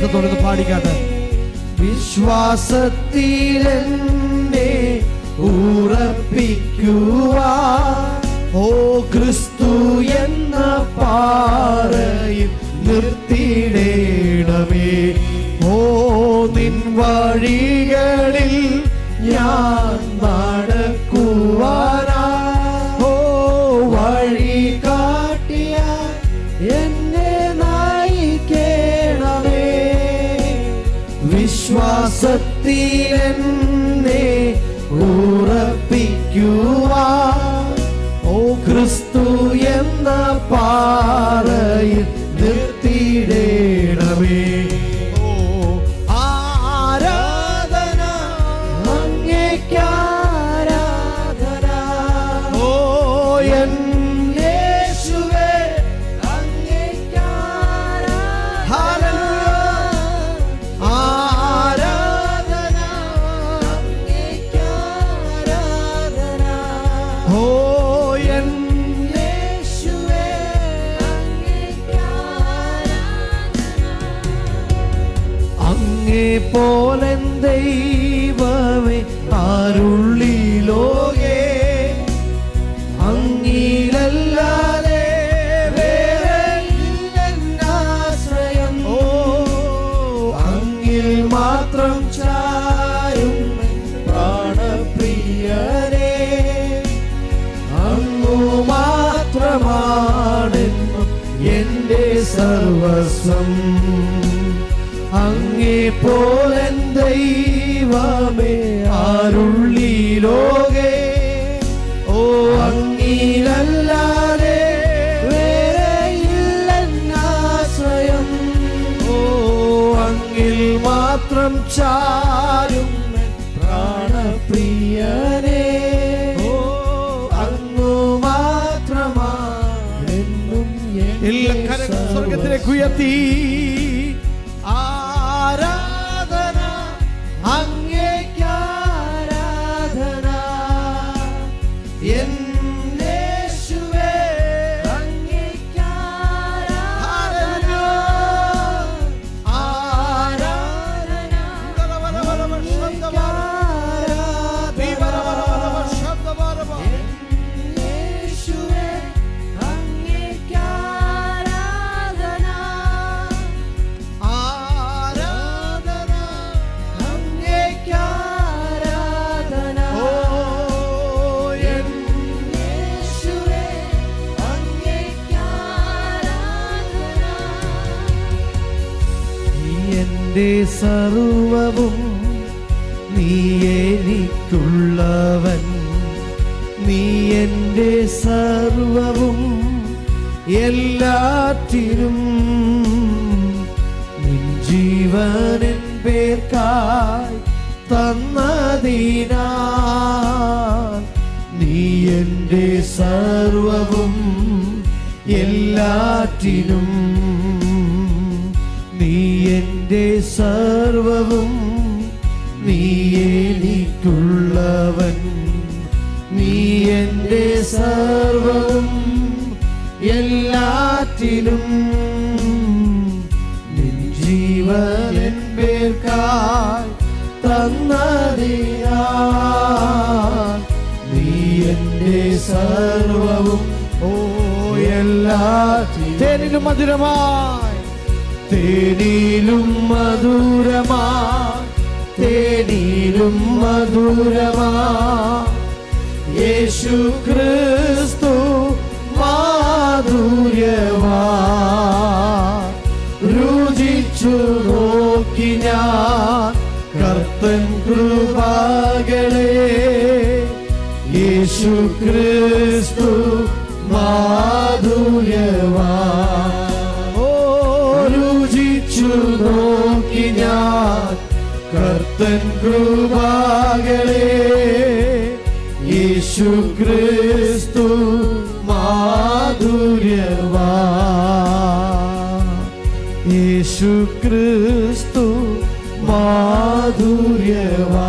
വിശ്വാസത്തോടെ ഒന്ന് പാടിക്കാട്ടെ വിശ്വാസത്തിലെന്നെ ഉറപ്പിക്കുവാ ഓ ക്രിസ്തു എന്ന പാറയിൽ നിർത്തിയിടേണമേ ഓ നിൻ വഴികളിൽ ഞാൻ നടക്കുവാനാ ഓ വഴി കാട്ടിയ എന്നെ നയിക്കണമേ വിശ്വാസത്തിലെന്നെ ഉറപ്പിക്കുവാ ഓ ക്രിസ്തു എന്ന പാറയിൽ നിർത്തിയിടേണമേ ഓ ആരാധന അങ്ങേക്കാരാധന ഓ എൻ യേശുവേ ഹല്ലേലൂയ ആരാധന ഓ എൻ യേശുവേ അങ്ങേ പോലെ ദൈവമേ ആരുള്ളി ലോകേ അങ്ങിലല്ലാതെ വേറെ ഇല്ലെന്നാശ്രയം ഓ അങ്ങിൽ മാത്രം ചാരും പ്രാണപ്രിയരേ അങ്ങു മാത്രമാണെന്നും എന്റെ സർവസ്വം അങ്ങേ പോലെ ദൈവമേ ആരുള്ളി ലോകേ ഓ അങ്ങിലല്ലാതെ വേറെ ഇല്ലെന്നാശ്രയം ഓ അങ്ങിൽ മാത്രം ചാരും എൻ പ്രാണപ്രിയനേ ഓ അങ്ങു മാത്രമാണെന്നും എല്ലാ കരങ്ങളും സ്വർഗത്തിലേക്ക് ഉയർത്തി ആരാധന അങ്ങേക്കാരാധന എന്നേശുവേ അങ്ങേക്കാരാധന ആരാധന എന്നേശുവേ ആരാധന അങ്ങേക്കാരാധന ഓ എന്നേശുവേ നീ എന്റെ സർവവും നീ എനിക്കുള്ളവൻ നീ എന്റെ സർവവും എല്ലാറ്റിനും നിൻ ജീവനൻ പേർക്കായി തന്നതിനാ നീ എന്റെ സർവവും എല്ലാറ്റിനും നീ എന്റെ സർവവും നീ എനിക്കുള്ളവൻ നീ എന്റെ സർവവും എല്ലാറ്റിലും നിൻ ജീവൻ പേർക്കായി തന്നതിനാ നീ എന്റെ സർവവും ഓ എല്ലാ തേനിലും മധുരമായി തേനിലും മധുരമായി തേനിലും മധുരമായി യേശു ക്രിസ്തു മാധുര്യവാ രുചിച്ചു നോക്കി ഞാൻ കർത്തൻ കൃപകളെ യേശു ക്രിസ്തു മാധുര്യവാ ഓ രുചിച്ചു നോക്കി ഞാൻ കർത്തൻ കൃപകളെ യേശു ക്രിസ്തു മാധുര്യവാ യേശു ക്രിസ്തു മാധുര്യവാ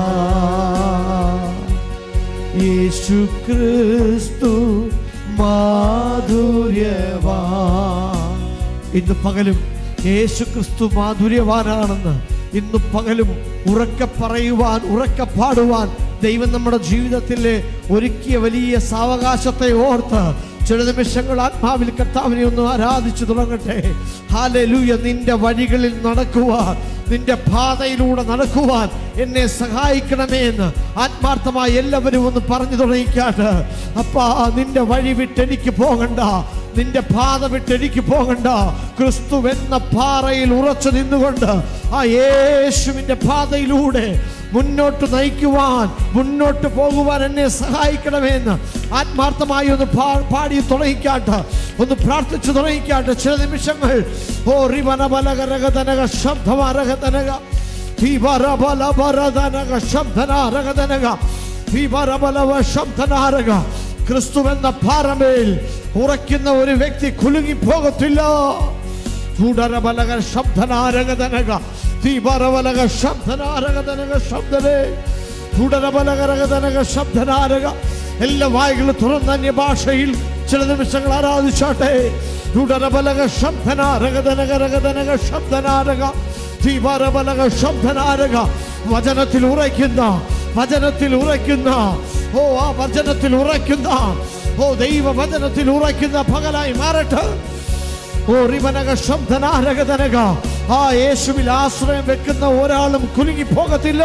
യേശു ക്രിസ്തു മാധുര്യവാ ഇന്ന് പകലും യേശു ക്രിസ്തു മാധുര്യവാനാണെന്ന് ഇന്ന് പകലും ഉറക്കെ പറയുവാൻ ഉറക്കെ പാടുവാൻ ദൈവം നമ്മുടെ ജീവിതത്തിൽ ഒരുക്കിയ വലിയ സാവകാശത്തെ ഓർത്ത് ചില നിമിഷങ്ങൾ ആത്മാവിൽ കർത്താവിനെ ഒന്ന് ആരാധിച്ചു തുടങ്ങട്ടെ ഹാലലൂയ നിന്റെ വഴികളിൽ നടക്കുവാൻ നിന്റെ പാതയിലൂടെ നടക്കുവാൻ എന്നെ സഹായിക്കണമേ എന്ന് ആത്മാർത്ഥമായി എല്ലാവരും ഒന്ന് പറഞ്ഞു തുടങ്ങിക്കാട്ട് അപ്പാ നിന്റെ വഴി വിട്ട് എനിക്ക് പോകണ്ട നിന്റെ പാത വിട്ട് എനിക്ക് പോകണ്ട ക്രിസ്തു എന്ന പാറയിൽ ഉറച്ചു നിന്നുകൊണ്ട് ആ യേശുവിന്റെ പാതയിലൂടെ മുന്നോട്ട് നയിക്കുവാൻ മുന്നോട്ട് പോകുവാൻ എന്നെ സഹായിക്കണമെന്ന് ആത്മാർത്ഥമായി ഒന്ന് പാ- പാടി തുടങ്ങിക്കാട്ട് ഒന്ന് പ്രാർത്ഥിച്ചു തുടങ്ങിക്കാട്ട് ചില നിമിഷങ്ങൾ ഓ റിവനബലകരകതനക ശബ്ദമരകതനക ധീവരബലബരതനക ശബ്ദനാരകതനക ധീവരബലവ ശബ്ദനാരക ക്രിസ്തുവെന്ന പാറമേൽ ഉറയ്ക്കുന്ന ഒരു വ്യക്തി കുലുങ്ങി പോകത്തില്ല തുടരബലക ശബ്ദനാരകതനക തീപരബലക ശബ്ദനാരകതനക ശബ്ദനേ തുടരബലകരകതനക ശബ്ദനാരക എല്ലാ വായുകളും തുറന്ന അന്യഭാഷയിൽ ചില നിമിഷങ്ങൾ ആരാധിച്ചാട്ടെ തുടരബലക ശബ്ദനാരകതനകരകതനക ശബ്ദനാരക തീപരബലക ശബ്ദനാരക വചനത്തിൽ ഉറയ്ക്കുന്ന വചനത്തിൽ ഉറയ്ക്കുന്ന ഓ ആ വചനത്തിൽ ഉറയ്ക്കുന്ന ഓ ദൈവ വചനത്തിൽ ഉറയ്ക്കുന്ന പകലായി മാറട്ടെ ഓ റിവനക ശബ്ദനാരകതനക ആ യേശുവിൽ ആശ്രയം വെക്കുന്ന ഒരാളും കുലുങ്ങി പോകത്തില്ല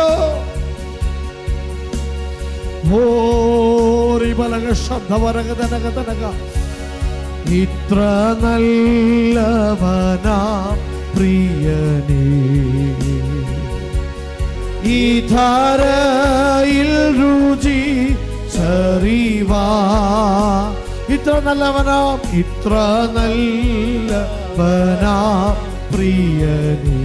ഓ റിവനക ശബ്ദവരകതനകതനക ഇത്ര നല്ലവനാ പ്രിയനേ ഈ ധാരയിൽ രുചി ചറിവാ ഇത്ര നല്ലവനാം ഇത്ര നല്ലവനാ പ്രിയനേ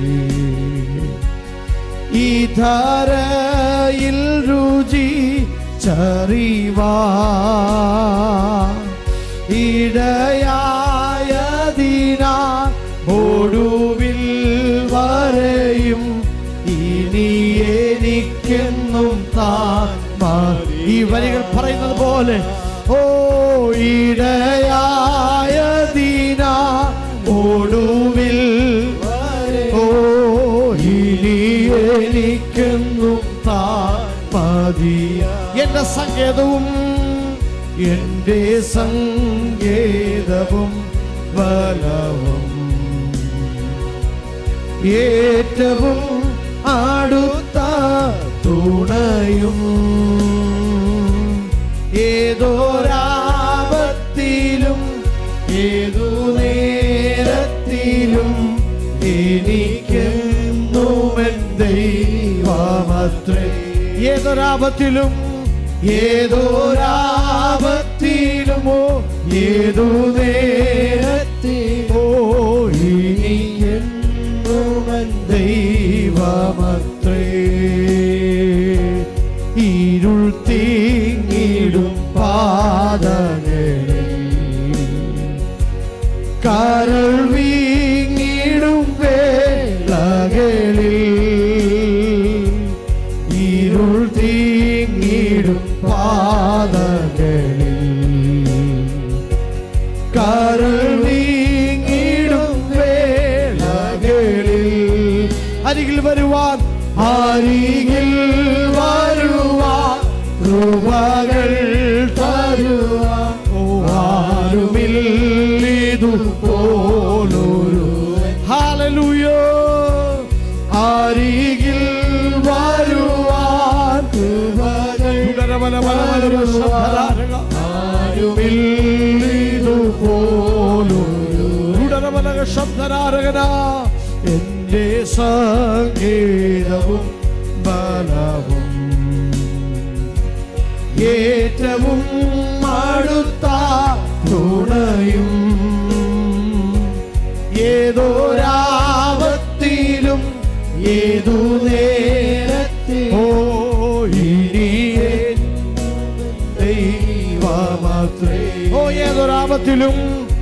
ഈ ധാരയിൽ രുചി ചറിവാ ഇടയായതിനാ ഒടുവിൽ വരെയും ഇനി എനിക്കെന്നും താൻ മാറി. ഈ വരികൾ പറയുന്നത് പോലെ ഓ ഇടയായതിനാ ഒടുവിൽ ഓ ഇനി എനിക്കെന്നും താൻ മതിയ എന്റെ സങ്കേതവും എന്റെ സങ്കേതവും ബലവും ഏറ്റവും അടുത്ത തുണയും ഏതോരാപത്തിലും ഏതു നേരത്തിലും എനിക്കെന്നുമെൻ ദൈവമത്രേ ഏതൊരാപത്തിലും ഏതോരാപത്തിലുമോ ഏതു നേരത്തിലോ എനിക്കെന്നുമൻ ദൈവമത്രേ ഇരുൾ തീങ്ങിടും പാതകളിൽ കരൾ വീങ്ങിടും വേളകളിൽ ഇരുൾ തീങ്ങിടും പാതകളിൽ കരൾ വീങ്ങിടും വേളകളിൽ അരികിൽ വരുവാൻ അരികിൽ വരുവാൻ കൃപകൾ തരുവാൻ ആരുമില്ലിതു പോലൊരു ഹാലലൂയോ അരികിൽ വരുവാൻ കൃപകൾ തരുവാൻ ആരുമില്ലിതു പോലൊരു തുടരബലക ശബ്ദനാരകന എന്റെ സംഗീതവും ബലവും ഏറ്റവും അടുത്ത തുണയും ഏതോരാപത്തിലും ഏതു നേരത്തിൽ ഓ ഇനി എൻ ദൈവമത്രേ ഓ ഏതൊരാപത്തിലും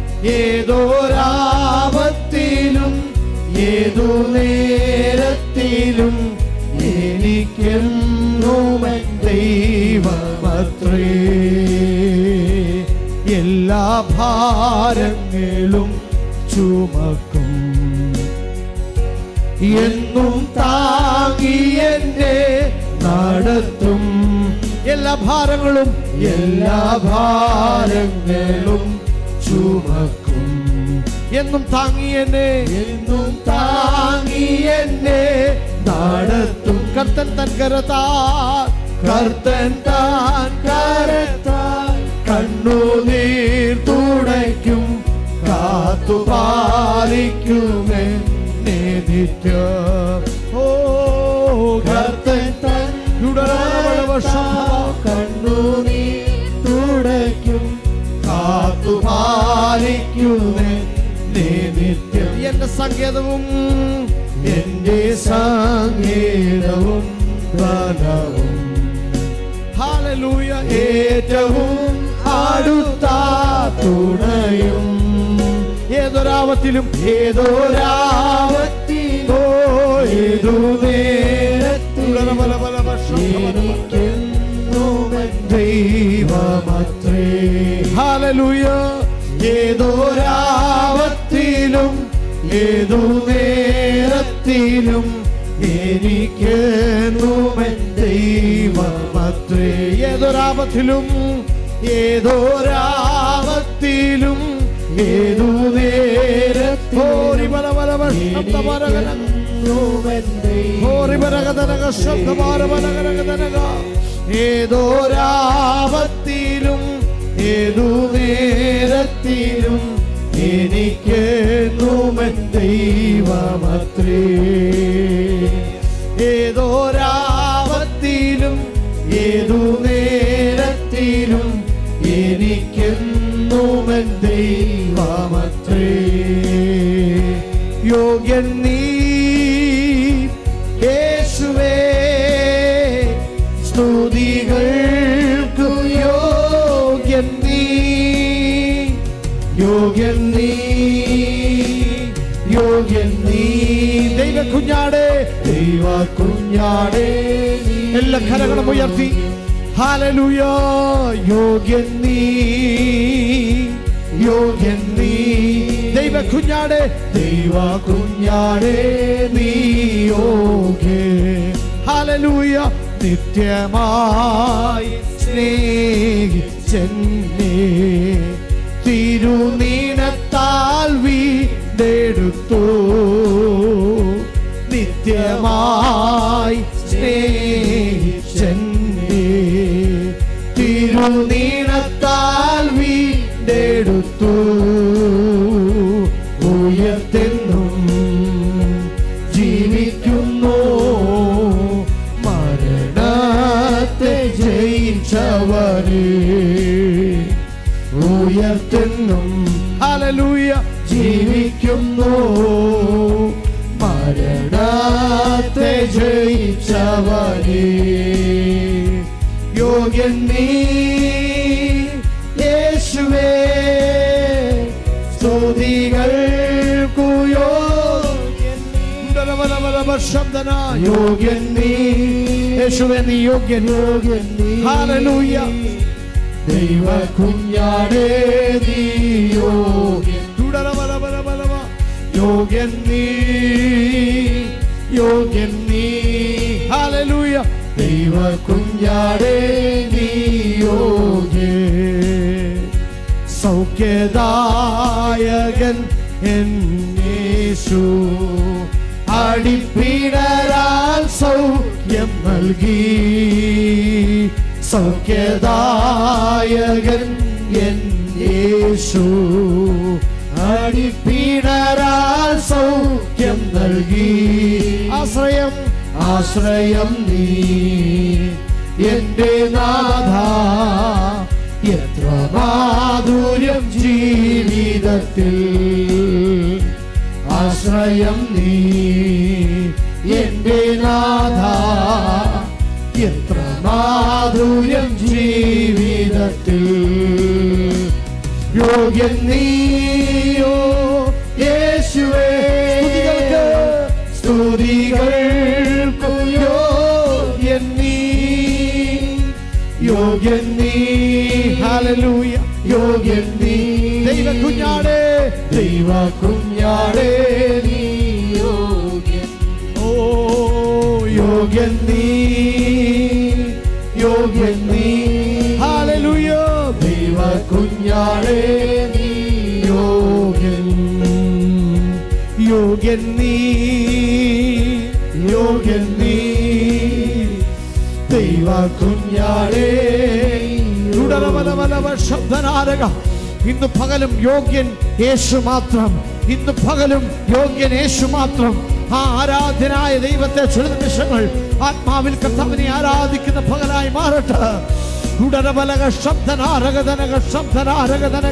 ഏതോരാപത്തിലും ഏതു നേരത്തിലും എനിക്കെന്നുമൻ ദൈവമത്രേ എല്ലാ ഭാരങ്ങളും ചുമക്കും എന്നും താങ്ങി എന്നെ നടത്തും എല്ലാ ഭാരങ്ങളും എല്ലാ ഭാരങ്ങളും ചുമക്കും എന്നും താങ്ങി എന്നെ എന്നും താങ്ങി എന്നെ നടത്തും കർത്തൻ തൻ കരത്താൽ കർത്തൻ താൻ കരത്താൽ കണ്ണുനീർ തുടയ്ക്കും കാത്തു പാലിക്കുമേ നിത്യം ഓ കർത്തൻ തൻ കണ്ണുനീർ തുടയ്ക്കും കാത്തു പാലിക്കുമേ നിത്യം എന്റെ സങ്കേതവും എന്റെ സംഗീതവും ബലവും ഹാലലൂയ ഏറ്റവും അടുത്ത തുണയും ഏതൊരാപത്തിലും ഏതൊരാവത്തിലോ ഏതു നേരത്തിലോ ബല ബല വർഷം എനിക്കെന്നുമെൻ ദൈവമത്രേ ഹാലലൂയ ഏതൊരാവത്തിലും ഏതു നേരത്തിലും എനിക്കെന്നുമെൻ ദൈവമത്രേ ഏതൊരാപത്തിലും ഏതൊരാവത്തിലും ഏതു ഹോരി നേരത്തിലും ബല ബല വർഷം തമരകന എനിക്കെന്നുമെൻ ഹോറി ബരകതനക ശബ്ദമാര ബലകനകതനക ഏതൊരാപത്തിലും ഏതു നേരത്തിലും എനിക്കെന്നുമെൻ ദൈവമത്രേ ഏതൊരാപത്തിലും ഏതു നേരത്തിലും എനിക്കെന്നുമെൻ ദൈവമത്രേ യോഗ്യൻ നീ യേശുവേ സ്തുതികൾക്കു യോഗ്യൻ നീ യോഗ്യൻ നീ യോഗ്യൻ നീ ദൈവ കുഞ്ഞാടേ ദൈവ കുഞ്ഞാടേ നീ എല്ലാ കരങ്ങളും ഉയർത്തി ഹാലലൂയ യോഗ്യൻ നീ യോഗ്യൻ നീ ദൈവ കുഞ്ഞാടേ ദൈവ കുഞ്ഞാടേ നീ യോഗ്യ ഹാലലൂയ നിത്യമായി സ്നേഹിച്ചെന്നെ തിരുനീണത്താൽ വീണ്ടെടുത്തു നിത്യമായി സ്നേഹിച്ചെന്നെ തിരുനീണത്താൽ വീണ്ടെടുത്തു ഉയർത്തെന്നും ജീവിക്കുന്നു മരണത്തെ ജയിച്ചവരെ ഉയർത്തെന്നും ഹാലലൂയ ജീവിക്കുന്നു മരണത്തെ ജയിച്ചവരെ യോഗ്യൻ നീ യേശുവേ സ്തുതികൾക്കു യോഗ്യൻ നീ. ശബ്ദന യോഗ്യൻ നീ യേശുവേ നീ യോഗ്യൻ യോഗ്യൻ നീ ഹാലലൂയ ദൈവ കുഞ്ഞാടേ നീ യോഗ്യൻ തുടര ബല ബല ബലവ യോഗ്യൻ നീ യോഗ്യൻ നീ ഹാലലൂയ ദൈവ കുഞ്ഞാടേ നീ യോഗ്യ സൗഖ്യദായകൻ എന്നേശു അടിപ്പിടരാൽ സൗഖ്യം നൽകി സൗഖ്യദായകൻ എന്നേശു അടിപ്പിടരാൽ സൗഖ്യം നൽകി ആശ്രയം ആശ്രയം നീ എന്റെ നാഥ എത്ര മാധുര്യം ജീവിതത്തിൽ ആശ്രയം നീ എന്റെ നാഥ എത്ര മാധുര്യം ജീവിതത്തിൽ യോഗ്യൻ നീയോ യേശുവേ സ്തുതികൾക്ക് യോഗ്യൻ നീ യോഗ്യൻ നീ ഹാലലൂയ യോഗ്യൻ നീ ദൈവ കുഞ്ഞാടേ ദൈവ കുഞ്ഞാടേ നീ യോഗ്യൻ യോഗ്യൻ നീ യോഗ്യൻ നീ ഹല്ലേലൂയ ദൈവ കുഞ്ഞാളെ നീ യോഗ്യൻ യോഗ്യൻ നീ യോഗ്യൻ നീ ദൈവ കുഞ്ഞാളെ തുടരബലബലബ ശബ്ദനാരക ഇന്ന് പകലും യോഗ്യൻ യേശു മാത്രം ഇന്ന് പകലും യോഗ്യൻ യേശു മാത്രം ആ ആരാധ്യനായ ദൈവത്തെ ചില നിമിഷങ്ങൾ ആത്മാവിൽ കർത്താവിനെ ആരാധിക്കുന്ന പകലായി മാറട്ടെ തുടരബലക ശബ്ദനാരകതനക ശബ്ദനാരകതനക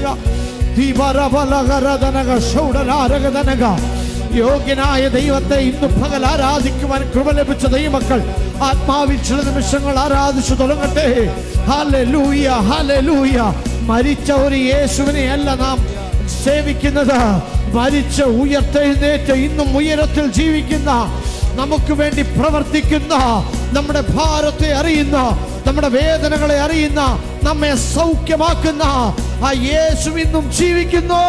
തീവരബലകരതനക ഷൗഡനാരകതനക യോഗ്യനായ ദൈവത്തെ ഇന്ന് പകൽ ആരാധിക്കുവാൻ കൃപ ലഭിച്ച ദൈവമക്കൾ ആത്മാവിൽ ചില നിമിഷങ്ങൾ ആരാധിച്ചു തുടങ്ങട്ടെ ഹല്ലേലൂയ ഹല്ലേലൂയ മരിച്ച ഒരു യേശുവിനെ അല്ല നാം സേവിക്കുന്നത് മരിച്ച ഉയർത്തെഴുന്നേറ്റ് ഇന്നും ഉയരത്തിൽ ജീവിക്കുന്ന നമുക്ക് വേണ്ടി പ്രവർത്തിക്കുന്ന നമ്മുടെ ഭാരത്തെ അറിയുന്ന നമ്മുടെ വേദനകളെ അറിയുന്ന നമ്മെ സൗഖ്യമാക്കുന്ന ആ യേശു ഇന്നും ജീവിക്കുന്നു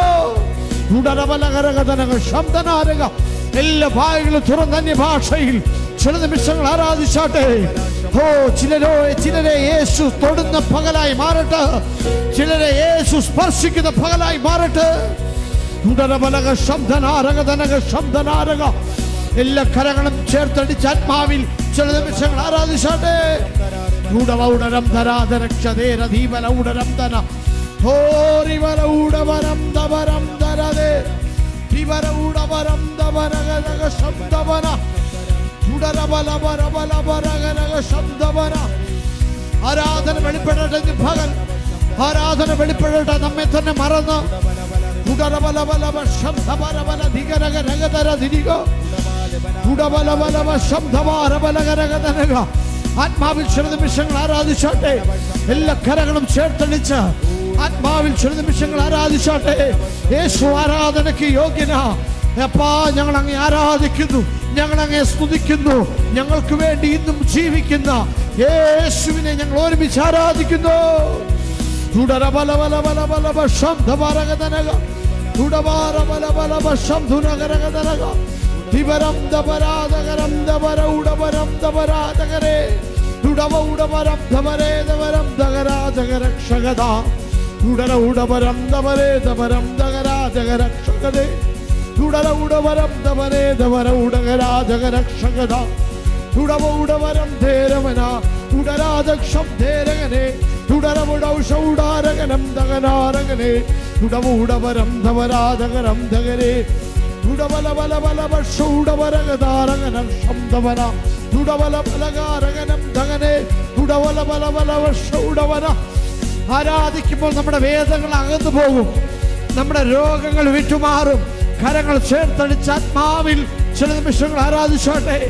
ഉടരബലകരകഥനകൾ ശബ്ദനാരക എല്ലാ ഭാഗങ്ങളും തുറന്ന അന്യഭാഷയിൽ ചില നിമിഷങ്ങൾ ആരാധിച്ചാട്ടെ ഓ ചിലരോ ചിലരെ യേശു തൊടുന്ന പകലായി മാറട്ടെ ചിലരെ യേശു സ്പർശിക്കുന്ന പകലായി മാറട്ടെ ഉടരബലക ശബ്ദനാരകധനക ശബ്ദനാരക എല്ലാ കരങ്ങളും ചേർത്തടിച്ച് ആത്മാവിൽ ചില നിമിഷങ്ങൾ ആരാധിച്ചാട്ടെ ഉടവ ഉടരം ധരാധരക്ഷതേര ധീബല ഉടരം ധന ഹോരിവര ഉടവരം ദവരം ധരതേ ധിവര ഉടവരം ദവരഗനക ശബ്ദവന ഉടരബല ബല ബല ബരഗനക ശബ്ദവന ആരാധന വെളിപ്പെടട്ടെ ഇന്ന് പകൽ ആരാധന വെളിപ്പെടട്ടെ നമ്മെ തന്നെ മറന്ന് ഉടരബലബലബ ശബ്ദബലബല ധികരക രഗതര ധിരിക ഉടബലബലബ ശബ്ദമാരബലകരകതനക ആത്മാവിൽ ചില നിമിഷങ്ങൾ ആരാധിച്ചാട്ടെ എല്ലാ കരകളും ചേർത്തടിച്ച് ആത്മാവിൽ ചില നിമിഷങ്ങൾ ആരാധിച്ചാട്ടെ യേശു ആരാധനയ്ക്ക് യോഗ്യന അപ്പാ ഞങ്ങൾ അങ്ങേ ആരാധിക്കുന്നു ഞങ്ങൾ അങ്ങേ സ്തുതിക്കുന്നു ഞങ്ങൾക്ക് വേണ്ടി ഇന്നും ജീവിക്കുന്ന യേശുവിനെ ഞങ്ങൾ ഒരുമിച്ച് ആരാധിക്കുന്നു തുടരബലബലബലബലബ ശബ്ദപരകതനക തുടബാരബലബലബ ശബ്ദുനകരകതനക വിവരം ദപരാതകരം ദപര ഉടപരം ദപരാതകരേ തുടവ ഉടപരം ദപരേ ദപരം ദകരാജകരക്ഷകത തുടര ഉടപരം ദപരേ ദപരം ദകരാജകരക്ഷകതേ തുടര ഉടപരം ദപരേ ദപര ഉടകരാജകരക്ഷകത തുടവ ഉടവരം ധേരമന തുടരാദക്ഷം ധേരകനെ തുടരമുടൗഷൗടാരകനം ദഗനാരകനെ തുടവ ഉടവരം ധവരാധകരം ധകരെ തുടബല ബല ബല വർഷൗടവരകതാരകനം ശബ്ദവന തുടബല ബലകാരകനം ധകനെ തുടബല ബല ബല വർഷൗടവന ആരാധിക്കുമ്പോൾ നമ്മുടെ വേദങ്ങൾ അകന്നു പോകും നമ്മുടെ രോഗങ്ങൾ വിട്ടുമാറും കരങ്ങൾ ചേർത്തടിച്ച് ആത്മാവിൽ ചില നിമിഷങ്ങൾ ആരാധിച്ചോട്ടെ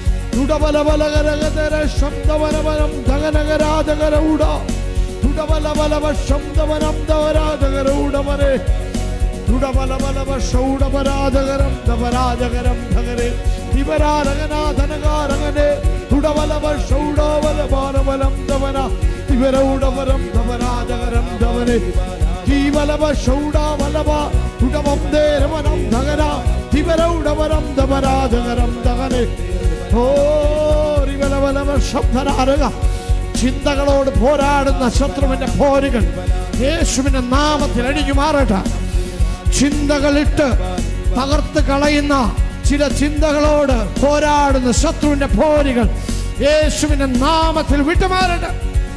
ഉടബലബലകരകതര ശബ്ദവനവനം ധഗനകരാജകര ഉട ഉടബലബലവ ശബ്ദവനം ധവരാജകര ഉടവരെ ഉടബലബലവ ഷൗഡപരാജകരം ധവരാജകരം ധകരെ ദിവരാരകനാഥനകാരകനെ ഉടബലവ ഷൗഡോബലബാലബലം ധവന ദിവരൗടവരം ധവരാജകരം ധവനെ ജീവലവ ഷൗഡാവലവ ഉടവം ദേരവനം ധകര ദിവരൗടവരം ധവരാജകരം ധകനെ ഓ റിവലവലവ ശബ്ദനാരക ചിന്തകളോട് പോരാടുന്ന ശത്രുവിന്റെ പോരുകൾ യേശുവിന്റെ നാമത്തിൽ അടിഞ്ഞു മാറട്ടെ ചിന്തകളിട്ട് തകർത്ത് കളയുന്ന ചില ചിന്തകളോട് പോരാടുന്ന ശത്രുവിന്റെ പോരുകൾ യേശുവിന്റെ നാമത്തിൽ വിട്ടുമാറട്ടെ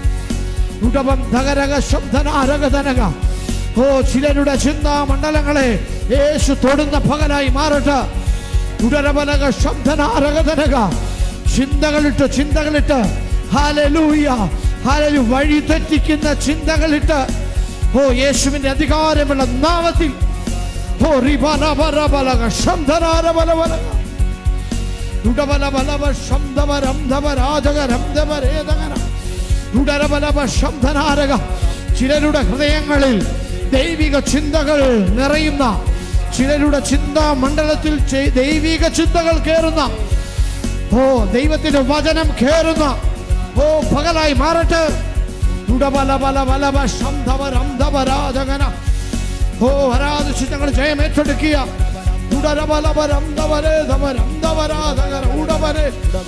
ഉടവം ധകരക ശബ്ദനാരകതനക ഓ ചിലരുടെ ചിന്താ മണ്ഡലങ്ങളെ യേശു തൊടുന്ന പകലായി മാറട്ടെ ഉടരബലക ശബ്ദനാരകതനക ചിന്തകളിട്ട് ചിന്തകളിട്ട് ഹാലലൂയ ഹാലലു വഴി തെറ്റിക്കുന്ന ചിന്തകളിട്ട് ഓ യേശുവിന്റെ അധികാരമുള്ള നാമത്തിൽ ഓ റിബലബലബലക ശബ്ദനാരബലബലക ഉടബലബലബ ശബ്ദവരംധവരാജകരംധവരേതകര ഉടരബലബ ശബ്ദനാരക ചിലരുടെ ഹൃദയങ്ങളിൽ ദൈവിക ചിന്തകൾ നിറയുന്ന ചിലരുടെ ചിന്താ മണ്ഡലത്തിൽ ചെ- ദൈവിക ചിന്തകൾ കയറുന്ന ഓ ദൈവത്തിന്റെ വചനം കയറുന്ന ഓ പകലായി മാറട്ടെ ഉടബല ബല ബലബ ശബ്ദവരംധവരാജകന ഓ ആരാധിച്ച് ഞങ്ങൾ ജയം ഏറ്റെടുക്കുക ഉടരബലബരം ദവരേ ദവരം ദവരാധകര ഉടവരെ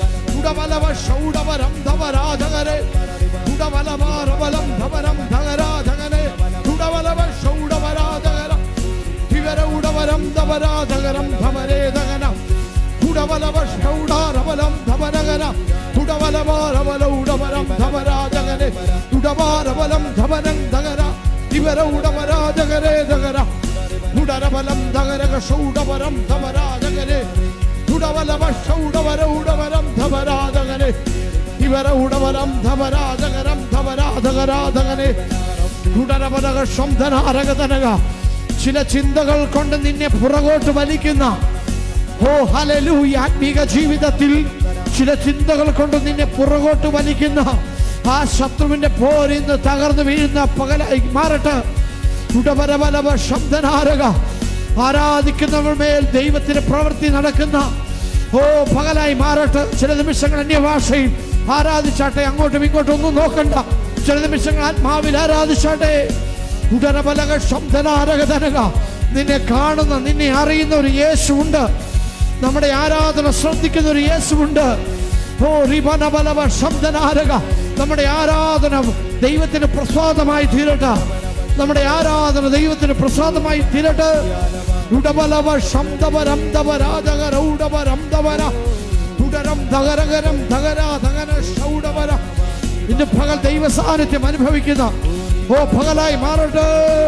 ഉടവലവ ഷൗഡവരം ധവരാധകരെ ഉടവലമാരവലം ധവരം ധകരാധകനെ ഉടവലവ ഷൗഡവരാധകരം വിവര ഉടവരം ധവരാധകരം ധവരേധകന ഉടവലവ ഷൗഡാരവലം ധവനകന ഉടവലമാരവല ഉടവരം ധവരാധകനെ ഉടവാരവലം ധവനം ധകര വിവര ഉടവരാധകരേ ധകര ഉടരബലം ധകരക ഷൗഡവരം ധവരാധകനെ ഉടവലവ ഷൗഡവര ഉടവരം ധവരാധകനെ ഇവര ഉടവരം ധവരാധകരം ധവരാധകരാധകനെ ഉടരബലക ശബ്ദനാരകതനക ചില ചിന്തകൾ കൊണ്ട് നിന്നെ പുറകോട്ട് വലിക്കുന്ന ഓ ഹലലു ഈ ആത്മീക ജീവിതത്തിൽ ചില ചിന്തകൾ കൊണ്ട് നിന്നെ പുറകോട്ട് വലിക്കുന്ന ആ ശത്രുവിന്റെ പോരിന്ന് തകർന്നു വീഴുന്ന പകലായി മാറട്ടെ ഉടവരവലവ ശബ്ദനാരക ആരാധിക്കുന്നവർ മേൽ ദൈവത്തിന്റെ പ്രവൃത്തി നടക്കുന്ന ഓ പകലായി മാറട്ടെ ചില നിമിഷങ്ങൾ അന്യഭാഷയിൽ ആരാധിച്ചാട്ടെ അങ്ങോട്ടും ഇങ്ങോട്ടും ഒന്നും നോക്കണ്ട ചില നിമിഷങ്ങൾ ആത്മാവിൽ ആരാധിച്ചാട്ടെ ഉടരബലക ശബ്ദനാരകതനക നിന്നെ കാണുന്ന നിന്നെ അറിയുന്ന ഒരു യേശുണ്ട് നമ്മുടെ ആരാധന ശ്രദ്ധിക്കുന്ന ഒരു യേശുണ്ട് ഓ റിബനബലവ ശബ്ദനാരക നമ്മുടെ ആരാധന ദൈവത്തിന് പ്രസാദമായി തീരട്ടെ നമ്മുടെ ആരാധന ദൈവത്തിന് പ്രസാദമായി തീരട്ടെ ഉടബലവ ശബ്ദവരം ദവരാജകര ഉടവരം ദവര ഉടരം ധകരകരം ധകരാ ധകര ഷൗഡവര ഇന്ന് പകൽ ദൈവ സാന്നിധ്യം അനുഭവിക്കുന്ന ഓ പകലായി മാറട്ടെ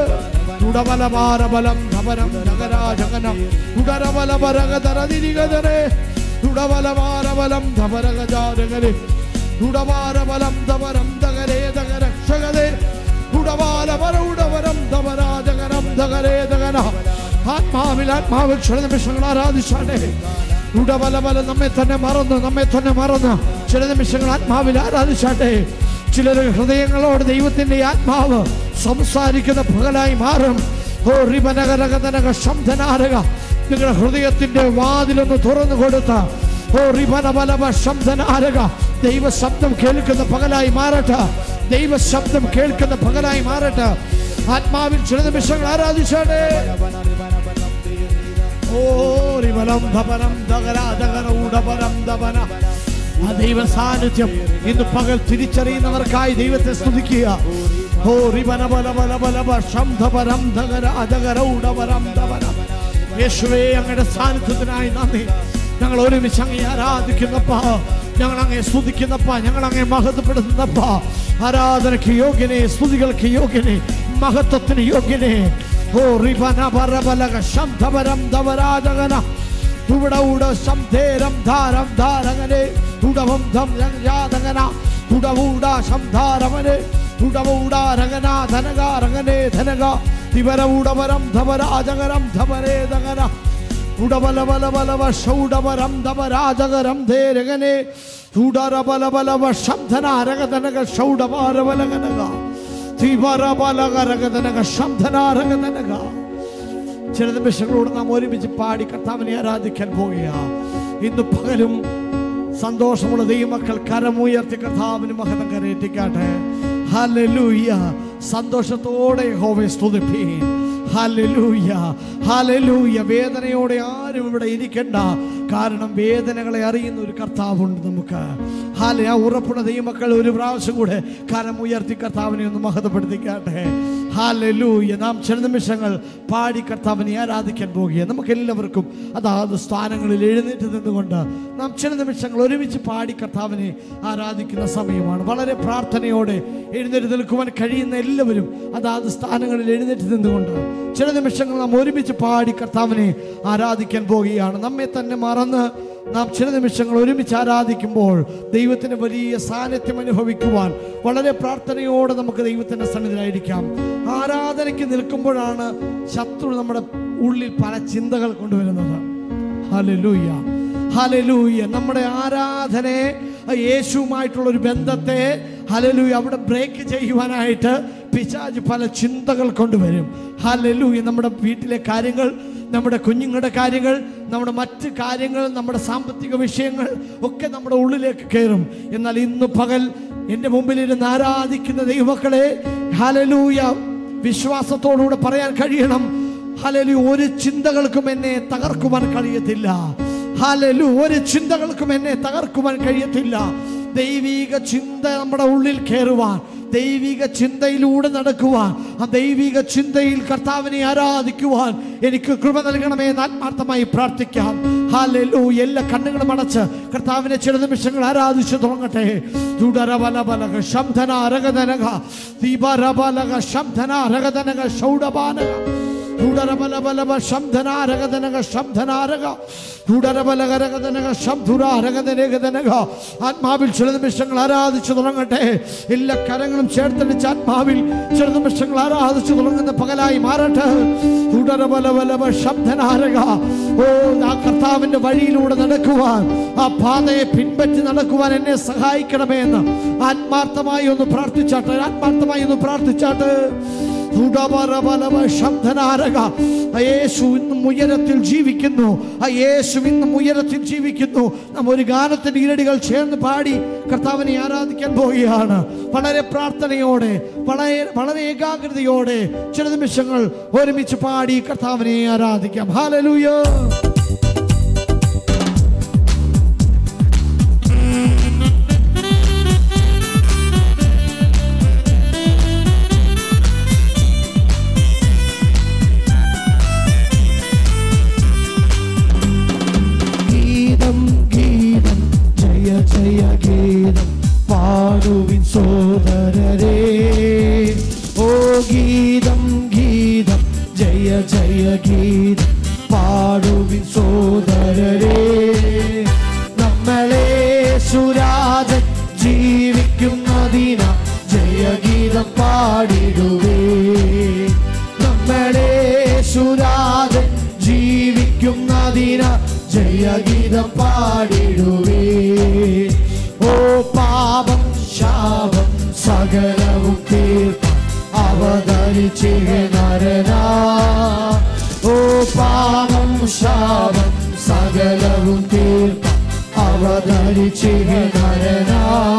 തുടബലമാരബലം ധവരം ധകരാജകനം തുടരബലപരകതരതിരികതരെ തുടബലമാരബലം ധവരഗജാരകരെ തുടവാരബലം ധവരം ധകരേ ധകരക്ഷകതേ തുടവാലവര ഉടവരം ധവരാജകരം ധകരേ ധകന ആത്മാവിൽ ആത്മാവിൽ ചില നിമിഷങ്ങൾ ആരാധിച്ചാട്ടെ ഉടബലബല നമ്മെ തന്നെ മറന്ന് നമ്മെ തന്നെ മറന്ന് ചില നിമിഷങ്ങൾ ആത്മാവിൽ ആരാധിച്ചാട്ടെ ചിലർ ഹൃദയങ്ങളോട് ദൈവത്തിന്റെ ആത്മാവ് സംസാരിക്കുന്ന പകലായി മാറും ഓ റിബനകരകതനക ശബ്ദനാരക നിങ്ങളുടെ ഹൃദയത്തിന്റെ വാതിലൊന്ന് തുറന്നു കൊടുത്ത ഓ റിബനബലവ ശബ്ദനാരക ദൈവ ശബ്ദം കേൾക്കുന്ന പകലായി മാറട്ടെ ദൈവ ശബ്ദം കേൾക്കുന്ന പകലായി മാറട്ടെ ആത്മാവിൽ ചില നിമിഷങ്ങൾ ആരാധിച്ചാട്ടെ ഓരിവലം ധപനം ധകര ധകര ഉടപരം ധപന ആ ദൈവ സാന്നിധ്യം ഇന്ന് പകൽ തിരിച്ചറിയുന്നവർക്കായി ദൈവത്തെ സ്തുതിക്കുക ഓ റിബന ബല ബല ബല ബ ശംധപരം ധകര അധകര ഉടപരം ധപന യേശുവേ അങ്ങയുടെ സാന്നിധ്യത്തിനായി നന്ദി ഞങ്ങൾ ഒരുമിച്ച് അങ്ങേ ആരാധിക്കുന്നപ്പ ഞങ്ങൾ അങ്ങേ സ്തുതിക്കുന്നപ്പ ഞങ്ങൾ അങ്ങേ മഹത്വപ്പെടുത്തുന്നപ്പ ആരാധനയ്ക്ക് യോഗ്യനെ സ്തുതികൾക്ക് യോഗ്യനെ മഹത്വത്തിന് യോഗ്യനെ ഓ റിബന ബറബലക ശംധപരം ധവരാജകന ഉട ശംധേരം ധാരം ധാരകനെ ഉടവം ധം ജാതകന ഉടവൂട ശംധാരമനെ ഉടവൂട രംഗന ധനകാരങ്ങനെ ധനക തിവര ഉടവരം ധവരാജകരം ധവരേ ദഗന ഉടബലബലബലവ ഷൗഡവരം ധവരാജകരം ധേരകനെ ഉടരബലബലവ ശബ്ദനാരകതനക ഷൗഡവാരബലകനക തിവരബലകരകതനക ശബ്ദനാരകതനക ചില നിമിഷങ്ങളോട് നാം ഒരുമിച്ച് പാടി കർത്താവിനെ ആരാധിക്കാൻ പോവുക ഇന്ന് പകലും സന്തോഷമുള്ള ദൈവമക്കൾ കരമുയർത്തി കർത്താവിന് മഹതം കരയേറ്റിക്കാട്ടെ ഹല്ലേലൂയ സന്തോഷത്തോടെ ഹോവെ സ്തുതിപ്പീൻ ഹല്ലേലൂയ ഹല്ലേലൂയ വേദനയോടെ ആരും ഇവിടെ ഇരിക്കണ്ട കാരണം വേദനകളെ അറിയുന്ന ഒരു കർത്താവുണ്ട് നമുക്ക് ഹാലെ ആ ഉറപ്പുള്ള ദൈവമക്കൾ ഒരു പ്രാവശ്യം കൂടെ കരമുയർത്തി കർത്താവിനെ ഒന്ന് മഹതപ്പെടുത്തിക്കാട്ടെ ഹാലൂയ നാം ചില നിമിഷങ്ങൾ പാടി കർത്താവിനെ ആരാധിക്കാൻ പോകുക നമുക്ക് എല്ലാവർക്കും അതാത് സ്ഥാനങ്ങളിൽ എഴുന്നേറ്റ് നിന്നുകൊണ്ട് നാം ചില നിമിഷങ്ങൾ ഒരുമിച്ച് പാടി കർത്താവിനെ ആരാധിക്കുന്ന സമയമാണ് വളരെ പ്രാർത്ഥനയോടെ എഴുന്നേറ്റ് നിൽക്കുവാൻ കഴിയുന്ന എല്ലാവരും അതാത് സ്ഥാനങ്ങളിൽ എഴുന്നേറ്റ് നിന്നുകൊണ്ട് ചില നിമിഷങ്ങൾ നാം ഒരുമിച്ച് പാടി കർത്താവിനെ ആരാധിക്കാൻ പോവുകയാണ് നമ്മെ തന്നെ മറന്ന് നാം ചില നിമിഷങ്ങൾ ഒരുമിച്ച് ആരാധിക്കുമ്പോൾ ദൈവത്തിന് വലിയ സാന്നിധ്യം അനുഭവിക്കുവാൻ വളരെ പ്രാർത്ഥനയോടെ നമുക്ക് ദൈവത്തിൻ്റെ സന്നിധിയിലായിരിക്കാം ആരാധനയ്ക്ക് നിൽക്കുമ്പോഴാണ് ശത്രു നമ്മുടെ ഉള്ളിൽ പല ചിന്തകൾ കൊണ്ടുവരുന്നത് ഹലലൂയ ഹലലൂയ നമ്മുടെ ആരാധനയെ യേശുവുമായിട്ടുള്ള ഒരു ബന്ധത്തെ ഹലലൂയ അവിടെ ബ്രേക്ക് ചെയ്യുവാനായിട്ട് പിശാജ് പല ചിന്തകൾ കൊണ്ടുവരും ഹലലൂയ നമ്മുടെ വീട്ടിലെ കാര്യങ്ങൾ നമ്മുടെ കുഞ്ഞുങ്ങളുടെ കാര്യങ്ങൾ നമ്മുടെ മറ്റ് കാര്യങ്ങൾ നമ്മുടെ സാമ്പത്തിക വിഷയങ്ങൾ ഒക്കെ നമ്മുടെ ഉള്ളിലേക്ക് കയറും എന്നാൽ ഇന്ന് പകൽ എൻ്റെ മുമ്പിലിരുന്ന് ആരാധിക്കുന്ന ദൈവമക്കളെ ഹലലൂയ വിശ്വാസത്തോടുകൂടെ പറയാൻ കഴിയണം ഹലലു ഒരു ചിന്തകൾക്കും എന്നെ തകർക്കുവാൻ കഴിയത്തില്ല ഹാലലു ഒരു ചിന്തകൾക്കും എന്നെ തകർക്കുവാൻ കഴിയത്തില്ല ദൈവിക ചിന്ത നമ്മുടെ ഉള്ളിൽ കയറുവാൻ ദൈവിക ചിന്തയിലൂടെ നടക്കുവാൻ ആ ദൈവിക ചിന്തയിൽ കർത്താവിനെ ആരാധിക്കുവാൻ എനിക്ക് കൃപ നൽകണമേ എന്ന് ആത്മാർത്ഥമായി പ്രാർത്ഥിക്കാം ഹാലലു എല്ലാ കണ്ണുകളും അടച്ച് കർത്താവിനെ ചില നിമിഷങ്ങൾ ആരാധിച്ചു തുടങ്ങട്ടെ ദുഡരബലബലക ശംധന അരഗതനക ദീപരബലക ശംധന അരഗതനക ഷൗഡബാനക ൂടരബലബലബ ശംധനാരകതനക ശംധനാരക ൂടരബലകരകതനക ശംധുരാരകതനകതനക ആത്മാവിൽ ചില നിമിഷങ്ങൾ ആരാധിച്ചു തുടങ്ങട്ടെ എല്ലാ കരങ്ങളും ചേർത്തടിച്ച് ആത്മാവിൽ ചില നിമിഷങ്ങൾ ആരാധിച്ചു തുടങ്ങുന്ന പകലായി മാറട്ടെ ൂടരബലബലബ ശംധനാരക ഓ ആ കർത്താവിന്റെ വഴിയിലൂടെ നടക്കുവാൻ ആ പാതയെ പിൻപറ്റി നടക്കുവാൻ എന്നെ സഹായിക്കണമേ എന്ന് ആത്മാർത്ഥമായി ഒന്ന് പ്രാർത്ഥിച്ചാട്ടെ ആത്മാർത്ഥമായി ഒന്ന് പ്രാർത്ഥിച്ചാട്ടെ ഉടബറബലബ ശബ്ദനാരക. ആ യേശു ഇന്നും ഉയരത്തിൽ ജീവിക്കുന്നു ആ യേശു ഇന്നും ഉയരത്തിൽ ജീവിക്കുന്നു നാം ഒരു ഗാനത്തിന്റെ ഇരടികൾ ചേർന്ന് പാടി കർത്താവിനെ ആരാധിക്കാൻ പോവുകയാണ് വളരെ പ്രാർത്ഥനയോടെ വളരെ വളരെ ഏകാഗ്രതയോടെ ചില നിമിഷങ്ങൾ ഒരുമിച്ച് പാടി കർത്താവിനെ ആരാധിക്കാം ഹാലലൂയോ ഗീതം ഗീതം ജയ ജയ ഗീതം പാടുവിൻ സോദരരേ ഓ ഗീതം ഗീതം ജയ ജയ ഗീതം പാടുവിൻ സോദരരേ നമ്മളെ സുരാജൻ ജീവിക്കുന്നതിന ജയഗീതം പാടിടുവേ നമ്മളെ സുരാജൻ ജീവിക്കുന്നതിന ജയഗീതം പാടിടുവേ ഓ പാപം ശാപം സകലവും തീർത്ത അവതരിച്ചിഹനരനാ ഓ പാപം ശാപം സകലവും തീർത്ത അവതരിച്ചിഹനരനാ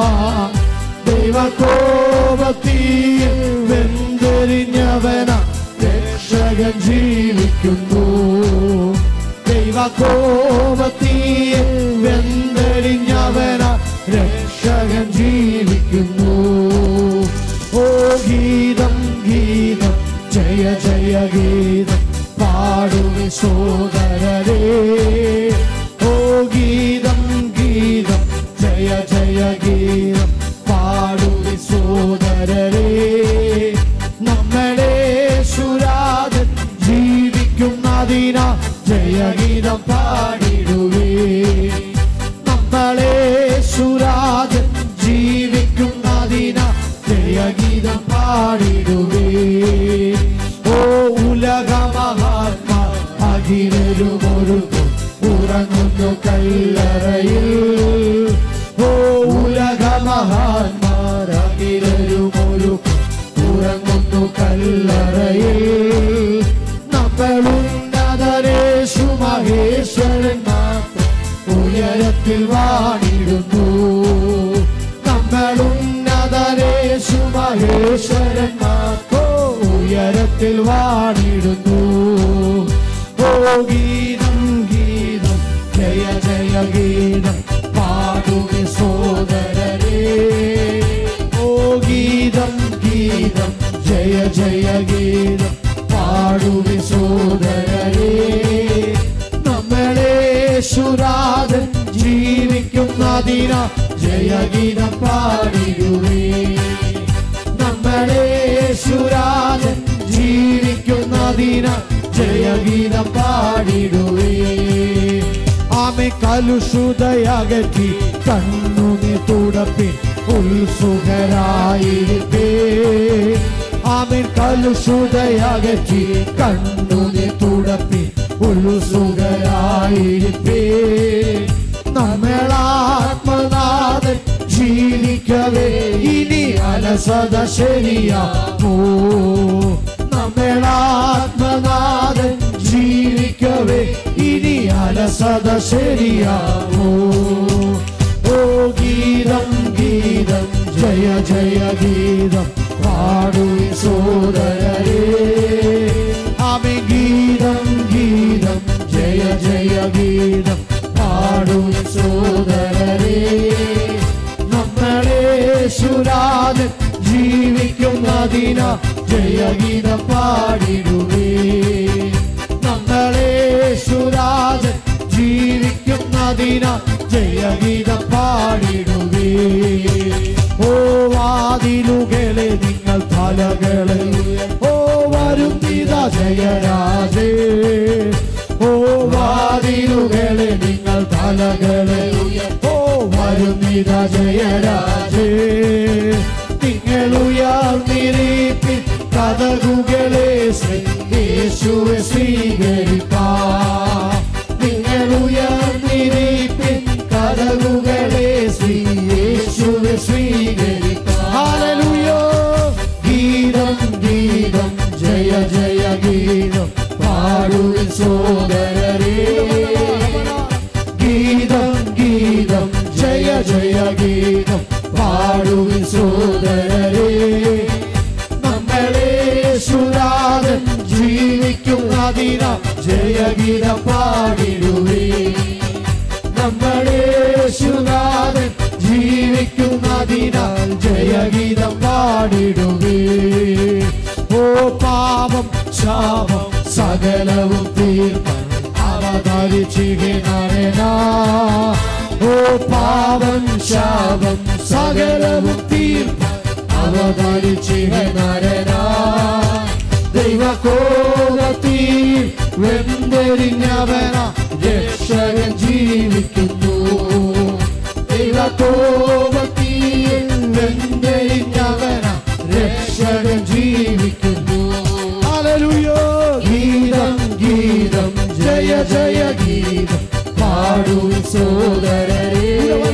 ദൈവകോപത്തിൽ വെന്തെറിഞ്ഞവന രക്ഷകൻ ജീവിക്കുന്നു ദൈവകോപത്തിൽ വെന്തെറിഞ്ഞവന രക്ഷകൻ ജീവിക്കുന്നു ഓ ഗീതം ഗീതം ജയ ജയ ഗീതം പാടുവി സോദരരേ ഓ ഗീതം ഗീതം ജയ ജയ ഗീതം പാടുവി സോദരരേ നമ്മളെ സുരാജൻ ജീവിക്കുന്നതിന ജയഗീതം പാടിടുവേ നമ്മളെ സുരാജൻ ജീവിക്കുന്നതിന ജയഗീതം പാടിടുവേ ഓ ഉലകമഹാത്മാ അഖിലരുമൊരുക്കും ഉറങ്ങുന്നു കല്ലറയിൽ ഓ ഉലകമഹാത്മാർ അഖിലരുമൊരുക്കും ഉറങ്ങുന്നു കല്ലറയിൽ നമ്മളുന്നതരേശു മഹേശ്വരൻ മാത്രം ഉയരത്തിൽ വാണിടുന്നു നമ്മളുന്നതരേശു മഹേശ്വരൻ മാത്രം ഉയരത്തിൽ വാണിടുന്നു ഓ ഗീതം ഗീതം ജയ ജയ ഗീതം പാടുക സോദരരേ ഓ ഗീതം ഗീതം ജയ ജയ ഗീതം പാടുക സോദരരേ നമ്മളെ സുരാജൻ ജീവിക്കുന്നതിന ജയഗീതം പാടിടുവേ നമ്മളെ സുരാജൻ ജീവിക്കുന്നതിന ജയഗീതം പാടിടുവേ ആമെ കലുഷുതയകറ്റി കണ്ണുനി തുടപ്പി ഉത്സുഖരായിരിപ്പേ ആമൻ കലുഷുതയകറ്റി കണ്ണുനി തുടപ്പി ഉത്സുഖരായിരിപ്പേ നമ്മളാത്മനാഥൻ ജീവിക്കവേ ഇനി അലസത ശരിയാമോ നമ്മളാത്മനാഥൻ ജീവിക്കവേ ഇനി അലസത ശരിയാമോ ഓ ഗീതം ഗീതം ജയ ജയ ഗീതം പാടു സോദരരേ ആമേ ഗീതം ഗീതം ജയ ജയ ഗീതം പാ ജീവിക്കുന്നതിന ജയഗീതം പാടിടുവേ നമ്മളെ സുരാജൻ ജീവിക്കുന്നതിന ജയഗീതം പാടിടുവേ ഓ വാതിലുകളെ നിങ്ങൾ തലകളെ ഓ വരുത്തിത ജയരാജേ ഓ വാതിലുകളെ നിങ്ങൾ തലകളെ ഓ വരുന്നിത ജയരാജേ നിങ്ങൾ ഉയർന്നിരിപ്പിൻ കഥകുകളെ യേശുവെ സ്വീകരിപ്പാ നിങ്ങൾ ഉയർന്നിരിപ്പിൻ കഥകുകളെ ശ്രീ യേശുവെ സ്വീകരിപ്പാ ഹല്ലേലൂയ ഗീതം ഗീതം ജയ ജയ ഗീതം പാടുവിൻ സോദരരേ ഗീതം ഗീതം ജയ ജയ ഗീതം പാടുവിൻ സോദരരേ നമ്മളെ സുരാതൻ ജീവിക്കുന്നതിന ജയഗീതം പാടിടുവേ നമ്മളെ സുരാതൻ ജീവിക്കുന്നതിനാൽ ജയഗീതം പാടിടുവേ ഓ പാപം ശാപം സകലവും തീർന്ന അവതരിച്ചികനാ ഓ പാപം ശാപം സകലവും തീർന്ന അവതരിച്ചികനാ ദൈവകോപത്തിൽ വെന്തെരിഞ്ഞവന രക്ഷകൻ ജീവിക്കുന്നു ദൈവകോപത്തിൽ വെന്തെരിഞ്ഞവന രക്ഷകൻ ജീവിക്കുന്നു ഹല്ലേലൂയ ഗീതം ഗീതം ജയ ജയ ഗീതം പാടൂ സോദരരേ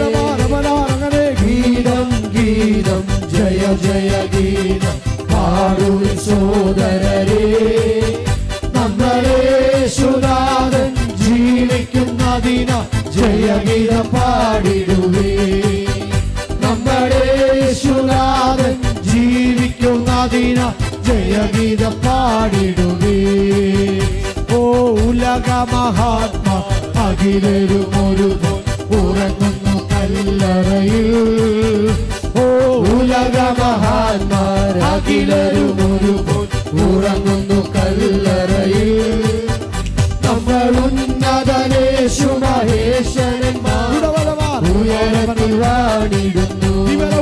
ഗീതം ഗീതം ജയ ജയ ഗീതം പാടൂ സോദരരേ നമ്മളെ സുനാഥൻ ജീവിക്കുന്നതിന ജയഗീതം പാടിടുവേ നമ്മുടെ സുനാഥൻ ജീവിക്കുന്നതിന ജയഗീതം പാടിടുവേ ഓ ഉലക മഹാത്മ അഖിലരും ഒരു ഉറങ്ങുന്നു കല്ലറയിൽ ഓ ഉലക മഹാത്മാർ അഖിലരും ഒരു ഉറങ്ങുന്നു കല്ലറയിൽ നമ്മൾ ഉന്നതനേശു മഹേശ്വരന്മാർ ഉയരത്തിൽ വാണിടുന്നു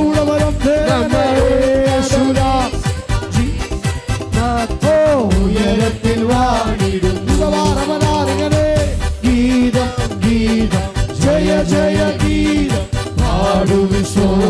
നമ്മളേശുരാ ഓ ഉയരത്തിൽ വാണിടുന്നു ഗീതം ഗീതം ജയ ജയ ഗീതം പാടുവി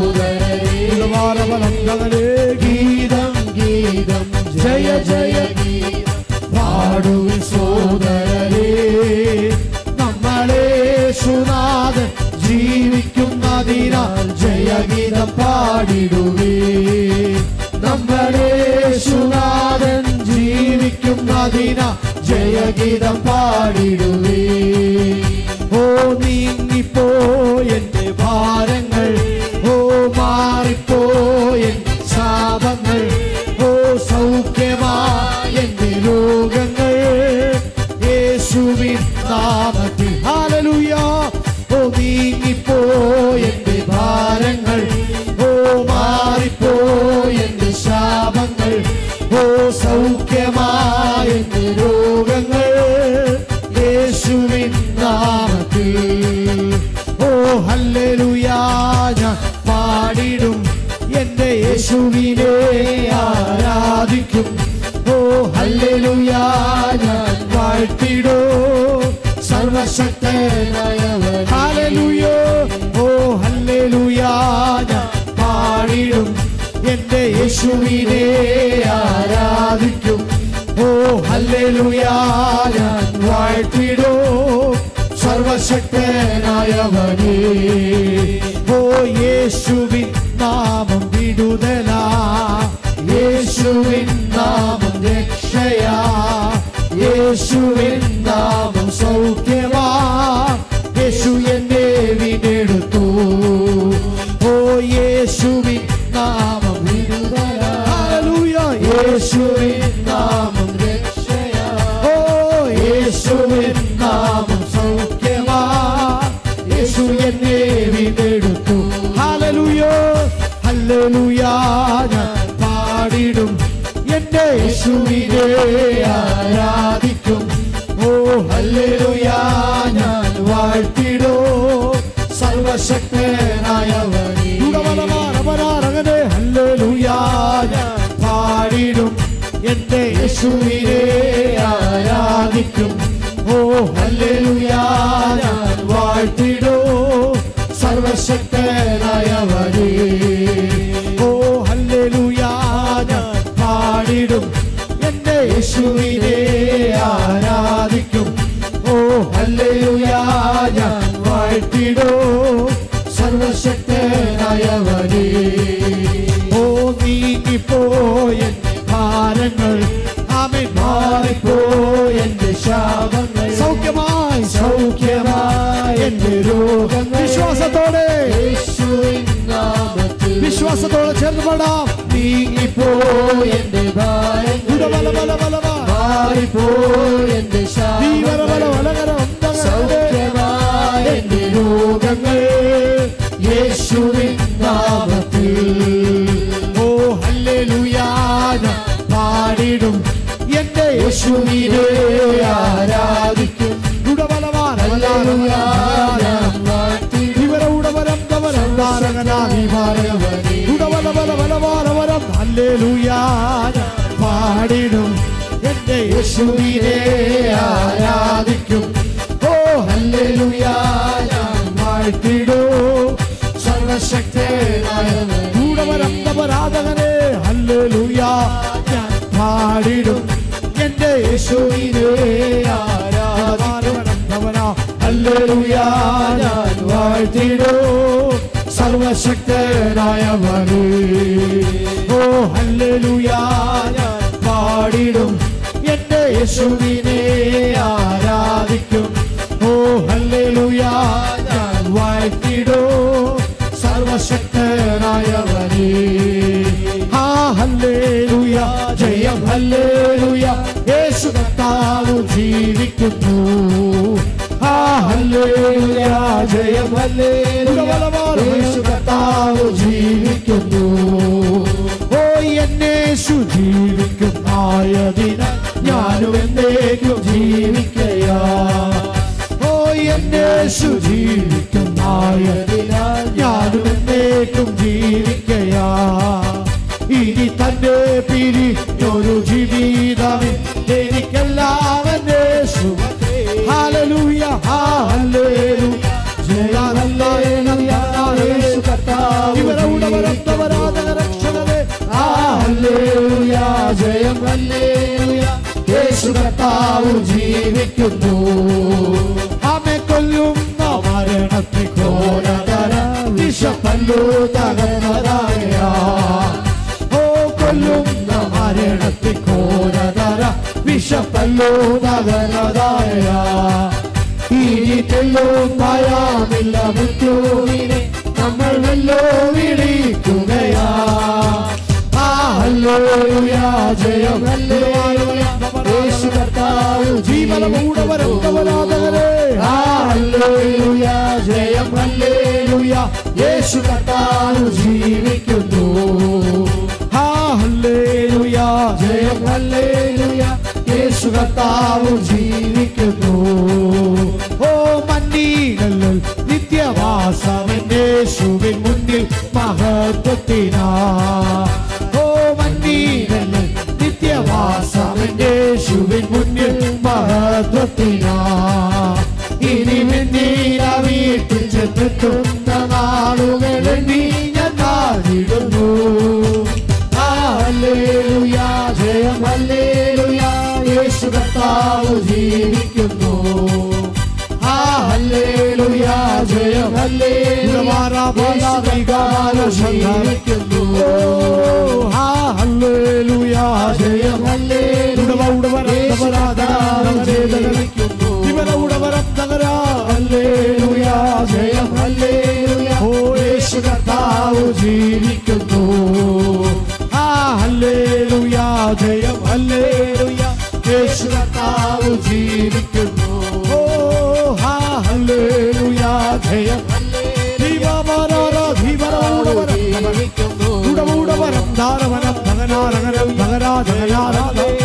സോദരേ ഗീതം ഗീതം ജയ ജയ ഗീതം പാടുവി സോദരേ നമ്മളെ സുനാഥൻ ജീവിക്കുന്നതിനാൽ ജയഗീതം പാടിടുവേ നമ്മളെ സുനാഥൻ ജീവിക്കുന്നതിന ജയഗീതം പാടിടുവേ ഓ നീങ്ങിപ്പോ എന്റെ ഭാരങ്ങൾ ഓ മാറിപ്പോ എന്റെ ശാപങ്ങൾ ഓ സൗഖ്യമാ എന്റെ രോഗങ്ങൾ യേശുവിൻ നാമത്തിൽ ഹാലലുയ ഓ നീങ്ങിപ്പോ എന്റെ ഭാരങ്ങൾ ഓ മാറിപ്പോ എന്റെ ശാപങ്ങൾ ഓ സൗഖ്യമായ എന്റെ രോഗങ്ങൾ യേശുവിൻ നാമത്തിൽ ഓ ഹല്ലേലൂയാ ഞാൻ പാടിടും എന്റെ യേശുവിനെ ആരാധിക്കും ഓ ഹല്ലേലൂയാ ഞാൻ വാഴ്ത്തിടോ സർവശക്തനായവൻ ഹല്ലേലൂയോ ഓ ഹല്ലേലൂയാ ഞാൻ പാടിടും എന്റെ യേശുവിനെ ആരാധിക്കും ഓ ഹല്ലേലൂയാ ഞാൻ വാഴ്ത്തിടോ സർവശക്തനായവനേ ഓ യേശുവിൻ നാമം വിടുതലാ യേശുവിൻ നാമം രക്ഷയാ യേശുവിൻ നാമം സൗഖ്യമാ യേശു എന്നെ വീണ്ടെടുത്തു ഓ യേശുവിൻ നാമം വിടുതലാ ഹല്ലേലൂയ യേശുവിൻ നാമം രക്ഷയാ ഓ യേശുവിൻ നാമം സൗഖ്യമാ യേശു എന്നെ വീണ്ടെടുത്തു ഹല്ലേലൂയ ഹല്ലേലൂയ ഞാൻ യേശുവിനെ ആരാധിക്കും ഓ ഹല്ലേലൂയ ഞാൻ വാഴ്ത്തിടോ സർവശക്തനായവനെ ഗുണവനമാനവനാരകനെ ഹല്ലേലൂയ ഞാൻ പാടിടും എന്റെ യേശുവിനെ ആരാധിക്കും ഓ ഹല്ലേലൂയ ഞാൻ വാഴ്ത്തിടോ സർവശക്തനായവനെ ഓ ഹല്ലേലൂയ ഞാൻ പാടിടും എന്റെ യേശുവിനെ ആരാധിക്കും ഓ ഹല്ലേലൂയ ഞാൻ വാഴ്ത്തിടോ സർവശക്തനായവനെ ഓ നീങ്ങിപ്പോയ ഭാരങ്ങൾ ആമേൻ മാറിപ്പോയ എന്റെ ശാപങ്ങൾ സൗഖ്യമായി സൗഖ്യമായ എന്റെ രോഗങ്ങൾ വിശ്വാസത്തോടെ യേശുവിൻ നാമത്തിൽ വിശ്വാസത്തോടെ ചേർന്ന് പാടാം നീങ്ങിപ്പോയ എന്റെ ഭാരങ്ങൾ ഗുണവലവലവലവ മാറിപ്പോയ എന്റെ ദീവരവല ശാപങ്ങൾ വലകര ഒന്തകരേ സൗഖ്യമായ എന്റെ രോഗങ്ങൾ യേശുവിൻ നാമത്തിൽ ഓ ഹല്ലേലൂയ ഞാൻ പാടിടും എന്റെ യേശുവിനെ ആരാധിക്കും ഹല്ലേലൂയ ഞാൻ വാഴ്ത്തിടും ഇവരെ ഉടവരം തവരം താരകനാധിപാരകവനെ ഉടവലവലവലവാരവരം ഹല്ലേലൂയ പാടിടും എന്റെ യേശുവിനെ ആരാധിക്കും ഓ ഹല്ലേലൂയ ഞാൻ വാഴ്ത്തിടൂ സർവശക്തനായവൻ ഉടവരം തവരാധകനെ ഹല്ലേലൂയ ഞാൻ പാടിടും എന്റെ യേശുവിനെ ആരാധിക്കും ഹല്ലേലൂയ ഞാൻ വാഴ്ത്തിടൂ സർവശക്തനായവനെ ഓ ഹല്ലേലൂയ ഞാൻ പാടിടും എന്റെ യേശുവിനെ ആരാധിക്കും ഓ ഹല്ലേലൂയ ഞാൻ വാഴ്ത്തിടൂ സർവശക്തനായവനെ ആ ഹല്ലേലൂയ ജയം ഹല്ലേലൂയ യേശു കർത്താവ് ജീവിക്കുന്നു ആ ഹല്ലേലൂയ ജയം ഹല്ലേലൂയ യേശു കർത്താവ് ജീവിക്കുന്നു ഓ എന്നേശു ജീവിക്കുന്നായതിനാൽ ഞാനും എന്നേക്കും ജീവിക്കയാ ഓ എന്നേശു ജീവിക്കുന്നായതിനാൽ ഞാനും എന്നേക്കും ജീവിക്കയാ ഇനി തന്റെ പിരിഞ്ഞൊരു ജീവിതമേ എനിക്കെല്ലാം യേശു ഹാലലൂയ ഹാലലൂയ ജയ ഹല്ലേലൂയ യേശു കർത്താവ് ഇവരെ ഉടവരം തവരാധക രക്ഷകനെ ഹല്ലേലൂയ ജയം ഹല്ലേലൂയ യേശു കർത്താവ് ജീവിക്കുന്നു ആമെ കൊല്ലുന്ന മരണത്തെ കോരതര വിഷപ്പല്ലു തകർന്നതായ ഓ കൊല്ലുന്ന മരണത്തെ കോരതര വിഷപ്പല്ലു തകർന്നതായ ഇനി തെല്ലും ഭയമില്ല മൃത്യുവിനെ നമ്മൾ വെല്ലോ വിളിക്കുകയാ ആ, ഹല്ലേലൂയ, ജയം ഹല്ലേലൂയ, യേശു കർത്താവ് ജീവനമൂടവരം തവരാധകനെ ആ, ഹല്ലേലൂയ, ജയം ഹല്ലേലൂയ, യേശു കർത്താവ് ജീവിക്കുന്നു ആ, ഹല്ലേലൂയ, ജയം ഹല്ലേലൂയ, യേശു കർത്താവ് ജീവിക്കുന്നു ഓ മന്നീകല്ലൽ നിത്യവാസവന്റേശുവിൻ മുന്നിൽ മഹത്വത്തിനാ ഓ മന്നീകല്ലൽ നിത്യവാസവന്റേശുവിൻ മുന്നിൽ മഹത്വത്തിനാ ഇനി വെണ്ണീര വീട്ടിൽ ചെന്നെത്തുന്ന നാളുകളിൽ നീ ഞാൻ കാതിടുന്നു ഹല്ലേലൂയ ജയം ഹല്ലേലൂയ യേശു കർത്താവ് ജീവിക്കുന്നു ആ ഹല്ലേലൂയ ജയം ഹല്ലേലൂയ യേശു കർത്താവ് ജീവിക്കുന്നു ആ ഹല്ലേലൂയ ജയം ഹല്ലേലൂയ യേശു കർത്താവ് ജീവിക്കുന്നു ഇവരെ ഉടവരം തകരാ ഹല്ലേലൂയ ജയം ഹല്ലേലൂയ ഓ യേശു കർത്താവ് ജീവിക്കുന്നു ആ ഹല്ലേലൂയ ജയം ഹല്ലേലൂയ യേശു കർത്താവ് ജീവിക്കുന്നു ഓ ആ ഹല്ലേലൂയ ജയം ഉടവൂടവരം ധാരവനം ഭഗനാരകനം ഭഗരാജകനാരാധം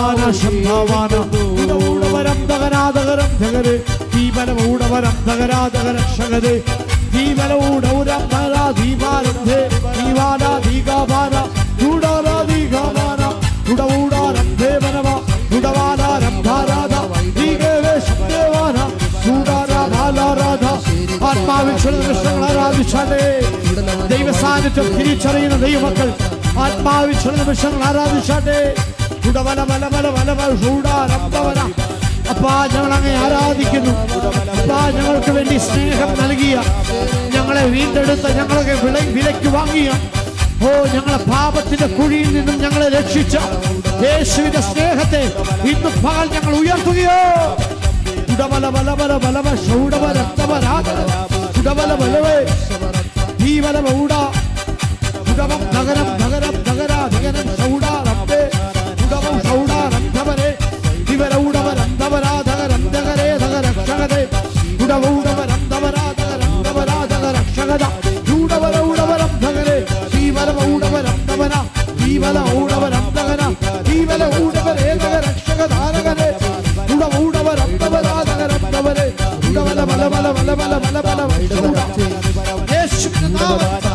ദീകാബാന ശബ്ദവാന ഉടവരം തകരാതകരം തകര് ദീപനമൂടവരം തകരാതകരക്ഷകര് ദീപനമൂടൗരം തകരാ ദീപാരന്ധേ ദീവാന ദീകാബാന ഉടവര ദീകാബാന ഉടവൂടാരം ദേവനവ ഉടവാനാരം ധാരാധ ദീകേവേ ശബ്ദേവാന ചൂടാര ബാലാരാധ ആത്മാവിൽ ചില നിമിഷങ്ങൾ ആരാധിച്ചാലേ ദൈവ സാന്നിധ്യം തിരിച്ചറിയുന്ന ദൈവമക്കൾ ആത്മാവിൽ ചില നിമിഷങ്ങൾ ആരാധിച്ചാട്ടെ ഉടവല ബല ബല ബല ബല ചൂടാരംഭവന അപ്പാ ഞങ്ങൾ അങ്ങേ ആരാധിക്കുന്നു അപ്പാ ഞങ്ങൾക്ക് വേണ്ടി സ്നേഹം നൽകിയ ഞങ്ങളെ വീണ്ടെടുത്ത ഞങ്ങളെ വില വിലയ്ക്ക് വാങ്ങിയ ഓ ഞങ്ങളെ പാപത്തിന്റെ കുഴിയിൽ നിന്നും ഞങ്ങളെ രക്ഷിച്ച യേശുവിന്റെ സ്നേഹത്തെ ഇന്ന് പകൽ ഞങ്ങൾ ഉയർത്തുകയോ ഉടവല ബല ബല ബലവ ഷൗഡവ രക്തവരാധ ഉടവല ബലവേ ജീവല ഊട ഉടവം നഗരം നഗരം നഗര നഗരം ഷൗഡ റബ്ബേ ഉടവം ഷൗഡ രന്ധവരെ ഇവര ഉടവ രന്ധവരാധക രന്ധകരേ ധക രക്ഷകതേ ഉടവ ഉടവ രന്ധവരാധക രന്ധവരാധക രക്ഷകത ഉടവര ഉടവരം ധകരേ ജീവല ഊടവ രന്ധവന ജീവല ഊടവ രന്ധകന ജീവല ഊടവരേ ധക രക്ഷകധാരകരേ ഉടവ ഉടവ രന്ധവരാധക രന്ധവരേ ഉടവല ബല ബല ബല ബല ബല ബല ഷൗഡ യേശുവിന്റെ നാമത്തിൽ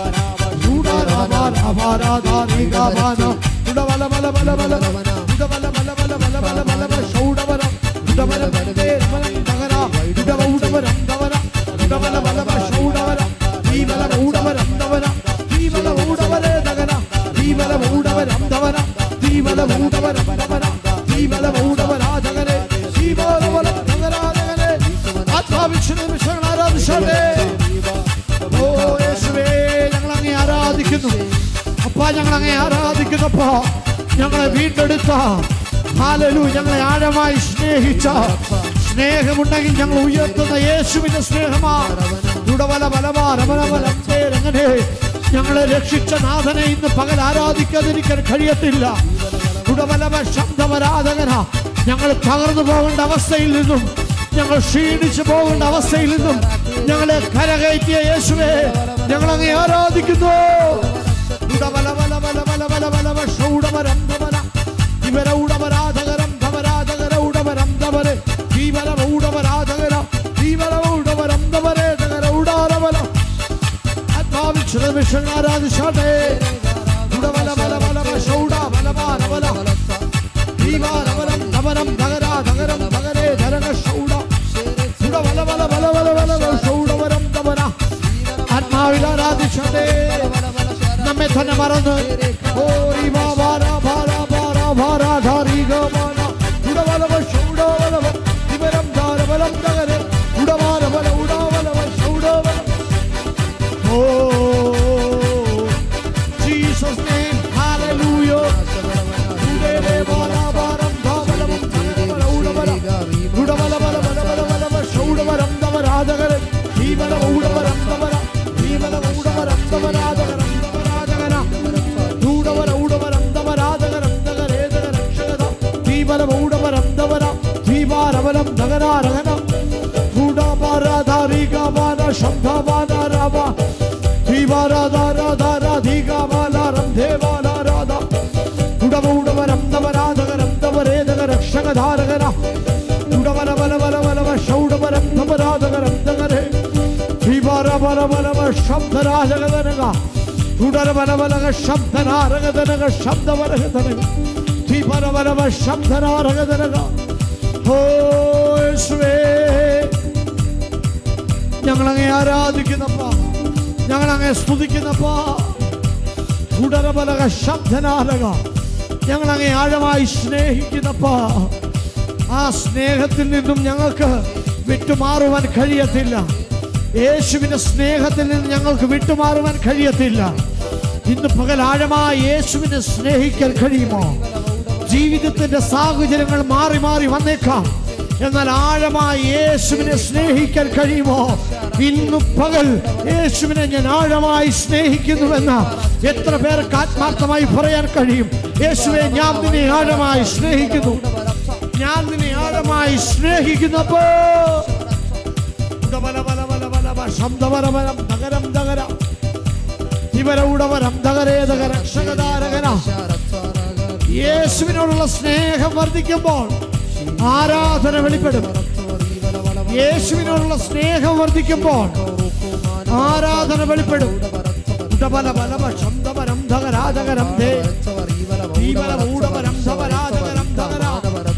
ആരാധിച്ചേ ഓ യേശുവേ ഞങ്ങൾ അങ്ങേ ആരാധിക്കുന്നു അപ്പാ ഞങ്ങൾ അങ്ങേ ആരാധിക്കുന്നപ്പോ ഞങ്ങളെ വീണ്ടെടുത്ത ഹാലലു ഞങ്ങളെ ആഴമായി സ്നേഹിച്ച സ്നേഹമുണ്ടെങ്കിൽ ഞങ്ങൾ ഉയർത്തുന്ന യേശുവിന്റെ സ്നേഹമാ ഉടവല ബലമാ രമണബലം അങ്ങനെ ഞങ്ങളെ രക്ഷിച്ച നാഥനെ ഇന്ന് പകൽ ആരാധിക്കാതിരിക്കാൻ കഴിയത്തില്ല ഉടവലവ ശബ്ദവരാധകന ഞങ്ങൾ തകർന്നു പോകേണ്ട അവസ്ഥയിൽ നിന്നും ഞങ്ങൾ ക്ഷീണിച്ചു പോകേണ്ട അവസ്ഥയിൽ നിന്നും ഞങ്ങളെ കരകയറ്റിയ യേശുവേ ഞങ്ങൾ അങ്ങേ ആരാധിക്കുന്നു ഉടവല ബല ബല ബല ബല ബല ബ ഷൗഡവരം ധമന ഇവര ഉടവരാധകരം ധമരാധകര ഉടവരം ധമരെ ജീവന ഉടവരാധകര ജീവന ഉടവരം ധമരെ ധകര ഉടാരവല ആത്മാവിൽ ചില നിമിഷങ്ങൾ ആരാധിച്ചാട്ടെ ഉടവല ബല ബല ബ ഷൗഡ ബല ബാല ബല ജീവാരവരം ധമരം ധകര ധകരം ധകരേ ധരക ഷൗഡ ഉടവല ബല ബല ബല ബല ബ ഷൗഡവരം ധമന ആത്മാവിൽ ആരാധിച്ചാട്ടെ നമ്മെ തന്നെ മറന്ന് ഓരി ബാബാര ബാര ബാര ബാര ധാരി ഗമാന ഉടവലവ ഷൗഡവലവ ഇവരം ധാരവലം നഗര ഉടവാരവല ഉടാവലവ ഷൗഡവല ഓ ജീസസ് നെയിം ഹല്ലേലൂയ ഉടവേ ബാര ബാരം ധാവലവം ധാരവല ഉടവല ഉടവല ബല ബല ബല ബല ബല ഷൗഡവരം ധമരാധകര ജീവന ഉടവരം ധമര ജീവന ഉടവരം ധമരാധകരം ധമരാധകന ൂടവര ഊടവരം ധമരാധകരം ധകരേധക രക്ഷകത ദീപരം ഊടവരം ധമര ദീപാരവലം ധകരാരകന ൂടപാരാധാരികാമാന ശബ്ദമാന രാമ ദീപാരാധാരാധാരാധീകാമാലാരം ദേവാലാരാധ ഉടവ ഉടവരം ധമരാധകരം ധമരേധക രക്ഷകധാരകന ഉടവല ബല ബല ബല ബ ഷൗഡവരം ധമരാധകരം ധകരേ ദീപാരബലബലബ ശബ്ദരാജകതനക തുടരബലബലക ശബ്ദനാരകതനക ശബ്ദവരകതനക ദീപരബലബ ശബ്ദനാരകതനക ഓ യേശുവേ ഞങ്ങളങ്ങെ ആരാധിക്കുന്നപ്പ ഞങ്ങളങ്ങെ സ്തുതിക്കുന്നപ്പ തുടരബലക ശബ്ദനാരക ഞങ്ങളങ്ങെ ആഴമായി സ്നേഹിക്കുന്നപ്പ ആ സ്നേഹത്തിൽ നിന്നും ഞങ്ങൾക്ക് വിട്ടുമാറുവാൻ കഴിയത്തില്ല യേശുവിന്റെ സ്നേഹത്തിൽ നിന്ന് ഞങ്ങൾക്ക് വിട്ടുമാറുവാൻ കഴിയത്തില്ല ഇന്ന് പകൽ ആഴമായി യേശുവിനെ സ്നേഹിക്കാൻ കഴിയുമോ ജീവിതത്തിന്റെ സാഹചര്യങ്ങൾ മാറി മാറി വന്നേക്കാം എന്നാൽ ആഴമായി യേശുവിനെ സ്നേഹിക്കാൻ കഴിയുമോ ഇന്ന് പകൽ യേശുവിനെ ഞാൻ ആഴമായി സ്നേഹിക്കുന്നുവെന്ന് എത്ര പേർക്ക് ആത്മാർത്ഥമായി പറയാൻ കഴിയും യേശുവെ ഞാൻ നിന്നെ ആഴമായി സ്നേഹിക്കുന്നു ഞാൻ നിന്നെ ആഴമായി സ്നേഹിക്കുന്നപ്പോ ഉടബലബലബലബലബ ശബ്ദവരബലം നഗരം നഗര ഇവര ഉടവരം നഗരേതക രക്ഷകതാരകന യേശുവിനോടുള്ള സ്നേഹം വർദ്ധിക്കുമ്പോൾ ആരാധന വെളിപ്പെടും യേശുവിനോടുള്ള സ്നേഹം വർദ്ധിക്കുമ്പോൾ ആരാധന വെളിപ്പെടും ഉടബല ബലവ ശബ്ദപരം ധകരാധകരം ധേ ഭീമല ഊടപരം ധവരാധകരം ധകരാ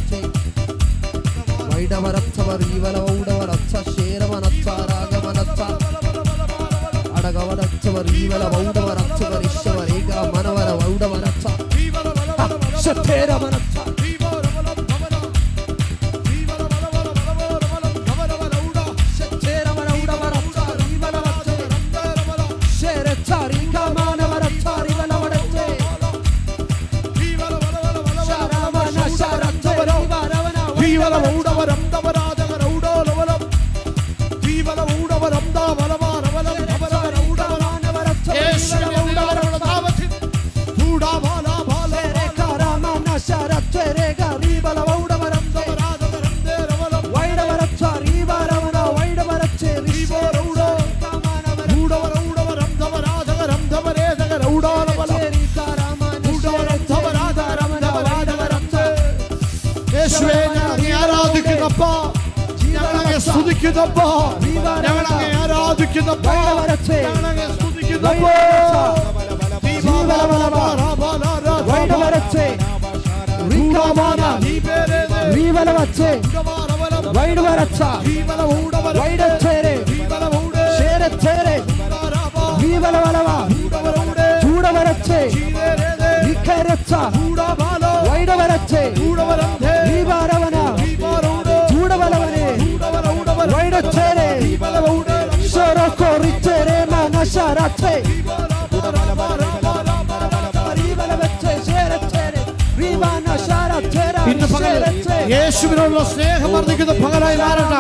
വൈഡവരച്ചവർ ഈവല ഔഡവരച്ച ശേരവനച്ച രാഗവനച്ച അടകവരച്ചവർ ഈവല ഔഡവരച്ചവർ ഈശ്വർ ഏക മനവര ഔഡവരച്ച ശത്തേരവനച്ച ശത്തേരവന ഔഡവരച്ച ഈവലവച്ച ശേരച്ച രീക മാനവരച്ച ഈവലവടച്ചേ ശരവന ശരച്ച ഈവരവന ഭീമല ഊടവരം ധവരാധകര ഊടോലവലം ഭീമല ഊടവരം ധാവലമാരവലം ധവരാര ഊടവരം യേശുവിനെ ഊടവരവള ധാവത്തിൽ ഊടാബാല ബാല ധവരാധകരം ധേരവലം ഭീമോര ഊടോ ഊടവര ഊടവരം ധവരാധകരം ധവരേധകര ഊടോലവലം ഊടവരം ധവരാധകരം ധവരാധകരം ധേ യേശുവേ ഞങ്ങളെ ആരാധിക്കുന്നപ്പ ഞങ്ങളെ സ്തുതിക്കുന്നപ്പ ഞങ്ങളെ ആരാധിക്കുന്നപ്പ ഞങ്ങളെ സ്തുതിക്കുന്നപ്പ ഇന്ന് പകൽ യേശുവിനോടുള്ള സ്നേഹം വർദ്ധിക്കുന്ന പകലായി മാറട്ടെ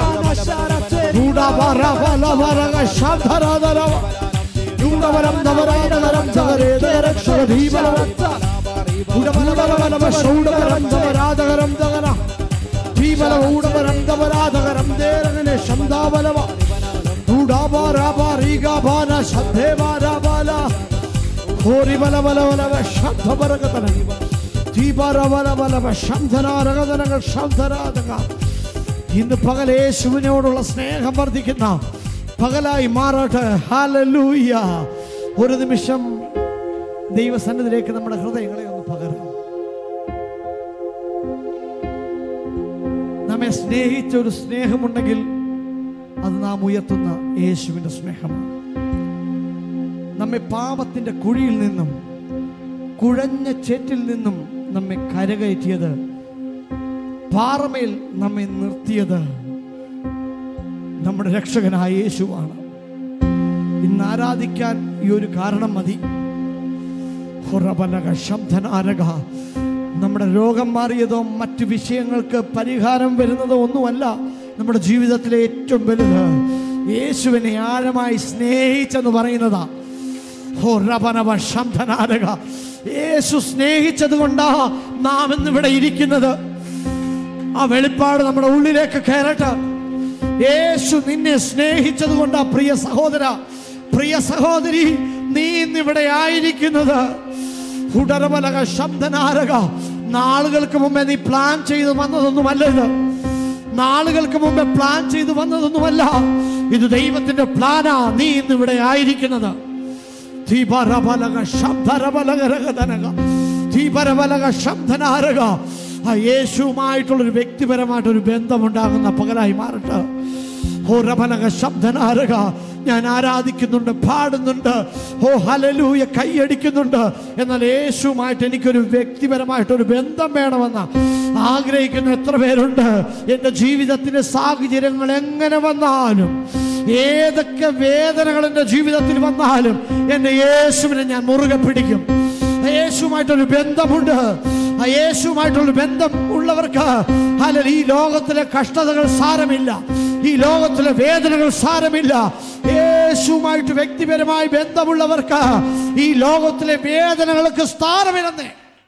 ൂഢവരവലവരക ശാന്തരാധരവ. യൂഢവരം ധവരാധകരം ധവരേധകരക്ഷരധീമലവ. ഊഢവലവലവലവ ശൗഢവരം ധവരാധകരം ധകര. ഭീമല ഊഢവരം ധവരാധകരം ധേരകനെ ശബ്ദാവലവ. ഊഢാബാരാബാരീഗാബാന ശബ്ദേബാരാബാല. ഹോരിബലവലവലവ ശബ്ദപരകതന. ദീപരവലവലവ ശബ്ദനാരകതനകൾ ശബ്ദരാധക ഇന്ന് പകൽ യേശുവിനോടുള്ള സ്നേഹം വർദ്ധിക്കുന്ന പകലായി മാറട്ടെ ഹാലലൂയ ഒരു നിമിഷം ദൈവസന്നിധിയിലേക്ക് നമ്മുടെ ഹൃദയങ്ങളെ ഒന്ന് പകരാം നമ്മെ സ്നേഹിച്ച ഒരു സ്നേഹമുണ്ടെങ്കിൽ അത് നാം ഉയർത്തുന്ന യേശുവിൻ്റെ സ്നേഹമാണ് നമ്മെ പാപത്തിൻ്റെ കുഴിയിൽ നിന്നും കുഴഞ്ഞ ചേറ്റിൽ നിന്നും നമ്മെ കരകയറ്റിയത് പാറമേൽ നമ്മെ നിർത്തിയത് നമ്മുടെ രക്ഷകനായ യേശുവാണ് ഇന്ന് ആരാധിക്കാൻ ഈ ഒരു കാരണം മതി ഹുറബലക ശബ്ദനാരക നമ്മുടെ രോഗം മാറിയതോ മറ്റു വിഷയങ്ങൾക്ക് പരിഹാരം വരുന്നതോ ഒന്നുമല്ല നമ്മുടെ ജീവിതത്തിലെ ഏറ്റവും വലുത് യേശുവിനെ ആഴമായി സ്നേഹിച്ചെന്ന് പറയുന്നതാ ഹോറബനവ ശബ്ദനാരക യേശു സ്നേഹിച്ചത് കൊണ്ടാ നാം ഇന്നിവിടെ ഇരിക്കുന്നത് ആ വെളിപ്പാട് നമ്മുടെ ഉള്ളിലേക്ക് കയറട്ടെ യേശു നിന്നെ സ്നേഹിച്ചത് കൊണ്ടാ പ്രിയ സഹോദര പ്രിയ സഹോദരി നീ ഇന്നിവിടെ ആയിരിക്കുന്നത് ഉടരബലക ശബ്ദനാരക നാളുകൾക്ക് മുമ്പേ നീ പ്ലാൻ ചെയ്ത് വന്നതൊന്നുമല്ല ഇത് നാളുകൾക്ക് മുമ്പേ പ്ലാൻ ചെയ്ത് വന്നതൊന്നുമല്ല ഇത് ദൈവത്തിന്റെ പ്ലാനാ നീ ഇന്നിവിടെ ആയിരിക്കുന്നത് ധീപരബലക ശബ്ദരബലകരകതനക ധീപരബലക ശബ്ദനാരക ആ യേശുവുമായിട്ടുള്ളൊരു വ്യക്തിപരമായിട്ടൊരു ബന്ധമുണ്ടാകുന്ന പകലായി മാറട്ടെ ഓ രബലക ശബ്ദനാരക ഞാൻ ആരാധിക്കുന്നുണ്ട് പാടുന്നുണ്ട് ഓ ഹലലൂയ കൈയടിക്കുന്നുണ്ട് എന്നാൽ യേശുവുമായിട്ട് എനിക്കൊരു വ്യക്തിപരമായിട്ടൊരു ബന്ധം വേണമെന്ന് ആഗ്രഹിക്കുന്ന എത്ര പേരുണ്ട് എൻ്റെ ജീവിതത്തിൻ്റെ സാഹചര്യങ്ങൾ എങ്ങനെ വന്നാലും ഏതൊക്കെ വേദനകൾ എൻ്റെ ജീവിതത്തിൽ വന്നാലും എൻ്റെ യേശുവിനെ ഞാൻ മുറുകെ പിടിക്കും ആ യേശുവുമായിട്ടൊരു ബന്ധമുണ്ട് ആ യേശുവുമായിട്ടുള്ള ബന്ധം ഉള്ളവർക്ക് അല്ല ഈ ലോകത്തിലെ കഷ്ടതകൾ സാരമില്ല ഈ ലോകത്തിലെ വേദനകൾ സാരമില്ല യേശുവുമായിട്ട് വ്യക്തിപരമായി ബന്ധമുള്ളവർക്ക് ഈ ലോകത്തിലെ വേദനകൾക്ക് സ്ഥാനമില്ലെന്നേ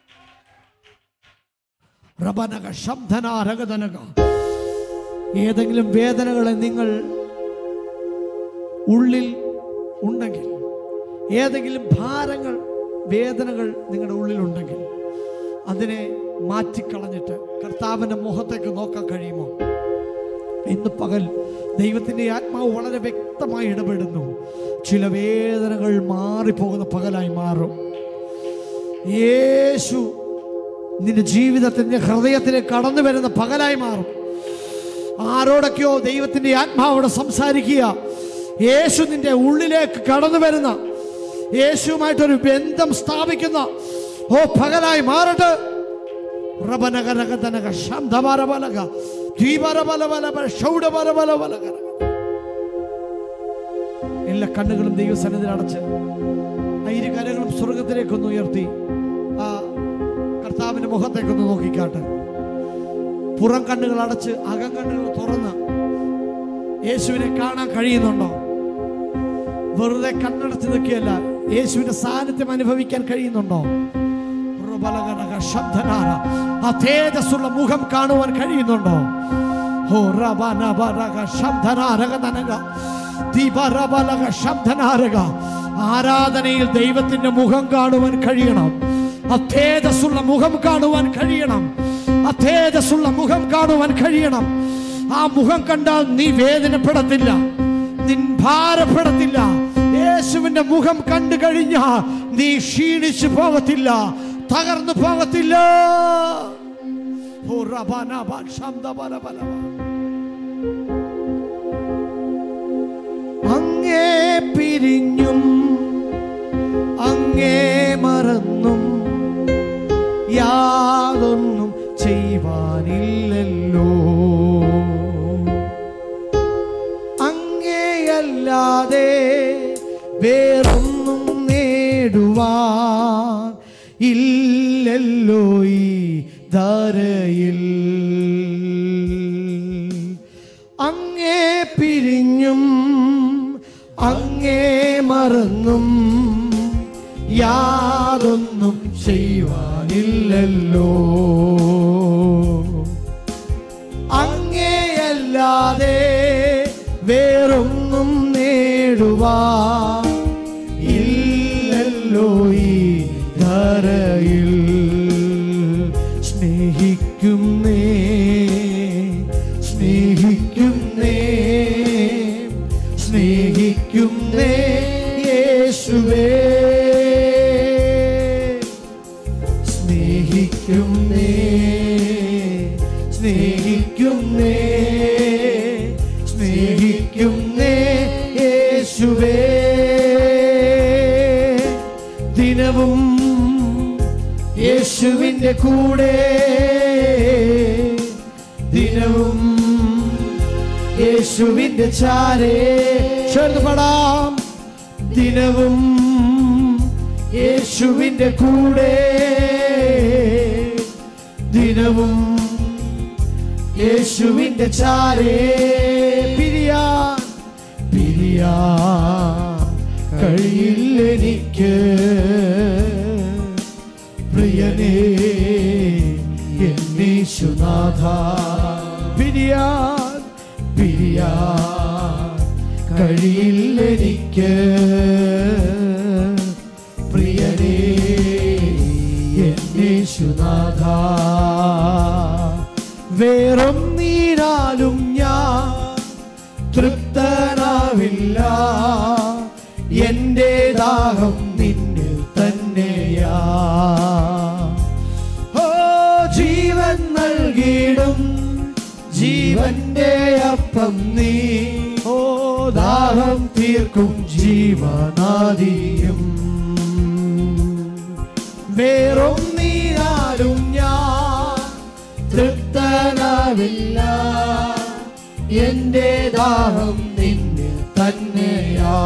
റബനക ശബ്ദനാരകതനക ഏതെങ്കിലും വേദനകളെ നിങ്ങൾ ഉള്ളിൽ ഉണ്ടെങ്കിൽ ഏതെങ്കിലും ഭാരങ്ങൾ വേദനകൾ നിങ്ങളുടെ ഉള്ളിലുണ്ടെങ്കിൽ അതിനെ മാറ്റിക്കളഞ്ഞിട്ട് കർത്താവിൻ്റെ മുഖത്തേക്ക് നോക്കാൻ കഴിയുമോ ഇന്ന് പകൽ ദൈവത്തിൻ്റെ ആത്മാവ് വളരെ വ്യക്തമായി ഇടപെടുന്നു ചില വേദനകൾ മാറിപ്പോകുന്ന പകലായി മാറും യേശു നിന്റെ ജീവിതത്തിൻ്റെ ഹൃദയത്തിലേക്ക് കടന്നു വരുന്ന പകലായി മാറും ആരോടൊക്കെയോ ദൈവത്തിൻ്റെ ആത്മാവോട് സംസാരിക്കുക യേശു നിന്റെ ഉള്ളിലേക്ക് കടന്നു വരുന്ന യേശുവുമായിട്ടൊരു ബന്ധം സ്ഥാപിക്കുന്ന ഓ പകലായി മാറട്ടെ റബനഗരഗതനഗ ശബ്ദബരബലഗ ദ്വീപരബലബലബ ഷൗഡബലബലബലഗ എല്ലാ കണ്ണുകളും ദൈവസന്നിധിയിൽ അടച്ച് ആ ഇരു കരങ്ങളും സ്വർഗത്തിലേക്കൊന്ന് ഉയർത്തി ആ കർത്താവിന്റെ മുഖത്തേക്കൊന്ന് നോക്കിക്കാട്ടെ പുറം കണ്ണുകൾ അടച്ച് അകം കണ്ണുകൾ തുറന്ന് യേശുവിനെ കാണാൻ കഴിയുന്നുണ്ടോ വെറുതെ കണ്ണടച്ച് നിൽക്കുകയല്ല യേശുവിന്റെ സാന്നിധ്യം അനുഭവിക്കാൻ കഴിയുന്നുണ്ടോ റുബലഗണക ശബ്ദനാര. ആ തേജസ്സുള്ള മുഖം കാണുവാൻ കഴിയുന്നുണ്ടോ ഹോ റബനബരക ശബ്ദനാരകനനക. ദിബറബലക ശബ്ദനാരക. ആരാധനയിൽ ദൈവത്തിന്റെ മുഖം കാണുവാൻ കഴിയണം ആ തേജസ്സുള്ള മുഖം കാണുവാൻ കഴിയണം ആ തേജസ്സുള്ള മുഖം കാണുവാൻ കഴിയണം ആ മുഖം കണ്ടാൽ നീ വേദനപ്പെടത്തില്ല നിൻ ഭാരപ്പെടത്തില്ല യേശുവിന്റെ മുഖം കണ്ടു കഴിഞ്ഞാൽ നീ ക്ഷീണിച്ചു പോകത്തില്ല തകർന്നു പോകത്തില്ല ഓ റബനബ ശബ്ദബലബലബ. അങ്ങേ പിരിഞ്ഞും അങ്ങേ മറന്നും യാതൊന്നും ചെയ്യുവാനില്ലല്ലോ അങ്ങേയല്ലാതെ വേറൊന്നും നേടുവാൻ ഇല്ലല്ലോ ഈ ധരയിൽ അങ്ങേ പിരിഞ്ഞും അങ്ങേ മറന്നും യാതൊന്നും ചെയ്യുവാനില്ലല്ലോ അങ്ങേയല്ലാതെ വേറൊന്നും നേടുവാൻ ഇല്ലല്ലോ ഈ ധരയിൽ സ്നേഹിക്കുന്നേ സ്നേഹിക്കുന്നേ സ്നേഹിക്കുന്നേ യേശുവേ സ്നേഹിക്കുന്നേ സ്നേഹിക്കുന്നേ സ്നേഹിക്കുന്നേ യേശുവേ ദിനവും യേശുവിൻ്റെ കൂടെ ദിനവും യേശുവിൻ്റെ ചാരേ ചേർന്ന് പാടാം ദിനവും യേശുവിൻ്റെ കൂടെ ദിനവും യേശുവിൻ്റെ ചാരേ പിരിയാൻ പിരിയാൻ കഴിയില്ലെനിക്ക് പ്രിയനേ എന്നീശുനാഥ പിരിയാൻ പിരിയാൻ കഴിയില്ലെനിക്ക് പ്രിയനേ എന്നീശുനാഥ വേറൊന്നീനാലും ഞാൻ തൃപ്തനാവില്ല എൻ്റെ ദാഹം നിന്നിൽ തന്നെയാ ഓ ജീവൻ നൽകിയിടും ജീവന്റെ അപ്പം നീ ഓ ദാഹം തീർക്കും ജീവനാദിയും വേറൊന്നീനാലും ഞാൻ തൃപ്തനാവില്ല എന്റെ ദാഹം നിന്നിൽ തന്നെയാ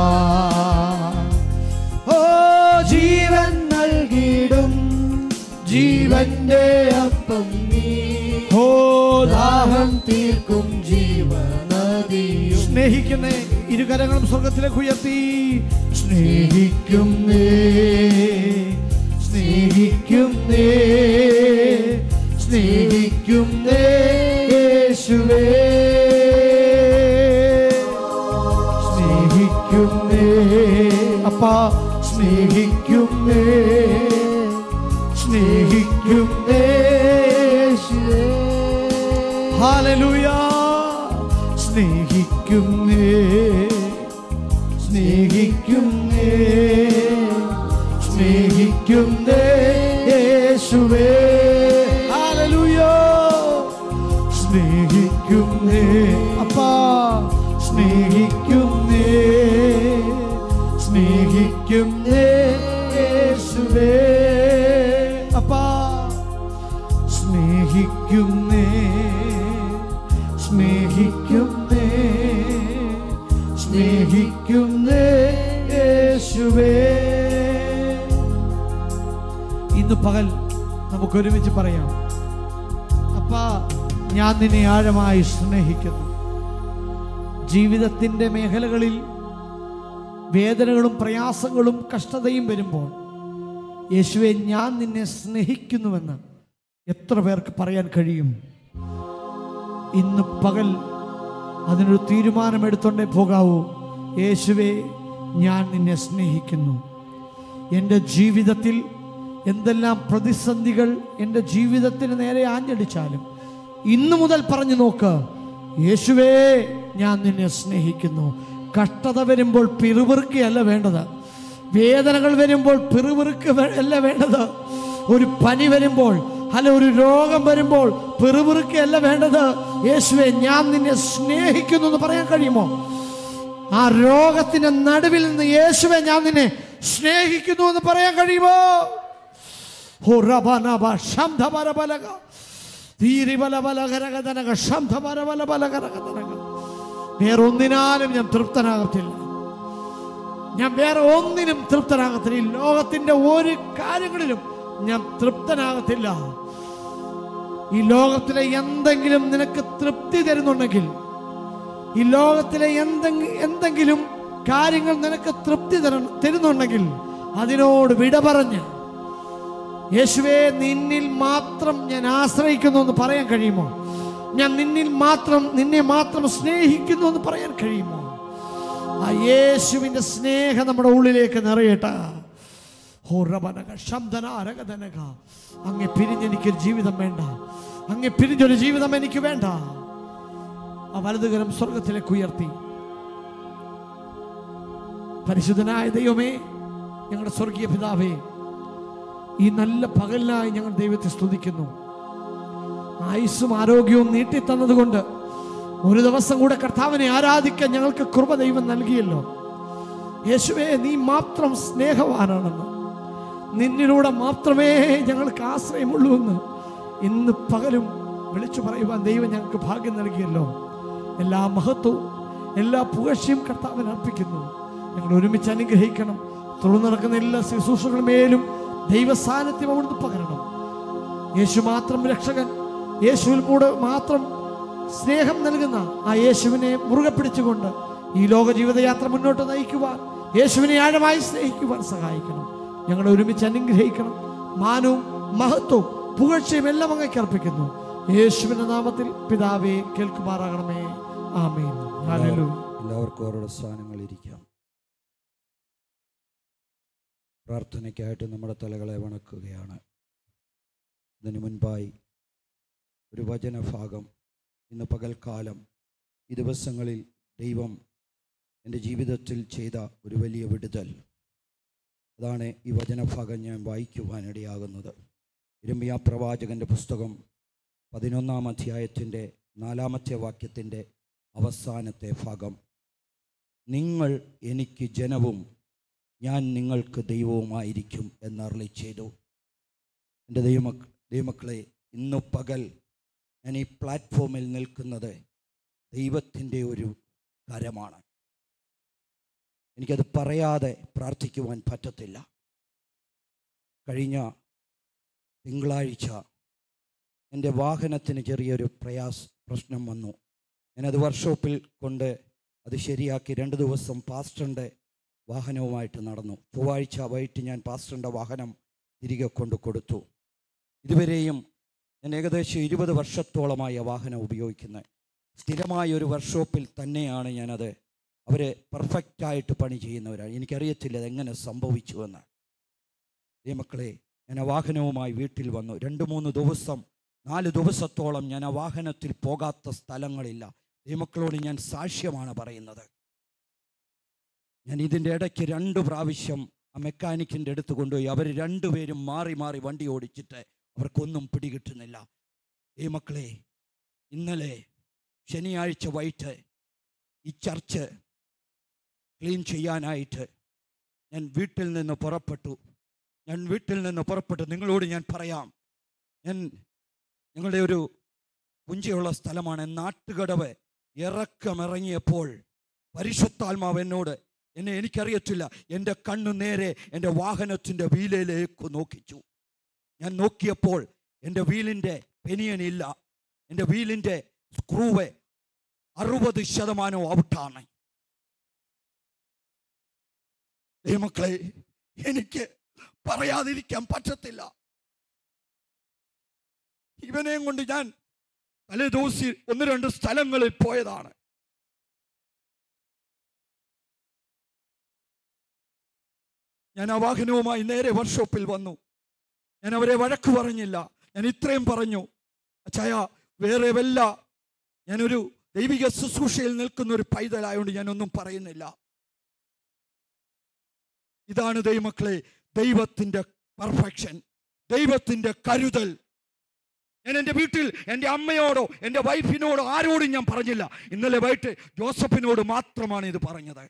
ഓ ജീവൻ നൽകിയിടും ജീവന്റെ അപ്പം നീ ഓ ദാഹം തീർക്കും ജീവനദിയും സ്നേഹിക്കുന്നേ ഇരുകരങ്ങളും സ്വർഗത്തിലേക്ക് ഉയർത്തി സ്നേഹിക്കുന്നേ സ്നേഹിക്കുന്നേ സ്നേഹിക്കുന്നേ യേശുവേ സ്നേഹിക്കുന്നേ അപ്പാ സ്നേഹിക്കുന്നേ സ്നേഹിക്കും യേശുവേ ഹാലലുയ സ്നേഹിക്കുന്നേ സ്നേഹിക്കുന്നേ സ്നേഹിക്കുന്നേ യേശുവേ ഹാലലുയ സ്നേഹിക്കുന്നേ അപ്പാ സ്നേഹിക്കുന്നേ സ്നേഹിക്കുന്നേ യേശുവേ അപ്പാ സ്നേഹിക്കുന്നേ സ്നേഹിക്കുന്നേ സ്നേഹിക്കുന്നേ യേശുവേ ഇന്ന് പകൽ നമുക്ക് ഒരുമിച്ച് പറയാം അപ്പാ ഞാൻ നിന്നെ ആഴമായി സ്നേഹിക്കുന്നു ജീവിതത്തിൻ്റെ മേഖലകളിൽ വേദനകളും പ്രയാസങ്ങളും കഷ്ടതയും വരുമ്പോൾ യേശുവെ ഞാൻ നിന്നെ സ്നേഹിക്കുന്നുവെന്ന് എത്ര പേർക്ക് പറയാൻ കഴിയും ഇന്ന് പകൽ അതിനൊരു തീരുമാനമെടുത്തോണ്ടേ പോകാവൂ യേശുവെ ഞാൻ നിന്നെ സ്നേഹിക്കുന്നു എൻ്റെ ജീവിതത്തിൽ എന്തെല്ലാം പ്രതിസന്ധികൾ എൻ്റെ ജീവിതത്തിന് നേരെ ആഞ്ഞടിച്ചാലും ഇന്നു മുതൽ പറഞ്ഞു നോക്ക് യേശുവേ ഞാൻ നിന്നെ സ്നേഹിക്കുന്നു കഷ്ടത വരുമ്പോൾ പിറുപിറുക്കുകയല്ല വേണ്ടത് വേദനകൾ വരുമ്പോൾ പിറുപിറുക്ക് വേ- അല്ല വേണ്ടത് ഒരു പനി വരുമ്പോൾ അല്ല ഒരു രോഗം വരുമ്പോൾ പിറുപിറുക്കല്ല വേണ്ടത് യേശുവെ ഞാൻ നിന്നെ സ്നേഹിക്കുന്നു എന്ന് പറയാൻ കഴിയുമോ ആ രോഗത്തിന്റെ നടുവിൽ നിന്ന് യേശുവെ ഞാൻ നിന്നെ സ്നേഹിക്കുന്നു എന്ന് പറയാൻ കഴിയുമോ ഹോ റബനബ ശംധപരബലക ധീരിബലബലകരകതനക ശംധപരബലബലകരകതനക വേറൊന്നിനാലും ഞാൻ തൃപ്തനാകത്തില്ല ഞാൻ വേറെ ഒന്നിനും തൃപ്തനാകത്തില്ല ഈ ലോകത്തിന്റെ ഒരു കാര്യങ്ങളിലും ഞാൻ തൃപ്തനാകത്തില്ല ഈ ലോകത്തിലെ എന്തെങ്കിലും നിനക്ക് തൃപ്തി തരുന്നുണ്ടെങ്കിൽ ഈ ലോകത്തിലെ എന്തെങ്കിലും എന്തെങ്കിലും കാര്യങ്ങൾ നിനക്ക് തൃപ്തി തരണം തരുന്നുണ്ടെങ്കിൽ അതിനോട് വിട പറഞ്ഞ് യേശുവേ നിന്നിൽ മാത്രം ഞാൻ ആശ്രയിക്കുന്നു എന്ന് പറയാൻ കഴിയുമോ ഞാൻ നിന്നിൽ മാത്രം നിന്നെ മാത്രം സ്നേഹിക്കുന്നു എന്ന് പറയാൻ കഴിയുമോ ആ യേശുവിൻ്റെ സ്നേഹം നമ്മുടെ ഉള്ളിലേക്ക് നിറയട്ടെ ഹോറബനക ശബ്ദനാരകതനക അങ്ങെ പിരിഞ്ഞെനിക്കൊരു ജീവിതം വേണ്ട അങ്ങെ പിരിഞ്ഞൊരു ജീവിതം എനിക്ക് വേണ്ട ആ വലതുകരം സ്വർഗത്തിലേക്ക് ഉയർത്തി പരിശുദ്ധനായ ദൈവമേ ഞങ്ങളുടെ സ്വർഗീയ പിതാവേ ഈ നല്ല പകലിനായി ഞങ്ങൾ ദൈവത്തെ സ്തുതിക്കുന്നു ആയുസ്സും ആരോഗ്യവും നീട്ടിത്തന്നതുകൊണ്ട് ഒരു ദിവസം കൂടെ കർത്താവിനെ ആരാധിക്കാൻ ഞങ്ങൾക്ക് കൃപ ദൈവം നൽകിയല്ലോ യേശുവേ നീ മാത്രം സ്നേഹവാനാണെന്ന് നിന്നിലൂടെ മാത്രമേ ഞങ്ങൾക്ക് ആശ്രയമുള്ളൂ എന്ന് ഇന്ന് പകലും വിളിച്ചു പറയുവാൻ ദൈവം ഞങ്ങൾക്ക് ഭാഗ്യം നൽകിയല്ലോ എല്ലാ മഹത്വവും എല്ലാ പുകഴ്ചയും കർത്താവിന് അർപ്പിക്കുന്നു ഞങ്ങൾ ഒരുമിച്ച് അനുഗ്രഹിക്കണം തുടർന്ന് നടക്കുന്ന എല്ലാ ശുശ്രൂഷകളുടെ മേലും ദൈവ സാന്നിധ്യം അവിടുന്ന് പകരണം യേശു മാത്രം രക്ഷകൻ യേശുവിൽ കൂടെ മാത്രം സ്നേഹം നൽകുന്ന ആ യേശുവിനെ മുറുകെ പിടിച്ചുകൊണ്ട് ഈ ലോക ജീവിതയാത്ര മുന്നോട്ട് നയിക്കുവാൻ യേശുവിനെ ആഴമായി സ്നേഹിക്കുവാൻ സഹായിക്കണം ഞങ്ങളെ ഒരുമിച്ച് അനുഗ്രഹിക്കണം മാനവും മഹത്വവും പുകഴ്ചയും എല്ലാം അങ്ങേക്ക് അർപ്പിക്കുന്നു യേശുവിന്റെ നാമത്തിൽ പിതാവേ കേൾക്കുമാറാകണമേ ആമേൻ ഹല്ലേലൂയ എല്ലാവർക്കും അവരുടെ സ്ഥാനങ്ങളിൽ ഇരിക്കാം പ്രാർത്ഥനയ്ക്കായിട്ട് നമ്മുടെ തലകളെ വണക്കുകയാണ് ഇതിനു മുൻപായി ഒരു വചനഭാഗം ഇന്ന് പകൽക്കാലം ഈ ദിവസങ്ങളിൽ ദൈവം എൻ്റെ ജീവിതത്തിൽ ചെയ്ത ഒരു വലിയ വിടുതൽ അതാണ് ഈ വചനഭാഗം ഞാൻ വായിക്കുവാനിടയാകുന്നത് ഇരമ്യ പ്രവാചകൻ്റെ പുസ്തകം പതിനൊന്നാം അധ്യായത്തിൻ്റെ നാലാമത്തെ വാക്യത്തിൻ്റെ അവസാനത്തെ ഭാഗം നിങ്ങൾ എനിക്ക് ജനവും ഞാൻ നിങ്ങൾക്ക് ദൈവവുമായിരിക്കും എന്നറിളി ചെയ്തു എൻ്റെ ദൈവമക്ക ദൈവമക്കളെ ഇന്ന് പകൽ ഞാൻ ഈ പ്ലാറ്റ്ഫോമിൽ നിൽക്കുന്നത് ദൈവത്തിൻ്റെ ഒരു കരമാണ് എനിക്കത് പറയാതെ പ്രാർത്ഥിക്കുവാൻ പറ്റത്തില്ല കഴിഞ്ഞ തിങ്കളാഴ്ച എൻ്റെ വാഹനത്തിന് ചെറിയൊരു പ്രയാസ് പ്രശ്നം വന്നു ഞാനത് വർക്ക്ഷോപ്പിൽ കൊണ്ട് അത് ശരിയാക്കി രണ്ട് ദിവസം പാസ്റ്ററിൻ്റെ വാഹനവുമായിട്ട് നടന്നു ചൊവ്വാഴ്ച വൈകിട്ട് ഞാൻ പാസ്റ്ററിൻ്റെ വാഹനം തിരികെ കൊണ്ട് കൊടുത്തു ഇതുവരെയും ഞാൻ ഏകദേശം ഇരുപത് വർഷത്തോളമായി ആ വാഹനം ഉപയോഗിക്കുന്നത് സ്ഥിരമായ ഒരു വർക്ക്ഷോപ്പിൽ തന്നെയാണ് ഞാനത് അവർ പെർഫെക്റ്റായിട്ട് പണി ചെയ്യുന്നവരാണ് എനിക്കറിയത്തില്ല അതെങ്ങനെ സംഭവിച്ചുവെന്ന് ഈ മക്കളെ ഞാൻ ആ വാഹനവുമായി വീട്ടിൽ വന്നു രണ്ട് മൂന്ന് ദിവസം നാല് ദിവസത്തോളം ഞാൻ ആ വാഹനത്തിൽ പോകാത്ത സ്ഥലങ്ങളില്ല ദൈവമക്കളോട് ഞാൻ സാക്ഷ്യമാണ് പറയുന്നത് ഞാൻ ഇതിൻ്റെ ഇടയ്ക്ക് രണ്ട് പ്രാവശ്യം ആ മെക്കാനിക്കിൻ്റെ അടുത്ത് കൊണ്ടുപോയി അവർ രണ്ടുപേരും മാറി മാറി വണ്ടി ഓടിച്ചിട്ട് അവർക്കൊന്നും പിടികിട്ടുന്നില്ല ദൈവമക്കളെ ഇന്നലെ ശനിയാഴ്ച വൈകിട്ട് ഈ ചർച്ച് ക്ലീൻ ചെയ്യാനായിട്ട് ഞാൻ വീട്ടിൽ നിന്ന് പുറപ്പെട്ടു ഞാൻ വീട്ടിൽ നിന്ന് പുറപ്പെട്ടു നിങ്ങളോട് ഞാൻ പറയാം ഞാൻ ഞങ്ങളുടെ ഒരു പുഞ്ചയുള്ള സ്ഥലമാണ് നാട്ടുകടവ് ഇറക്കമിറങ്ങിയപ്പോൾ പരിശുദ്ധാത്മാവ് എന്നോട് എന്നെ എനിക്കറിയത്തില്ല എൻ്റെ കണ്ണു നേരെ എൻ്റെ വാഹനത്തിൻ്റെ വീലയിലേക്ക് നോക്കിച്ചു ഞാൻ നോക്കിയപ്പോൾ എൻ്റെ വീലിൻ്റെ പെനിയനില്ല എൻ്റെ വീലിൻ്റെ സ്ക്രൂവ് അറുപത് ശതമാനവും ഔട്ടാണ് ദൈവമക്കളെ എനിക്ക് പറയാതിരിക്കാൻ പറ്റത്തില്ല ഇവനെയും കൊണ്ട് ഞാൻ തലേദിവസി ഒന്ന് രണ്ട് സ്ഥലങ്ങളിൽ പോയതാണ് ഞാൻ ആ വാഹനവുമായി നേരെ വർക്ക്ഷോപ്പിൽ വന്നു ഞാൻ അവരെ വഴക്ക് പറഞ്ഞില്ല ഞാൻ ഇത്രയും പറഞ്ഞു അച്ചായ വേറെ വല്ല ഞാനൊരു ദൈവിക ശുശ്രൂഷയിൽ നിൽക്കുന്ന ഒരു പൈതലായോണ്ട് ഞാനൊന്നും പറയുന്നില്ല ഇതാണ് ദൈവമക്കളെ ദൈവത്തിൻ്റെ പെർഫെക്ഷൻ ദൈവത്തിൻ്റെ കരുതൽ ഞാൻ എൻ്റെ വീട്ടിൽ എൻ്റെ അമ്മയോടോ എൻ്റെ വൈഫിനോടോ ആരോടും ഞാൻ പറഞ്ഞില്ല ഇന്നലെ വൈകിട്ട് ജോസഫിനോട് മാത്രമാണ് ഇത് പറഞ്ഞത്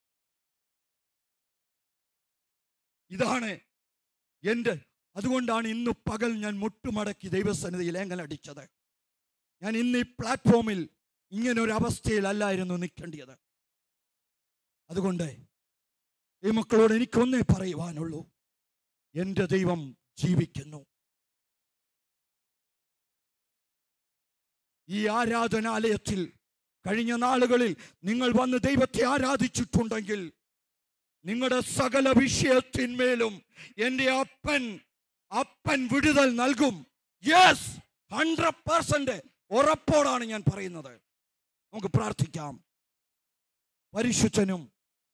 ഇതാണ് എൻ്റെ അതുകൊണ്ടാണ് ഇന്ന് പകൽ ഞാൻ മുട്ടുമടക്കി ദൈവസന്നിധിയിൽ ഏങ്ങലടിച്ചത് ഞാൻ ഇന്ന് ഈ പ്ലാറ്റ്ഫോമിൽ ഇങ്ങനെ ഒരു അവസ്ഥയിലല്ലായിരുന്നു നിൽക്കേണ്ടത് അതുകൊണ്ട് ഈ മക്കളോട് എനിക്കൊന്നേ പറയുവാനുള്ളൂ എൻ്റെ ദൈവം ജീവിക്കുന്നു ഈ ആരാധനാലയത്തിൽ കഴിഞ്ഞ നാളുകളിൽ നിങ്ങൾ വന്ന് ദൈവത്തെ ആരാധിച്ചിട്ടുണ്ടെങ്കിൽ നിങ്ങളുടെ സകല വിഷയത്തിന്മേലും എൻ്റെ അപ്പൻ അപ്പൻ വിടുതൽ നൽകും യെസ് ഹൺഡ്രഡ് പേഴ്സെന്റ് ഉറപ്പോടാണ് ഞാൻ പറയുന്നത് നമുക്ക് പ്രാർത്ഥിക്കാം പരിശുദ്ധനും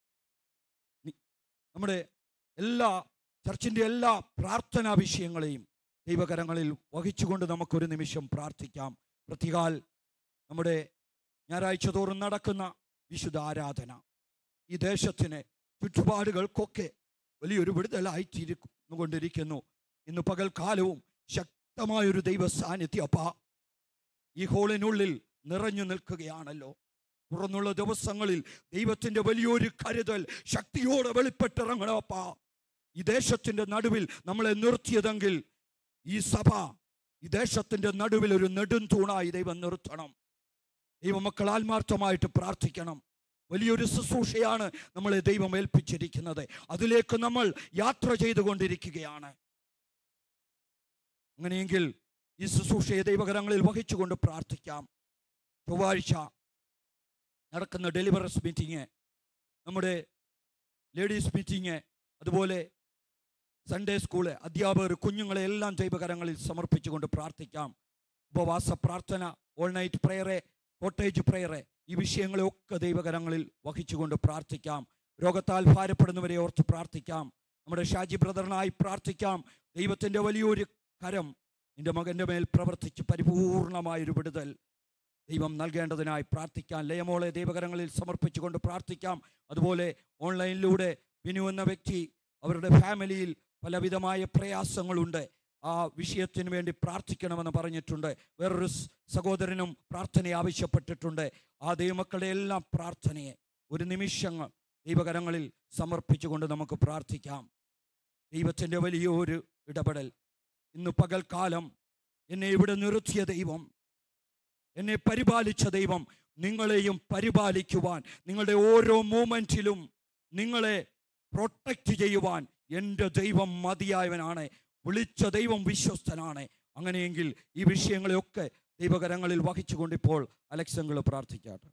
നി- നമ്മുടെ എല്ലാ ചർച്ചിൻ്റെ എല്ലാ പ്രാർത്ഥനാ വിഷയങ്ങളെയും ദൈവകരങ്ങളിൽ വഹിച്ചുകൊണ്ട് നമുക്കൊരു നിമിഷം പ്രാർത്ഥിക്കാം പ്രതികാൽ നമ്മുടെ ഞായറാഴ്ച തോറും നടക്കുന്ന വിശുദ്ധ ആരാധന ഈ ദേശത്തിന് ചുറ്റുപാടുകൾക്കൊക്കെ വലിയൊരു വിടുതലായി കൊണ്ടിരിക്കുന്നു ഇന്ന് പകൽക്കാലവും ശക്തമായൊരു ദൈവ സാന്നിധ്യം അപ്പാ ഈ ഹോളിനുള്ളിൽ നിറഞ്ഞു നിൽക്കുകയാണല്ലോ തുറന്നുള്ള ദിവസങ്ങളിൽ ദൈവത്തിന്റെ വലിയൊരു കരുതൽ ശക്തിയോടെ വെളിപ്പെട്ടിറങ്ങണം അപ്പാ ഈ ദേശത്തിന്റെ നടുവിൽ നമ്മളെ നിർത്തിയതെങ്കിൽ ഈ സഭ ഈ ദേശത്തിന്റെ നടുവിൽ ഒരു നെടും തൂണായി ദൈവം നിർത്തണം ദൈവമക്കൾ ആത്മാർത്ഥമായിട്ട് പ്രാർത്ഥിക്കണം വലിയൊരു ശുശ്രൂഷയാണ് നമ്മളെ ദൈവം ഏൽപ്പിച്ചിരിക്കുന്നത് അതിലേക്ക് നമ്മൾ യാത്ര ചെയ്തുകൊണ്ടിരിക്കുകയാണ് അങ്ങനെയെങ്കിൽ ഈ ശുശ്രൂഷയെ ദൈവകരങ്ങളിൽ വഹിച്ചുകൊണ്ട് പ്രാർത്ഥിക്കാം ചൊവ്വാഴ്ച നടക്കുന്ന ഡെലിവറൻസ് മീറ്റിംഗ് നമ്മുടെ ലേഡീസ് മീറ്റിംഗ് അതുപോലെ സൺഡേ സ്കൂള് അധ്യാപകർ കുഞ്ഞുങ്ങളെ എല്ലാം ദൈവകരങ്ങളിൽ സമർപ്പിച്ചുകൊണ്ട് പ്രാർത്ഥിക്കാം ഉപവാസ പ്രാർത്ഥന ഓൾ നൈറ്റ് പ്രയറെ കോട്ടേജ് പ്രയറെ ഈ വിഷയങ്ങളെയൊക്കെ ദൈവകരങ്ങളിൽ വഹിച്ചുകൊണ്ട് പ്രാർത്ഥിക്കാം രോഗത്താൽ ഭാരപ്പെടുന്നവരെ ഓർത്ത് പ്രാർത്ഥിക്കാം നമ്മുടെ ഷാജി ബ്രദറിനായി പ്രാർത്ഥിക്കാം ദൈവത്തിൻ്റെ വലിയൊരു കരം നിന്റെ മകൻ്റെ മേൽ പ്രവർത്തിച്ച് പരിപൂർണമായൊരു വിടുതൽ ദൈവം നൽകേണ്ടതിനായി പ്രാർത്ഥിക്കാം ലയമോളെ ദൈവകരങ്ങളിൽ സമർപ്പിച്ചുകൊണ്ട് പ്രാർത്ഥിക്കാം അതുപോലെ ഓൺലൈനിലൂടെ ബിനു എന്ന വ്യക്തി അവരുടെ ഫാമിലിയിൽ പലവിധമായ പ്രയാസങ്ങളുണ്ട് ആ വിഷയത്തിന് വേണ്ടി പ്രാർത്ഥിക്കണമെന്ന് പറഞ്ഞിട്ടുണ്ട് വേറൊരു സ് സഹോദരനും പ്രാർത്ഥന ആവശ്യപ്പെട്ടിട്ടുണ്ട് ആ ദൈവമക്കളുടെ എല്ലാം പ്രാർത്ഥനയെ ഒരു നിമിഷങ്ങൾ ദൈവകരങ്ങളിൽ സമർപ്പിച്ചുകൊണ്ട് നമുക്ക് പ്രാർത്ഥിക്കാം ദൈവത്തിൻ്റെ വലിയൊരു ഇടപെടൽ ഇന്ന് പകൽക്കാലം എന്നെ ഇവിടെ നിർത്തിയ ദൈവം എന്നെ പരിപാലിച്ച ദൈവം നിങ്ങളെയും പരിപാലിക്കുവാൻ നിങ്ങളുടെ ഓരോ മൂമെൻറ്റിലും നിങ്ങളെ പ്രൊട്ടക്റ്റ് ചെയ്യുവാൻ എൻ്റെ ദൈവം മതിയായവനാണ് വിളിച്ച ദൈവം വിശ്വസ്തനാണ് അങ്ങനെയെങ്കിൽ ഈ വിഷയങ്ങളെയൊക്കെ ദൈവകരങ്ങളിൽ വഹിച്ചുകൊണ്ട് ഇപ്പോൾ അലക്സങ്ങൾ പ്രാർത്ഥിക്കാട്ടെ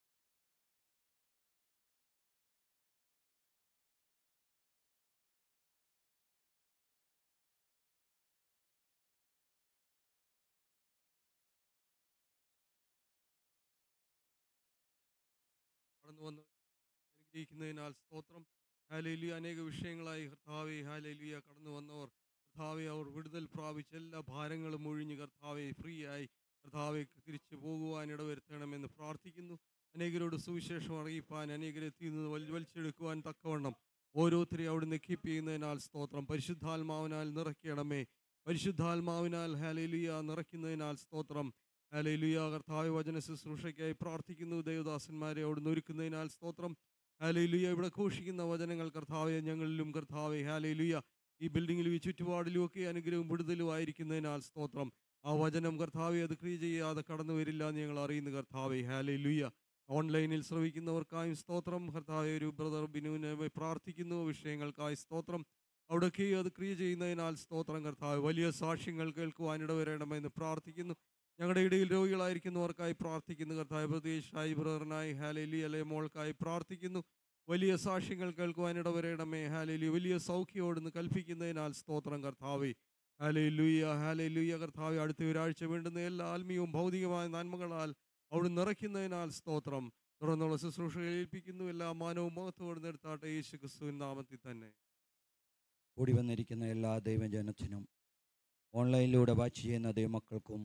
കടന്നു വന്ന് അനുഗ്രഹിക്കുന്നതിനാൽ സ്തോത്രം ഹാലേലിയ അനേക വിഷയങ്ങളായി കർത്താവെ ഹാലേലിയ കടന്നു വന്നവർ കർത്താവെ അവർ വിടുതൽ പ്രാപിച്ച് എല്ലാ ഭാരങ്ങളും ഒഴിഞ്ഞ് കർത്താവെ ഫ്രീ ആയി കർത്താവെ തിരിച്ചു പോകുവാൻ ഇടവരുത്തണമെന്ന് പ്രാർത്ഥിക്കുന്നു അനേകരോട് സുവിശേഷം അറിയിപ്പാൻ അനേകരെ തീർന്ന് വലി വലിച്ചെടുക്കുവാൻ തക്കവണ്ണം ഓരോരുത്തരെയും അവിടുന്ന് കീപ്പ് ചെയ്യുന്നതിനാൽ സ്തോത്രം പരിശുദ്ധാത്മാവിനാൽ നിറയ്ക്കണമേ പരിശുദ്ധാത്മാവിനാൽ ഹാലേലുയ നിറയ്ക്കുന്നതിനാൽ സ്തോത്രം ഹാലേലുയ കർത്താവ് വചന ശുശ്രൂഷയ്ക്കായി പ്രാർത്ഥിക്കുന്നു ദേവദാസന്മാരെ അവിടുന്ന് ഒരുക്കുന്നതിനാൽ സ്തോത്രം ഹാലേലുയ ഇവിടെ ഘോഷിക്കുന്ന വചനങ്ങൾ കർത്താവെ ഞങ്ങളിലും കർത്താവെ ഹാലേലുയ ഈ ബിൽഡിങ്ങിലും ഈ ചുറ്റുപാടിലും ഒക്കെ അനുഗ്രഹവും വിടുതലും ആയിരിക്കുന്നതിനാൽ സ്തോത്രം ആ വചനം കർത്താവെ അത് ക്രിയ ചെയ്യാതെ കടന്നു വരില്ല എന്ന് ഞങ്ങൾ അറിയുന്നു കർത്താവെ ഹാലേലുയ ഓൺലൈനിൽ ശ്രവിക്കുന്നവർക്കായും സ്തോത്രം കർത്താവെ ഒരു ബ്രദർ ബിനുവിനെ പ്രാർത്ഥിക്കുന്നു വിഷയങ്ങൾക്കായി സ്തോത്രം അവിടെയൊക്കെ അത് ക്രിയ ചെയ്യുന്നതിനാൽ സ്തോത്രം കർത്താവ് വലിയ സാക്ഷ്യങ്ങൾ കേൾക്കുവാൻ ഇടവരണമെന്ന് പ്രാർത്ഥിക്കുന്നു ഞങ്ങളുടെ ഇടയിൽ രോഗികളായിരിക്കുന്നവർക്കായി പ്രാർത്ഥിക്കുന്നു കർത്താവ് പ്രതീക്ഷായി ബ്രദറിനായി ഹാലേലി അല്ലെ മോൾക്കായി പ്രാർത്ഥിക്കുന്നു വലിയ സാക്ഷ്യങ്ങൾ കേൾക്കുവാൻ ഇടവരണമേ ഹാലേലി വലിയ സൗഖ്യോടെന്ന് കൽപ്പിക്കുന്നതിനാൽ സ്തോത്രം കർത്താവെ ഹാലേ ലൂയ ഹാലേ ലൂയ കർത്താവെ അടുത്ത ഒരാഴ്ച വേണ്ടുന്ന എല്ലാ ആത്മീയവും ഭൗതികമായ നന്മകളാൽ അവിടെ നിറയ്ക്കുന്നതിനാൽ സ്തോത്രം തുടർന്നുള്ള ശുശ്രൂഷകൾ ഏൽപ്പിക്കുന്നു എല്ലാ മാനവും മഹത്വം നിർത്താട്ടെ യേശു ക്രിസ്തുവിൻ നാമത്തിൽ തന്നെ കൂടി വന്നിരിക്കുന്ന എല്ലാ ദൈവജനത്തിനും ഓൺലൈനിലൂടെ വാച്ച് ചെയ്യുന്ന ദൈവമക്കൾക്കും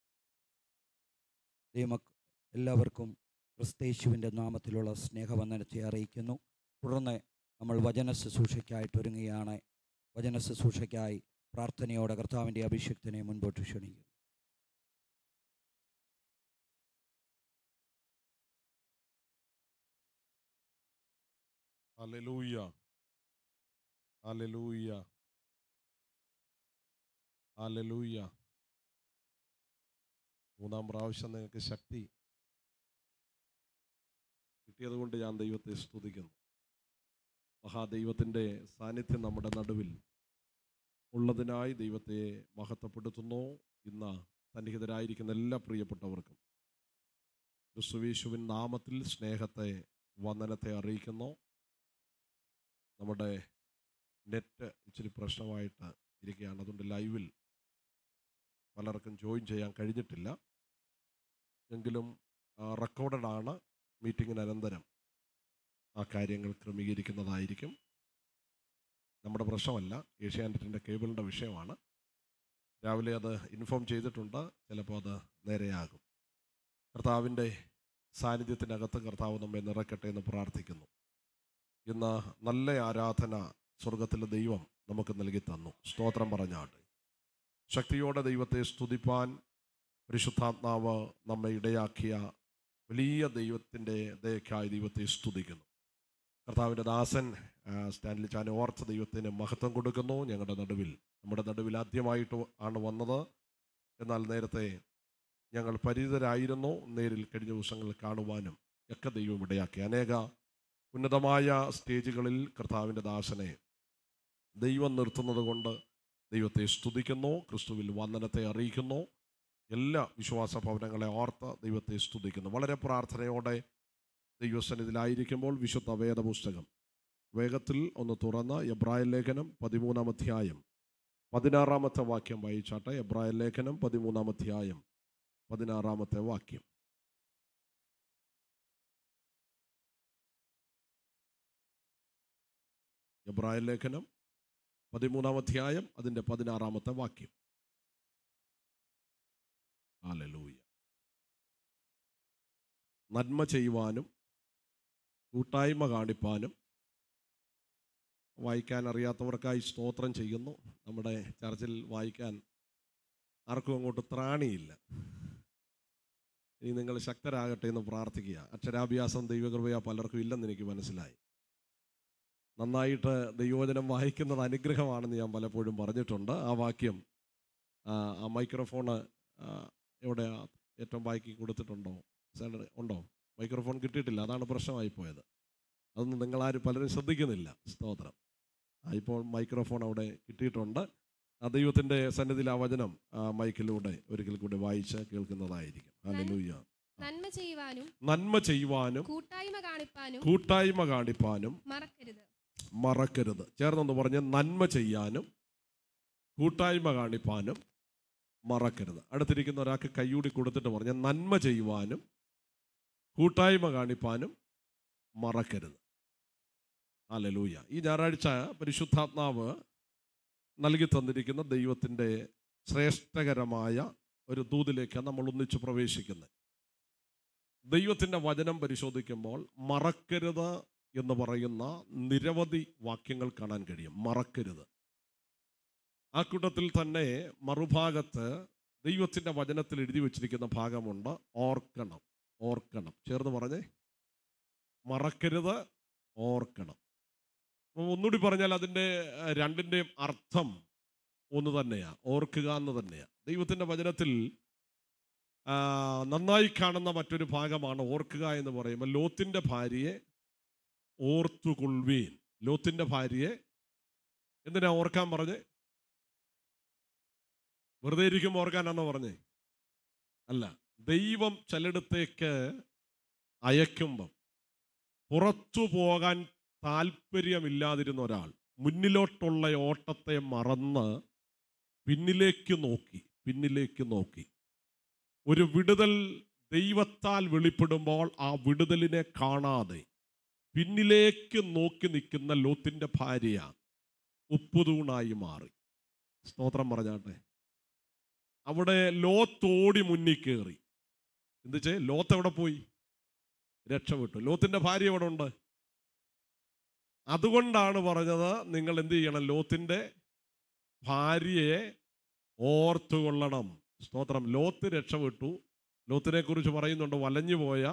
ദൈവമക്ക എല്ലാവർക്കും ക്രിസ്തേശുവിൻ്റെ നാമത്തിലുള്ള സ്നേഹവന്ദനത്തെ അറിയിക്കുന്നു തുടർന്ന് നമ്മൾ വചന ശുശ്രൂഷയ്ക്കായിട്ട് ഒരുങ്ങുകയാണ് വചന ശുശ്രൂഷയ്ക്കായി പ്രാർത്ഥനയോടെ കർത്താവിൻ്റെ അഭിഷേകത്തിനെ മുൻപോട്ട് ക്ഷണിക്കുന്നു ഹല്ലേലൂയ ഹല്ലേലൂയ ഹല്ലേലൂയ മൂന്നാം പ്രാവശ്യം നിങ്ങൾക്ക് ശക്തി കിട്ടിയത് കൊണ്ട് ഞാൻ ദൈവത്തെ സ്തുതിക്കുന്നു മഹാദൈവത്തിൻ്റെ സാന്നിധ്യം നമ്മുടെ നടുവിൽ ഉള്ളതിനായി ദൈവത്തെ മഹത്വപ്പെടുത്തുന്നു ഇന്ന് സന്നിഹിതരായിരിക്കുന്ന എല്ലാ പ്രിയപ്പെട്ടവർക്കും ക്രിസ്തുവേശുവിൻ നാമത്തിൽ സ്നേഹത്തെ വന്ദനത്തെ അറിയിക്കുന്നു നമ്മുടെ നെറ്റ് ഇച്ചിരി പ്രശ്നമായിട്ട് ഇരിക്കുകയാണ് അതുകൊണ്ട് ലൈവിൽ പലർക്കും ജോയിൻ ചെയ്യാൻ കഴിഞ്ഞിട്ടില്ല എങ്കിലും റെക്കോർഡഡ് ആണ് മീറ്റിങ്ങിന് അനന്തരം ആ കാര്യങ്ങൾ ക്രമീകരിക്കുന്നതായിരിക്കും നമ്മുടെ പ്രശ്നമല്ല ഏഷ്യാനെറ്റിൻ്റെ കേബിളിൻ്റെ വിഷയമാണ് രാവിലെ അത് ഇൻഫോം ചെയ്തിട്ടുണ്ട് ചിലപ്പോൾ അത് നേരെയാകും കർത്താവിൻ്റെ സാന്നിധ്യത്തിനകത്ത് കർത്താവ് നമ്മെ നിറയ്ക്കട്ടെ എന്ന് പ്രാർത്ഥിക്കുന്നു ഇന്ന് നല്ല ആരാധന സ്വർഗത്തിലെ ദൈവം നമുക്ക് നൽകി തന്നു സ്തോത്രം പറഞ്ഞാട്ട് ശക്തിയോടെ ദൈവത്തെ സ്തുതിപ്പാൻ പരിശുദ്ധാത്മാവ് നമ്മെ ഇടയാക്കിയ വലിയ ദൈവത്തിൻ്റെ ദയക്കായി ദൈവത്തെ സ്തുതിക്കുന്നു കർത്താവിൻ്റെ ദാസൻ ആ, സ്റ്റാൻലി ചാൻ ഓർത്ത ദൈവത്തിന് മഹത്വം കൊടുക്കുന്നു ഞങ്ങളുടെ നടുവിൽ നമ്മുടെ നടുവിൽ ആദ്യമായിട്ട് ആണ് വന്നത് എന്നാൽ നേരത്തെ ഞങ്ങൾ പരിചിതരായിരുന്നു നേരിൽ കഴിഞ്ഞ ദിവസങ്ങളിൽ കാണുവാനും ഒക്കെ ദൈവം ഇടയാക്കി അനേക ഉന്നതമായ സ്റ്റേജുകളിൽ കർത്താവിൻ്റെ ദാസനെ ദൈവം നിർത്തുന്നത് കൊണ്ട് ദൈവത്തെ സ്തുതിക്കുന്നു ക്രിസ്തുവിൽ വന്ദനത്തെ അറിയിക്കുന്നു എല്ലാ വിശ്വാസ ഭവനങ്ങളെ ഓർത്ത് ദൈവത്തെ സ്തുതിക്കുന്നു വളരെ പ്രാർത്ഥനയോടെ ദൈവസന്നിധിയിലായിരിക്കുമ്പോൾ വിശുദ്ധ വേദപുസ്തകം വേഗത്തിൽ ഒന്ന് തുറന്ന് എബ്രായ ലേഖനം പതിമൂന്നാം അധ്യായം പതിനാറാമത്തെ വാക്യം വായിച്ചാട്ടെ എബ്രായ ലേഖനം പതിമൂന്നാം അധ്യായം പതിനാറാമത്തെ വാക്യം എബ്രായ ലേഖനം പതിമൂന്നാം അധ്യായം അതിൻ്റെ പതിനാറാമത്തെ വാക്യം ഹല്ലേലൂയ നന്മ ചെയ്യുവാനും കൂട്ടായ്മ കാണിപ്പാനും വായിക്കാൻ അറിയാത്തവർക്കായി സ്തോത്രം ചെയ്യുന്നു നമ്മുടെ ചർച്ചിൽ വായിക്കാൻ ആർക്കും അങ്ങോട്ട് ത്രാണിയില്ല ഇനി നിങ്ങൾ ശക്തരാകട്ടെ എന്ന് പ്രാർത്ഥിക്കുക അക്ഷരാഭ്യാസം ദൈവകൃപയ പലർക്കും ഇല്ലെന്ന് എനിക്ക് മനസ്സിലായി നന്നായിട്ട് ദൈവവചനം വായിക്കുന്നത് അനുഗ്രഹമാണെന്ന് ഞാൻ പലപ്പോഴും പറഞ്ഞിട്ടുണ്ട് ആ വാക്യം ആ, ആ മൈക്രോഫോണ് ആ, എവിടെ ഏറ്റവും ബാക്കി കൊടുത്തിട്ടുണ്ടോ സാലറി ഉണ്ടോ മൈക്രോഫോൺ കിട്ടിയിട്ടില്ല അതാണ് പ്രശ്നമായി പോയത് അതൊന്നും നിങ്ങളാരും പലരും ശ്രദ്ധിക്കുന്നില്ല സ്തോത്രം ആ, ഇപ്പോൾ മൈക്രോഫോൺ അവിടെ കിട്ടിയിട്ടുണ്ട് ആ ദൈവത്തിൻ്റെ സന്നിധിയിൽ ആ വചനം ആ മൈക്കിലൂടെ ഒരിക്കൽ കൂടി വായിച്ച് കേൾക്കുന്നതായിരിക്കും ഹല്ലേലൂയ നന്മ ചെയ്യുവാനും നന്മ ചെയ്യുവാനും കൂട്ടായ്മ കാണിപ്പാനും കൂട്ടായ്മ കാണിപ്പാനും മറക്കരുത് മറക്കരുത് ചേർന്നൊന്ന് പറഞ്ഞ് നന്മ ചെയ്യാനും കൂട്ടായ്മ കാണിപ്പാനും മറക്കരുത് അടുത്തിരിക്കുന്ന ഒരാൾക്ക് കൈയൂടി കൊടുത്തിട്ട് പറഞ്ഞ് നന്മ ചെയ്യുവാനും കൂട്ടായ്മ കാണിപ്പാനും മറക്കരുത് അല്ലലൂയ ഈ ഞായറാഴ്ച പരിശുദ്ധാത്മാവ് നൽകി തന്നിരിക്കുന്ന ദൈവത്തിൻ്റെ ശ്രേഷ്ഠകരമായ ഒരു ദൂതിലേക്കാണ് നമ്മൾ ഒന്നിച്ച് പ്രവേശിക്കുന്നത് ദൈവത്തിൻ്റെ വചനം പരിശോധിക്കുമ്പോൾ മറക്കരുത് എന്ന് പറയുന്ന നിരവധി വാക്യങ്ങൾ കാണാൻ കഴിയും മറക്കരുത് ആ കൂട്ടത്തിൽ തന്നെ മറുഭാഗത്ത് ദൈവത്തിൻ്റെ വചനത്തിൽ എഴുതി വച്ചിരിക്കുന്ന ഭാഗമുണ്ട് ഓർക്കണം ഓർക്കണം ചേർന്ന് പറഞ്ഞേ മറക്കരുത് ഓർക്കണം അപ്പോൾ ഒന്നുകൂടി പറഞ്ഞാൽ അതിൻ്റെ അഹ്, രണ്ടിൻ്റെയും അർത്ഥം ഒന്ന് തന്നെയാണ് ഓർക്കുക എന്ന് തന്നെയാണ് ദൈവത്തിൻ്റെ വചനത്തിൽ ആ, നന്നായി കാണുന്ന മറ്റൊരു ഭാഗമാണ് ഓർക്കുക എന്ന് പറയുമ്പോൾ ലോത്തിൻ്റെ ഭാര്യയെ ഓർത്തുകൊള്ളുവീൻ ലോത്തിൻ്റെ ഭാര്യയെ എന്തിനാ ഓർക്കാൻ പറഞ്ഞേ വെറുതെ ഇരിക്കുമ്പോൾ ഓർക്കാനാണോ പറഞ്ഞേ അല്ല ദൈവം ചിലയിടത്തേക്ക് അയക്കുമ്പം പുറത്തു പോകാൻ താല്പര്യമില്ലാതിരുന്ന ഒരാൾ മുന്നിലോട്ടുള്ള ഓട്ടത്തെ മറന്ന് പിന്നിലേക്ക് നോക്കി പിന്നിലേക്ക് നോക്കി ഒരു വിടുതൽ ദൈവത്താൽ വെളിപ്പെടുമ്പോൾ ആ വിടുതലിനെ കാണാതെ പിന്നിലേക്ക് നോക്കി നിൽക്കുന്ന ലോത്തിൻ്റെ ഭാര്യ ഉപ്പുതൂണായി മാറി സ്തോത്രം പറഞ്ഞാട്ടെ അവിടെ ലോത്തോടി മുന്നിൽ കയറി എന്ത് ചെയ് ലോത്ത് എവിടെ പോയി രക്ഷപ്പെട്ടു ലോത്തിന്റെ ഭാര്യ എവിടെ ഉണ്ട് അതുകൊണ്ടാണ് പറഞ്ഞത് നിങ്ങൾ എന്ത് ചെയ്യണം ലോത്തിന്റെ ഭാര്യയെ ഓർത്തുകൊള്ളണം സ്തോത്രം ലോത്ത് രക്ഷപ്പെട്ടു ലോത്തിനെ കുറിച്ച് പറയുന്നുണ്ട് വലഞ്ഞു പോയ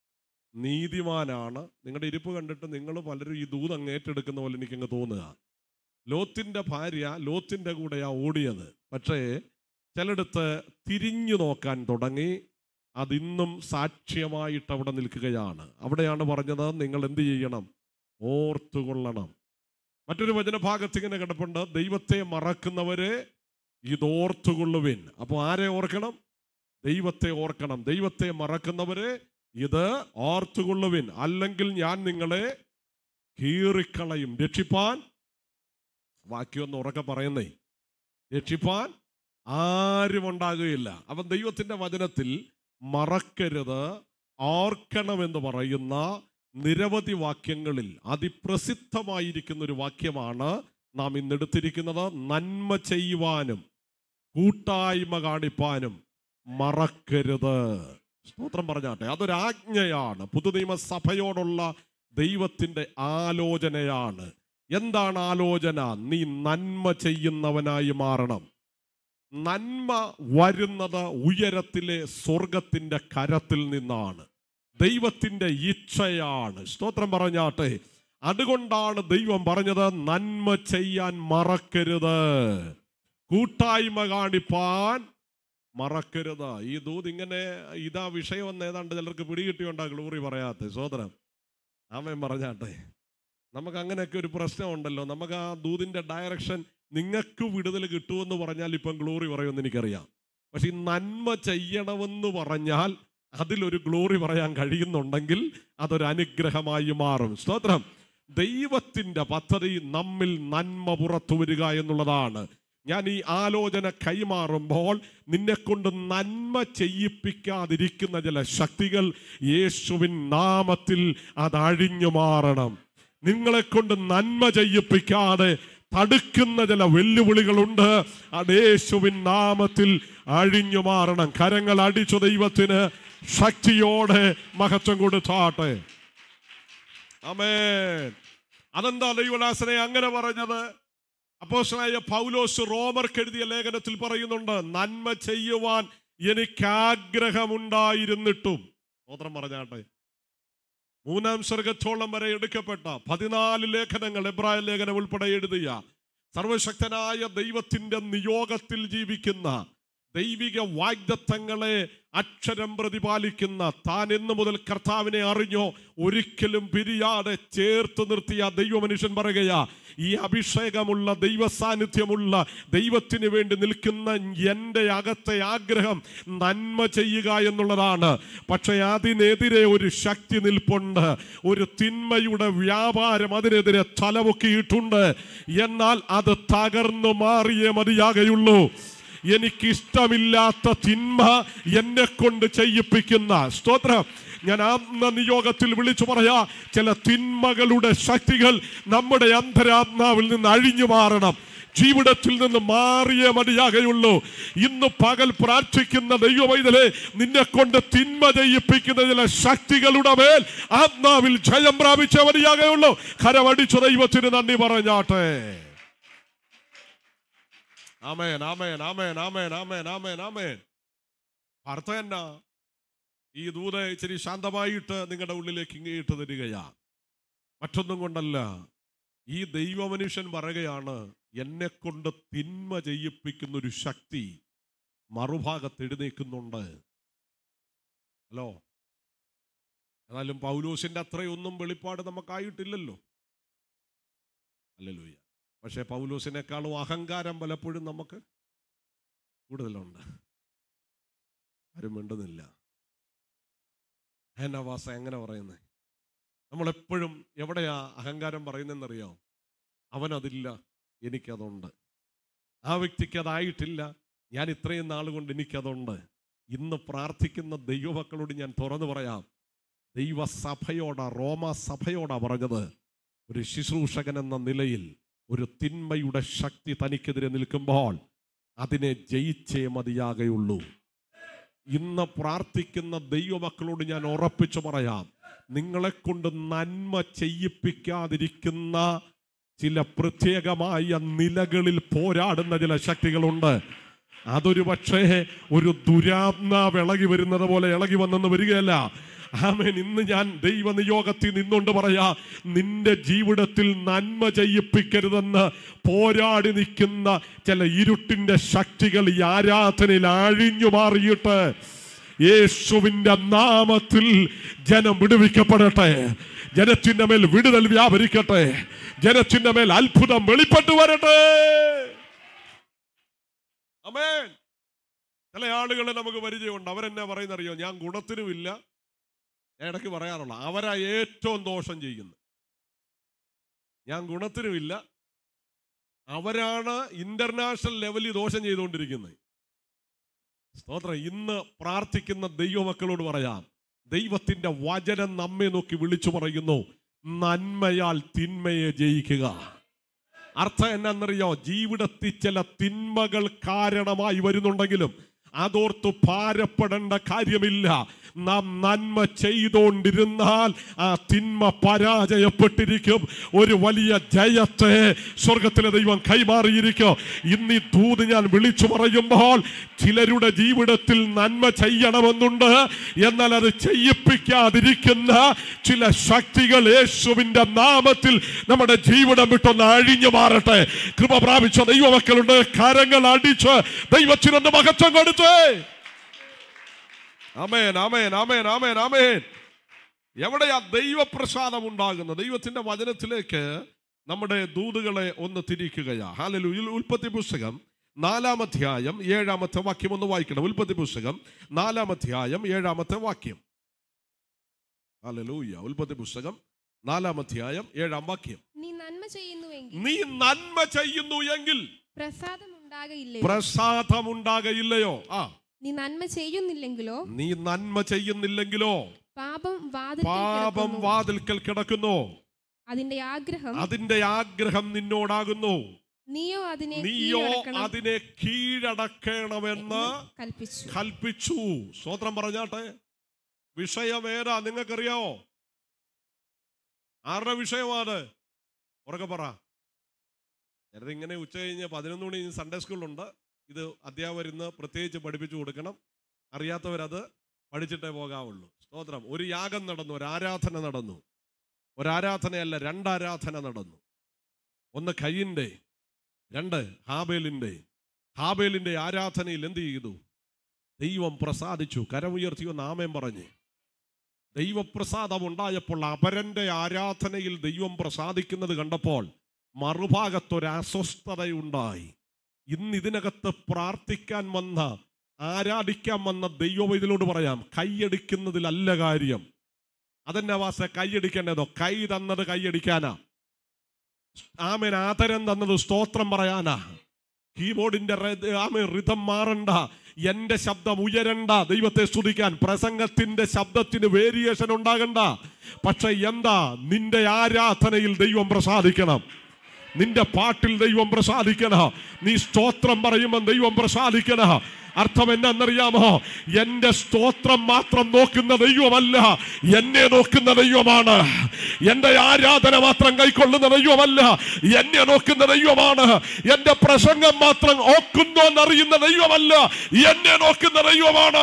നീതിമാനാണ് നിങ്ങളുടെ ഇരിപ്പ് കണ്ടിട്ട് നിങ്ങൾ പലരും ഈ ദൂത് അങ്ങ് ഏറ്റെടുക്കുന്ന പോലെ എനിക്കങ്ങ് തോന്നുക ലോത്തിന്റെ ഭാര്യ ലോത്തിന്റെ കൂടെയാ ഓടിയത് പക്ഷേ ചിലയിടത്ത് തിരിഞ്ഞു നോക്കാൻ തുടങ്ങി അതിന്നും സാക്ഷ്യമായിട്ട് അവിടെ നിൽക്കുകയാണ് അവിടെയാണ് പറഞ്ഞത് നിങ്ങൾ എന്ത് ചെയ്യണം ഓർത്തുകൊള്ളണം മറ്റൊരു വചനഭാഗത്ത് ഇങ്ങനെ കിടപ്പുണ്ട് ദൈവത്തെ മറക്കുന്നവരെ ഇതോർത്തുകൊള്ളുവിൻ അപ്പോൾ ആരെ ഓർക്കണം ദൈവത്തെ ഓർക്കണം ദൈവത്തെ മറക്കുന്നവരെ ഇത് ഓർത്തുകൊള്ളുവിൻ അല്ലെങ്കിൽ ഞാൻ നിങ്ങളെ കീറിക്കളയും രക്ഷിപ്പാൻ വാക്യമൊന്ന് ഉറക്കെ പറയുന്നേ രക്ഷിപ്പാൻ ആരും ഉണ്ടാകുകയില്ല അവൻ ദൈവത്തിന്റെ വചനത്തിൽ മറക്കരുത് ഓർക്കണമെന്ന് പറയുന്ന നിരവധി വാക്യങ്ങളിൽ അതിപ്രസിദ്ധമായിരിക്കുന്ന ഒരു വാക്യമാണ് നാം ഇന്നെടുത്തിരിക്കുന്നത് നന്മ ചെയ്യുവാനും കൂട്ടായ്മ കാണിപ്പാനും മറക്കരുത് സ്തോത്രം പറഞ്ഞാട്ടെ അതൊരാജ്ഞയാണ് പുതുനിയമസഭയോടുള്ള ദൈവത്തിന്റെ ആലോചനയാണ് എന്താണ് ആലോചന നീ നന്മ ചെയ്യുന്നവനായി മാറണം നന്മ വരുന്നത് ഉയരത്തിലെ സ്വർഗത്തിന്റെ കരത്തിൽ നിന്നാണ് ദൈവത്തിന്റെ ഇച്ഛയാണ് സ്തോത്രം പറഞ്ഞാട്ടെ അതുകൊണ്ടാണ് ദൈവം പറഞ്ഞത് നന്മ ചെയ്യാൻ മറക്കരുത് കൂട്ടായ്മ കാണിപ്പാൻ മറക്കരുത് ഈ ദൂത് ഇങ്ങനെ ഇതാ വിഷയം എന്ന് ഏതാണ്ട് ചിലർക്ക് പിടികിട്ടിയുണ്ടാ ഗ്ലോറി പറയാത്ത സോദരം ആമൻ പറഞ്ഞാട്ടെ നമുക്ക് അങ്ങനെയൊക്കെ ഒരു പ്രശ്നമുണ്ടല്ലോ നമുക്ക് ആ ദൂതിന്റെ ഡയറക്ഷൻ നിങ്ങൾക്ക് വിടുതൽ കിട്ടുമെന്ന് പറഞ്ഞാൽ ഇപ്പം ഗ്ലോറി പറയുമെന്ന് എനിക്കറിയാം പക്ഷെ ഈ നന്മ ചെയ്യണമെന്ന് പറഞ്ഞാൽ അതിലൊരു ഗ്ലോറി പറയാൻ കഴിയുന്നുണ്ടെങ്കിൽ അതൊരു അനുഗ്രഹമായി മാറും സ്തോത്രം ദൈവത്തിന്റെ പദ്ധതി നമ്മിൽ നന്മ പുറത്തു വരിക എന്നുള്ളതാണ് ഞാൻ ഈ ആലോചന കൈമാറുമ്പോൾ നിന്നെ കൊണ്ട് നന്മ ചെയ്യിപ്പിക്കാതിരിക്കുന്ന ചില ശക്തികൾ യേശുവിൻ നാമത്തിൽ അത് അഴിഞ്ഞു മാറണം നിങ്ങളെ കൊണ്ട് നന്മ ചെയ്യിപ്പിക്കാതെ തടുക്കുന്ന ചില വെല്ലുവിളികളുണ്ട് അത് യേശുവിൻ നാമത്തിൽ അഴിഞ്ഞു മാറണം കരങ്ങൾ അടിച്ചു ദൈവത്തിന് ശക്തിയോടെ മഹത്വം കൊടുത്താട്ടെ അമേൻ അതെന്താ ദൈവദാസനെ അങ്ങനെ പറഞ്ഞത് അപ്പോസ്റ്റലായ പൗലോസ് റോമർക്ക് എഴുതിയ ലേഖനത്തിൽ പറയുന്നുണ്ട് നന്മ ചെയ്യുവാൻ എനിക്ക് ആഗ്രഹമുണ്ടായിരുന്നിട്ടും സ്തോത്രം പറഞ്ഞാട്ടെ മൂന്നാം സ്വർഗത്തോളം വരെ എടുക്കപ്പെട്ട പതിനാല് ലേഖനങ്ങൾ എബ്രായ ലേഖനം ഉൾപ്പെടെ എഴുതിയ സർവശക്തനായ ദൈവത്തിന്റെ നിയോഗത്തിൽ ജീവിക്കുന്ന ദൈവിക വാഗ്ദത്തങ്ങളെ അക്ഷരം പ്രതിപാലിക്കുന്ന താൻ എന്ന് മുതൽ കർത്താവിനെ അറിഞ്ഞോ ഒരിക്കലും പിരിയാതെ ചേർത്ത് നിർത്തിയ ദൈവമനുഷ്യൻ പറയുകയാ ഈ അഭിഷേകമുള്ള ദൈവ സാന്നിധ്യമുള്ള ദൈവത്തിന് വേണ്ടി നിൽക്കുന്ന എൻ്റെ അകത്തെ ആഗ്രഹം നന്മ ചെയ്യുക എന്നുള്ളതാണ് പക്ഷെ അതിനെതിരെ ഒരു ശക്തി നിൽപ്പുണ്ട് ഒരു തിന്മയുടെ വ്യാപാരം അതിനെതിരെ തലമുക്കിയിട്ടുണ്ട് എന്നാൽ അത് തകർന്നു മാറിയേ മതിയാകെയുള്ളൂ എനിക്കിഷ്ടമില്ലാത്ത തിന്മ എന്നെ കൊണ്ട് ചെയ്യിപ്പിക്കുന്ന സ്തോത്രം ഞാൻ ആത്മ നിയോഗത്തിൽ വിളിച്ചു പറയാ ചില തിന്മകളുടെ ശക്തികൾ നമ്മുടെ അന്തരാത്മാവിൽ നിന്ന് അഴിഞ്ഞു മാറണം ജീവിതത്തിൽ നിന്ന് മാറിയേ മതിയാകെയുള്ളൂ ഇന്ന് പകൽ പ്രാർത്ഥിക്കുന്ന ദൈവവൈതലെ നിന്നെ കൊണ്ട് തിന്മ ചെയ്യിപ്പിക്കുന്ന ചില ശക്തികളുടെ മേൽ ആത്മാവിൽ ജയം പ്രാപിച്ചേ മതിയാകെയുള്ളൂ കരമടിച്ച ദൈവത്തിന് നന്ദി പറഞ്ഞാട്ടെ ആമേൻ ആമേൻ ആമേൻ ആമേൻ ആമേൻ ആമേൻ ആമേൻ അർത്ഥം എന്നാ ഈ ദൂത ഇച്ചിരി ശാന്തമായിട്ട് നിങ്ങളുടെ ഉള്ളിലേക്ക് ഇങ്ങേട്ട് തരികയാ മറ്റൊന്നും കൊണ്ടല്ല ഈ ദൈവമനുഷ്യൻ പറയുകയാണ് എന്നെ കൊണ്ട് തിന്മ ചെയ്യിപ്പിക്കുന്ന ഒരു ശക്തി മറുഭാഗത്ത് എഴുന്നേക്കുന്നുണ്ട് ഹലോ എന്നാലും പൗലോസിന്റെ അത്രയൊന്നും വെളിപ്പാട് നമുക്കായിട്ടില്ലല്ലോ അല്ലല്ലോ പക്ഷേ പൗലോസിനേക്കാളും അഹങ്കാരം പലപ്പോഴും നമുക്ക് കൂടുതലുണ്ട് ആരും മിണ്ടുന്നില്ല ഹേനവാസ എങ്ങനെ പറയുന്നത് നമ്മളെപ്പോഴും എവിടെയാ അഹങ്കാരം പറയുന്നതെന്നറിയോ അവനതില്ല എനിക്കതുണ്ട് ആ വ്യക്തിക്ക് അതായിട്ടില്ല ഞാൻ ഇത്രയും നാൾ കൊണ്ട് എനിക്കതുണ്ട് ഇന്ന് പ്രാർത്ഥിക്കുന്ന ദൈവമക്കളോട് ഞാൻ തുറന്നു പറയാം ദൈവസഭയോടാ റോമ സഭയോടാ പറഞ്ഞത് ഒരു ശുശ്രൂഷകൻ എന്ന നിലയിൽ ഒരു തിന്മയുടെ ശക്തി തനിക്കെതിരെ നിൽക്കുമ്പോൾ അതിനെ ജയിച്ചേ മതിയാകെയുള്ളൂ ഇന്ന് പ്രാർത്ഥിക്കുന്ന ദൈവമക്കളോട് ഞാൻ ഉറപ്പിച്ചു പറയാം നിങ്ങളെ കൊണ്ട് നന്മ ചെയ്യിപ്പിക്കാതിരിക്കുന്ന ചില പ്രത്യേകമായ നിലകളിൽ പോരാടുന്ന ചില ശക്തികളുണ്ട് അതൊരു പക്ഷേ ഒരു ദുരാത്മാവ് ഇളകി വരുന്നത് പോലെ ഇളകി വന്നെന്ന് വരികയല്ല ആമേൻ ഇന്ന് ഞാൻ ദൈവനിയോഗത്തിൽ നിന്നുകൊണ്ട് പറയാ നിന്റെ ജീവിതത്തിൽ നന്മ ചെയ്യിപ്പിക്കരുതെന്ന് പോരാടി നിൽക്കുന്ന ചില ഇരുട്ടിന്റെ ശക്തികൾ ഈ ആരാധനയിൽ അഴിഞ്ഞു മാറിയിട്ട് യേശുവിന്റെ നാമത്തിൽ ജനം വിടുവിക്കപ്പെടട്ടെ ജനത്തിന്റെ മേൽ വിടുതൽ വ്യാപരിക്കട്ടെ ജനത്തിന്റെ മേൽ അത്ഭുതം വെളിപ്പെട്ടു വരട്ടെ അമേൻ ചില ആളുകളെ നമുക്ക് പരിചയമുണ്ട് അവരെന്നെ പറയുന്നറിയോ ഞാൻ ഗുണത്തിനുമില്ല ഞാൻ ഇടയ്ക്ക് പറയാറുള്ള അവരാ ഏറ്റവും ദോഷം ചെയ്യുന്നത് ഞാൻ ഗുണത്തിനുമില്ല അവരാണ് ഇന്റർനാഷണൽ ലെവലിൽ ദോഷം ചെയ്തുകൊണ്ടിരിക്കുന്നത് സ്തോത്രം ഇന്ന് പ്രാർത്ഥിക്കുന്ന ദൈവമക്കളോട് പറയാം ദൈവത്തിന്റെ വചനം നമ്മെ നോക്കി വിളിച്ചു പറയുന്നു നന്മയാൽ തിന്മയെ ജയിക്കുക അർത്ഥം എന്നാന്നറിയോ ജീവിതത്തിൽ ചില തിന്മകൾ കാരണമായി വരുന്നുണ്ടെങ്കിലും അതോർത്ത് ഭാരപ്പെടേണ്ട കാര്യമില്ല നാം നന്മ ചെയ്തുകൊണ്ടിരുന്നാൽ ആ തിന്മ പരാജയപ്പെട്ടിരിക്കും ഒരു വലിയ ജയത്തെ സ്വർഗത്തിലെ ദൈവം കൈമാറിയിരിക്കും ഇന്ന് ഈ ദൂത് ഞാൻ വിളിച്ചു പറയുമ്പോൾ ചിലരുടെ ജീവിതത്തിൽ നന്മ ചെയ്യണമെന്നുണ്ട് എന്നാൽ അത് ചെയ്യിപ്പിക്കാതിരിക്കുന്ന ചില ശക്തികൾ യേശുവിന്റെ നാമത്തിൽ നമ്മുടെ ജീവിതം വിട്ടൊന്ന് അഴിഞ്ഞു മാറട്ടെ കൃപ പ്രാപിച്ച ദൈവമക്കളുണ്ട് കരങ്ങൾ അടിച്ച് ദൈവത്തിനൊന്ന് മഹത്വം കൊടുത്തേ ആമേൻ ആമേൻ ആമേൻ ആമേൻ ആമേൻ എവിടെയാ ദൈവപ്രസാദം ഉണ്ടാകുന്നത് ദൈവത്തിന്റെ വചനത്തിലേക്ക് നമ്മുടെ ദൂതുകളെ ഒന്ന് തിരിക്കുകയാ ഹാലലു ഉൽപ്പത്തി പുസ്തകം നാലാം അധ്യായം ഏഴാമത്തെ വാക്യം ഒന്ന് വായിക്കണം ഉൽപ്പത്തി പുസ്തകം നാലാം അധ്യായം ഏഴാമത്തെ വാക്യം ഹാലലൂയ ഉൽപ്പത്തി പുസ്തകം നാലാം അധ്യായം ഏഴാം വാക്യം നീ നന്മ ചെയ്യുന്നുവെങ്കിൽ നീ നന്മ ചെയ്യുന്നു എങ്കിൽ പ്രസാദം ഉണ്ടാകയില്ലേ പ്രസാദമുണ്ടാകയില്ലയോ ആ നീ നന്മ ചെയ്യുന്നില്ലെങ്കിലോ നീ നന്മ ചെയ്യുന്നില്ലെങ്കിലോ പാപം വാതിൽ പാപം വാതിൽക്കൽ കിടക്കുന്നു അതിന്റെ ആഗ്രഹം അതിന്റെ ആഗ്രഹം നിന്നോടാകുന്നു നീയോ അതിനെ നീയോ കീഴടക്കണം അതിനെ കീഴടക്കണമെന്ന് കൽപ്പിച്ചു കൽപ്പിച്ചു സ്വത്രം പറഞ്ഞാട്ടെ വിഷയം ഏതാ നിങ്ങൾക്കറിയാവോ ആരുടെ വിഷയമാണ് ഉറക്കെ പറ നേരത്തെ ഇങ്ങനെ ഉച്ച കഴിഞ്ഞ് പതിനൊന്ന് മണി കഴിഞ്ഞ് സൺഡേ സ്കൂളിലുണ്ട് ഇത് അധ്യാപകർ ഇന്ന് പ്രത്യേകിച്ച് പഠിപ്പിച്ചു കൊടുക്കണം അറിയാത്തവരത് പഠിച്ചിട്ടേ പോകാവുള്ളൂ സ്തോത്രം ഒരു യാഗം നടന്നു ഒരു ആരാധന നടന്നു ഒരാരാധനയല്ല രണ്ടാരാധന നടന്നു ഒന്ന് കയ്യിൻ്റെ രണ്ട് ഹാബേലിൻ്റെ ഹാബേലിൻ്റെ ആരാധനയിൽ എന്ത് ചെയ്തു ദൈവം പ്രസാദിച്ചു കരമുയർത്തിയോ നാമം പറഞ്ഞ് ദൈവപ്രസാദം ഉണ്ടായപ്പോൾ അപരന്റെ ആരാധനയിൽ ദൈവം പ്രസാദിക്കുന്നത് കണ്ടപ്പോൾ മറുഭാഗത്തൊരു അസ്വസ്ഥതയുണ്ടായി ഇന്ന് ഇതിനകത്ത് പ്രാർത്ഥിക്കാൻ വന്ന ആരാധിക്കാൻ വന്ന ദൈവം ഇതിലോട് പറയാം കൈയടിക്കുന്നതിലല്ല കാര്യം അതെന്നെ വാസ കൈയടിക്കേണ്ടതോ കൈ തന്നത് കൈയടിക്കാനാ ആമേൻ ആദരം തന്നത് സ്തോത്രം പറയാനാ കീബോർഡിന്റെ ആമേ റിതം മാറണ്ട എന്റെ ശബ്ദം ഉയരണ്ട ദൈവത്തെ സ്തുതിക്കാൻ പ്രസംഗത്തിന്റെ ശബ്ദത്തിന് വേരിയേഷൻ ഉണ്ടാകണ്ട പക്ഷെ എന്താ നിന്റെ ആരാധനയിൽ ദൈവം പ്രസാദിക്കണം നിന്റെ പാട്ടിൽ ദൈവം പ്രസാദിക്കണ നീ സ്തോത്രം പറയുമ്പോൾ ദൈവം പ്രസാദിക്കണ അർത്ഥം എന്നറിയാമോ എന്റെ സ്തോത്രം മാത്രം നോക്കുന്ന ദൈവമല്ല എന്നെ നോക്കുന്ന ദൈവമാണ് എന്റെ ആരാധന മാത്രം കൈക്കൊള്ളുന്ന ദൈവമല്ല എന്നെ നോക്കുന്ന ദൈവമാണ് എന്റെ പ്രസംഗം മാത്രം ഓക്കുന്നു എന്നറിയുന്ന ദൈവമല്ല എന്നെ നോക്കുന്ന ദൈവമാണ്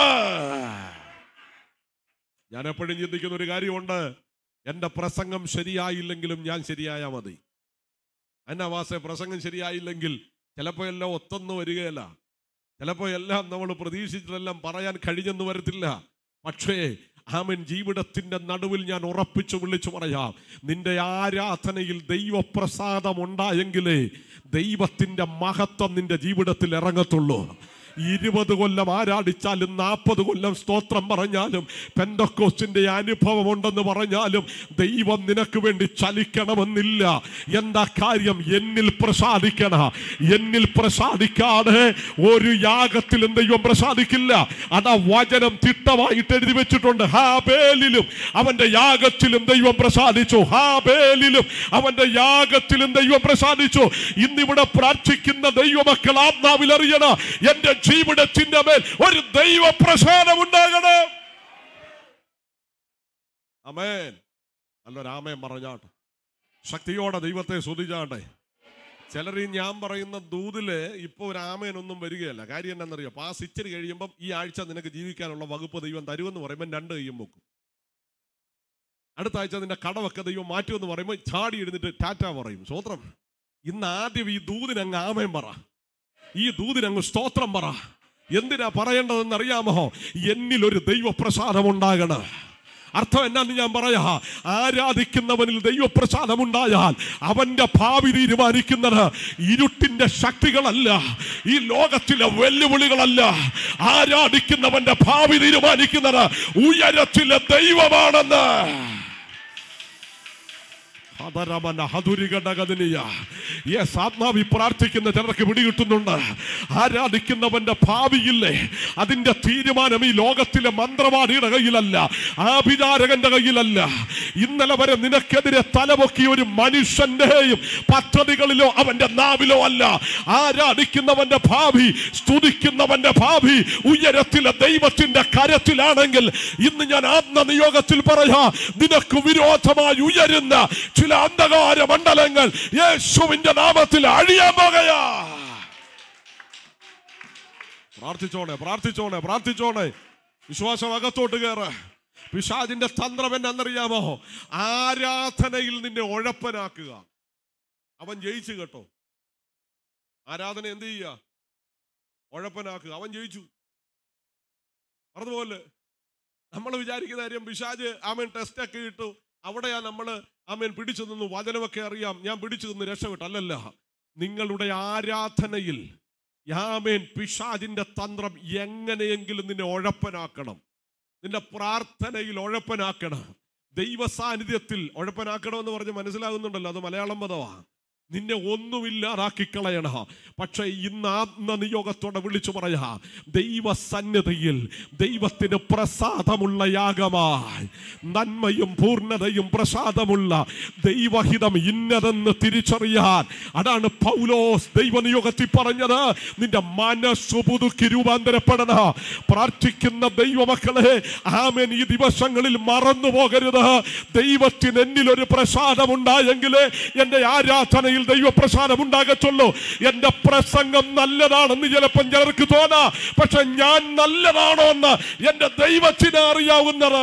ഞാൻ എപ്പോഴും ചിന്തിക്കുന്ന ഒരു കാര്യമുണ്ട് എന്റെ പ്രസംഗം ശരിയായില്ലെങ്കിലും ഞാൻ ശരിയായാൽ മതി എന്നാ വാസേ പ്രസംഗം ശരിയായില്ലെങ്കിൽ ചിലപ്പോൾ എല്ലാം ഒത്തൊന്നും വരികയല്ല ചിലപ്പോൾ എല്ലാം നമ്മൾ പ്രതീക്ഷിച്ചതെല്ലാം പറയാൻ കഴിഞ്ഞെന്ന് വരത്തില്ല പക്ഷേ ആമൻ ജീവിതത്തിന്റെ നടുവിൽ ഞാൻ ഉറപ്പിച്ചു വിളിച്ചു പറയാം നിന്റെ ആരാധനയിൽ ദൈവപ്രസാദം ഉണ്ടായെങ്കിലേ ദൈവത്തിന്റെ മഹത്വം നിന്റെ ജീവിതത്തിൽ ഇറങ്ങത്തുള്ളൂ ഇരുപത് കൊല്ലം ആരാടിച്ചാലും നാൽപ്പത് കൊല്ലം സ്തോത്രം പറഞ്ഞാലും പെന്തക്കോസിന്റെ അനുഭവം ഉണ്ടെന്ന് പറഞ്ഞാലും ദൈവം നിനക്ക് വേണ്ടി ചലിക്കണമെന്നില്ല എന്താ കാര്യം എന്നിൽ പ്രസാദിക്കണ എന്നിൽ പ്രസാദിക്കാതെ ഒരു യാഗത്തിലും ദൈവം പ്രസാദിക്കില്ല അതാ വചനം തിട്ടമായിട്ട് എഴുതി വെച്ചിട്ടുണ്ട് ഹാബേലിലും അവന്റെ യാഗത്തിലും ദൈവം പ്രസാദിച്ചു ഹാബേലിലും അവന്റെ യാഗത്തിലും ദൈവം പ്രസാദിച്ചു ഇന്നിവിടെ പ്രാർത്ഥിക്കുന്ന ദൈവമക്കൾ ആത്മാവിൽ അറിയണ എന്റെ ജീവിതത്തിന്റെ മേൽ ഒരു ദൈവ പ്രസാദം ഉണ്ടാകണം അമേൻ നല്ലൊരു ആമേൻ പറഞ്ഞാട്ടെ ശക്തിയോടെ ദൈവത്തെ സ്തുതിച്ചാട്ടെ ചിലർ ഈ ഞാൻ പറയുന്ന ദൂതില് ഇപ്പൊ ഒരു ആമേനൊന്നും വരികയല്ല കാര്യം എന്താണെന്നറിയോ പാസ് ഇച്ചിരി കഴിയുമ്പം ഈ ആഴ്ച നിനക്ക് ജീവിക്കാനുള്ള വകുപ്പ് ദൈവം തരുമെന്ന് പറയുമ്പോൾ രണ്ട് കൈയും വെക്കും അടുത്ത ആഴ്ച നിന്റെ കടവൊക്കെ ദൈവം മാറ്റുമെന്ന് പറയുമ്പോൾ ചാടി എഴുന്നിട്ട് ടാറ്റ പറയും സ്വോത്രം ഇന്ന് ആദ്യം ഈ ദൂതിനങ്ങ് ആമേൻ പറ ഈ ദൂതിനങ്ങ് സ്തോത്രം പറ എന്തിനാ പറയേണ്ടതെന്ന് അറിയാമോ എന്നിൽ ഒരു ദൈവപ്രസാദം ഉണ്ടാകണം അർത്ഥം എന്നാന്ന് ഞാൻ പറയാ ആരാധിക്കുന്നവനിൽ ദൈവപ്രസാദം ഉണ്ടായാൽ അവന്റെ ഭാവി തീരുമാനിക്കുന്നത് ഇരുട്ടിന്റെ ശക്തികളല്ല ഈ ലോകത്തിലെ വെല്ലുവിളികളല്ല ആരാധിക്കുന്നവന്റെ ഭാവി തീരുമാനിക്കുന്നത് ഉയരത്തിലെ ദൈവമാണെന്ന് ഹതരമന ഹതുരികടകതിനിയ. യെസ് ആത്മാവി പ്രാർത്ഥിക്കുന്ന ചിലർക്ക് പിടികിട്ടുന്നുണ്ട് ആരാധിക്കുന്നവന്റെ ഭാവിയില്ലേ അതിന്റെ തീരുമാനം ഈ ലോകത്തിലെ മന്ത്രവാദിയുടെ കയ്യിലല്ല ആഭിചാരകന്റെ കയ്യിലല്ല ഇന്നലെ വരെ നിനക്കെതിരെ തലപൊക്കിയ ഒരു മനുഷ്യന്റെയും പദ്ധതികളിലോ അവന്റെ നാവിലോ അല്ല ആരാധിക്കുന്നവന്റെ ഭാവി സ്തുതിക്കുന്നവന്റെ ഭാവി ഉയരത്തിലെ ദൈവത്തിന്റെ കരത്തിലാണെങ്കിൽ ഇന്ന് ഞാൻ ആത്മനിയോഗത്തിൽ പറയാ നിനക്ക് വിരോധമായി ഉയരുന്ന ചില അന്ധകാര മണ്ഡലങ്ങൾ യേശുവിന്റെ നാമത്തിൽ അഴിയാൻ പോകയാ പ്രാർത്ഥിച്ചോണേ പ്രാർത്ഥിച്ചോണേ പ്രാർത്ഥിച്ചോണേ വിശ്വാസം അകത്തോട്ട് കയറ പിശാജിന്റെ തന്ത്രം എന്നറിയാമോ ആരാധനയിൽ നിന്നെ ഉഴപ്പനാക്കുക അവൻ ജയിച്ചു കേട്ടോ ആരാധന എന്ത് ചെയ്യുക ഉഴപ്പനാക്കുക അവൻ ജയിച്ചു പറഞ്ഞതുപോലെ നമ്മൾ വിചാരിക്കുന്ന കാര്യം പിശാജ് ആമൻ ടെസ്റ്റ് ഒക്കെ ഇട്ടു അവിടെയാ നമ്മൾ ആമൻ പിടിച്ചു നിന്നു വചനമൊക്കെ അറിയാം ഞാൻ പിടിച്ചു നിന്ന് രക്ഷപ്പെട്ടു അല്ലല്ല നിങ്ങളുടെ ആരാധനയിൽ യാമേൻ പിശാജിന്റെ തന്ത്രം എങ്ങനെയെങ്കിലും നിന്നെ ഉഴപ്പനാക്കണം നിന്റെ പ്രാർത്ഥനയിൽ ഉഴപ്പനാക്കണം ദൈവ സാന്നിധ്യത്തിൽ ഉഴപ്പനാക്കണമെന്ന് പറഞ്ഞ് മനസ്സിലാകുന്നുണ്ടല്ലോ അത് മലയാളം പദമാ നിന്നെ ഒന്നുമില്ലാതാക്കി കളയണ പക്ഷേ ഇന്ന് ആത്മനിയോഗത്തോടെ വിളിച്ചു പറയാ ദൈവസന്നിധിയിൽ ദൈവത്തിന് പ്രസാദമുള്ള യാഗമായി നന്മയും പൂർണ്ണതയും പ്രസാദമുള്ള ദൈവഹിതം ഇന്നതെന്ന് തിരിച്ചറിയാൻ അതാണ് പൗലോസ് ദൈവനിയോഗത്തിൽ പറഞ്ഞത് നിന്റെ മനസ്സു പുതുക്കി രൂപാന്തരപ്പെടണ പ്രാർത്ഥിക്കുന്ന ദൈവമക്കളെ ആമേൻ ഈ ദിവസങ്ങളിൽ മറന്നു പോകരുത് ദൈവത്തിന് എന്നിൽ ഒരു പ്രസാദം ഉണ്ടായെങ്കിലേ എന്റെ ആരാധനയിൽ ദൈവപ്രസാദം ഉണ്ടാകത്തുള്ളൂ എന്റെ പ്രസംഗം നല്ലതാണെന്ന് ചിലപ്പം ചിലർക്ക് തോന്നാ പക്ഷെ ഞാൻ നല്ലതാണോ എന്ന് എന്റെ ദൈവത്തിന് അറിയാവുന്നത്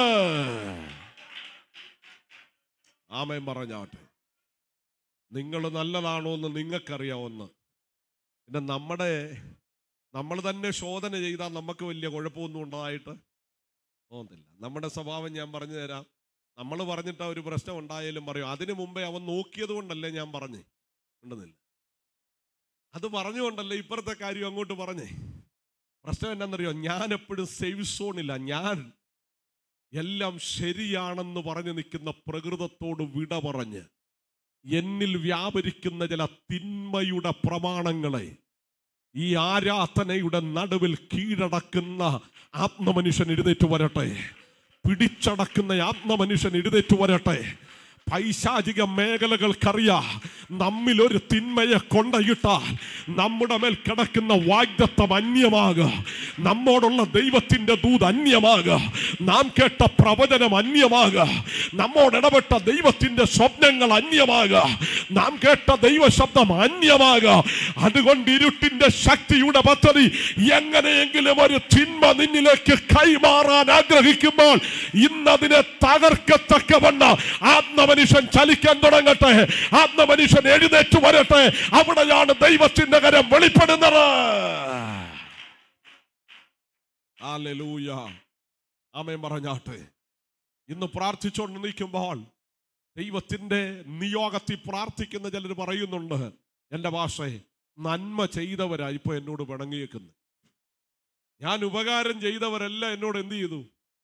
ആമയും പറഞ്ഞാട്ടെ നിങ്ങൾ നല്ലതാണോ എന്ന് നിങ്ങൾക്കറിയാവുന്ന പിന്നെ നമ്മുടെ നമ്മൾ തന്നെ ശോധന ചെയ്താൽ നമുക്ക് വലിയ കുഴപ്പമൊന്നും ഉണ്ടായിട്ട് തോന്നുന്നില്ല നമ്മുടെ സ്വഭാവം ഞാൻ പറഞ്ഞു തരാം നമ്മൾ പറഞ്ഞിട്ട് ഒരു പ്രശ്നം ഉണ്ടായാലും പറയും അതിനു മുമ്പേ അവൻ നോക്കിയത് കൊണ്ടല്ലേ ഞാൻ പറഞ്ഞേ ഉണ്ടെന്നില്ല അത് പറഞ്ഞുകൊണ്ടല്ലേ ഇപ്പുറത്തെ കാര്യം അങ്ങോട്ട് പറഞ്ഞേ പ്രശ്നം എന്നാന്നറിയോ ഞാൻ എപ്പോഴും സേവ് സോണില്ല ഞാൻ എല്ലാം ശരിയാണെന്ന് പറഞ്ഞു നിൽക്കുന്ന പ്രകൃതത്തോട് വിട പറഞ്ഞ് എന്നിൽ വ്യാപരിക്കുന്ന ചില തിന്മയുടെ പ്രമാണങ്ങളെ ഈ ആരാധനയുടെ നടുവിൽ കീഴടക്കുന്ന ആത്മമനുഷ്യൻ എഴുന്നേറ്റ് വരട്ടെ പിടിച്ചടക്കുന്ന ആത്മമനുഷ്യൻ എഴുന്നേറ്റ് വരട്ടെ പൈശാചിക മേഖലകൾക്കറിയാം നമ്മിൽ ഒരു തിന്മയെ കൊണ്ടയിട്ടാൽ നമ്മുടെ മേൽ കിടക്കുന്ന വാഗ്ദത്തം അന്യമാകുക നമ്മോടുള്ള ദൈവത്തിന്റെ ദൂത് അന്യമാകുക നാം കേട്ട പ്രവചനം അന്യമാകുക നമ്മോട് ഇടപെട്ട ദൈവത്തിന്റെ സ്വപ്നങ്ങൾ അന്യമാകുക നാം കേട്ട ദൈവശബ്ദം അന്യമാകുക അതുകൊണ്ട് ഇരുട്ടിന്റെ ശക്തിയുടെ പദ്ധതി എങ്ങനെയെങ്കിലും ഒരു തിന്മ നിന്നിലേക്ക് കൈമാറാൻ ആഗ്രഹിക്കുമ്പോൾ ഇന്നതിനെ തകർക്കത്തക്കവണ്ണം ആത്മമനുഷ്യൻ ചലിക്കാൻ തുടങ്ങട്ടെ ആത്മമനുഷ്യൻ എഴുന്നേറ്റ് വരട്ടെ അവിടെയാണ് ദൈവത്തിന്റെ കരം വെളിപ്പെടുന്നത് ഹല്ലേലൂയ. ആമേൻ പറഞ്ഞാട്ടെ ഇന്ന് പ്രാർത്ഥിച്ചുകൊണ്ട് നിൽക്കുമ്പോൾ ദൈവത്തിന്റെ നിയോഗത്തിൽ പ്രാർത്ഥിക്കുന്ന ചിലർ പറയുന്നുണ്ട് എൻ്റെ ഭാഷയെ നന്മ ചെയ്തവരാ ഇപ്പൊ എന്നോട് പിണങ്ങിയേക്കുന്നത് ഞാൻ ഉപകാരം ചെയ്തവരെല്ലാം എന്നോട് എന്ത് ചെയ്തു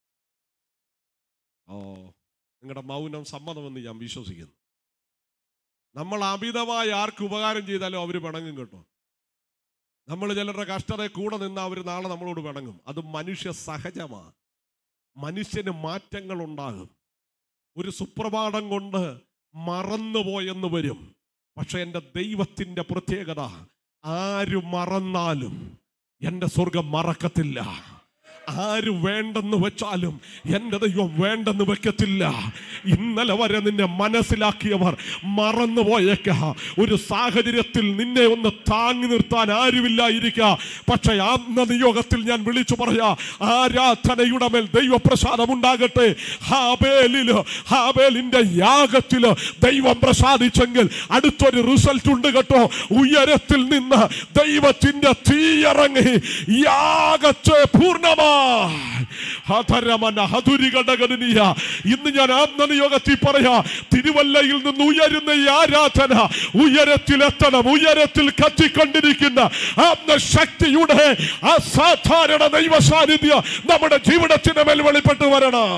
ഓ നിങ്ങളുടെ മൗനം സമ്മതമെന്ന് ഞാൻ വിശ്വസിക്കുന്നു നമ്മൾ അമിതമായി ആർക്ക് ഉപകാരം ചെയ്താലും അവർ പിണങ്ങും കേട്ടോ നമ്മൾ ചിലരുടെ കഷ്ടതയെ കൂടെ നിന്ന് അവർ നാളെ നമ്മളോട് പിണങ്ങും അത് മനുഷ്യ സഹജമാണ് മനുഷ്യന് മാറ്റങ്ങൾ ഉണ്ടാകും ഒരു സുപ്രഭാതം കൊണ്ട് മറന്നുപോയെന്ന് വരും പക്ഷെ എൻ്റെ ദൈവത്തിൻ്റെ പ്രത്യേകത ആര് മറന്നാലും എൻ്റെ സ്വർഗം മറക്കത്തില്ല ആര് വേണ്ടെന്ന് വെച്ചാലും എൻ്റെ ദൈവം വേണ്ടെന്ന് വെക്കത്തില്ല ഇന്നലെ വരെ നിന്നെ മനസ്സിലാക്കിയവർ മറന്നുപോയേക്ക ഒരു സാഹചര്യത്തിൽ നിന്നെ ഒന്ന് താങ്ങി നിർത്താൻ ആരുമില്ലായിരിക്കുക പക്ഷെ ആത്മ നിയോഗത്തിൽ ഞാൻ വിളിച്ചു പറയാ ആരാധനയുടെ മേൽ ദൈവപ്രസാദം ഉണ്ടാകട്ടെ ഹാബേലില് ഹാബേലിന്റെ യാഗത്തില് ദൈവം പ്രസാദിച്ചെങ്കിൽ അടുത്തൊരു റിസൾട്ട് ഉണ്ട് കേട്ടോ ഉയരത്തിൽ നിന്ന് ദൈവത്തിന്റെ തീയിറങ്ങി യാഗത്തെ പൂർണ്ണമാ ഹതരമന ഹതുരികടകനിയ ഇന്ന് ഞാൻ ആത്മനിയോഗത്തിൽ പറയാ തിരുവല്ലയിൽ നിന്ന് ഉയരുന്ന ഈ ആരാധന ഉയരത്തിലെത്തണം ഉയരത്തിൽ കത്തിക്കൊണ്ടിരിക്കുന്ന ആത്മശക്തിയുടെ അസാധാരണ ദൈവ സാന്നിധ്യം നമ്മുടെ ജീവിതത്തിന് മേൽ വെളിപ്പെട്ടു വരണം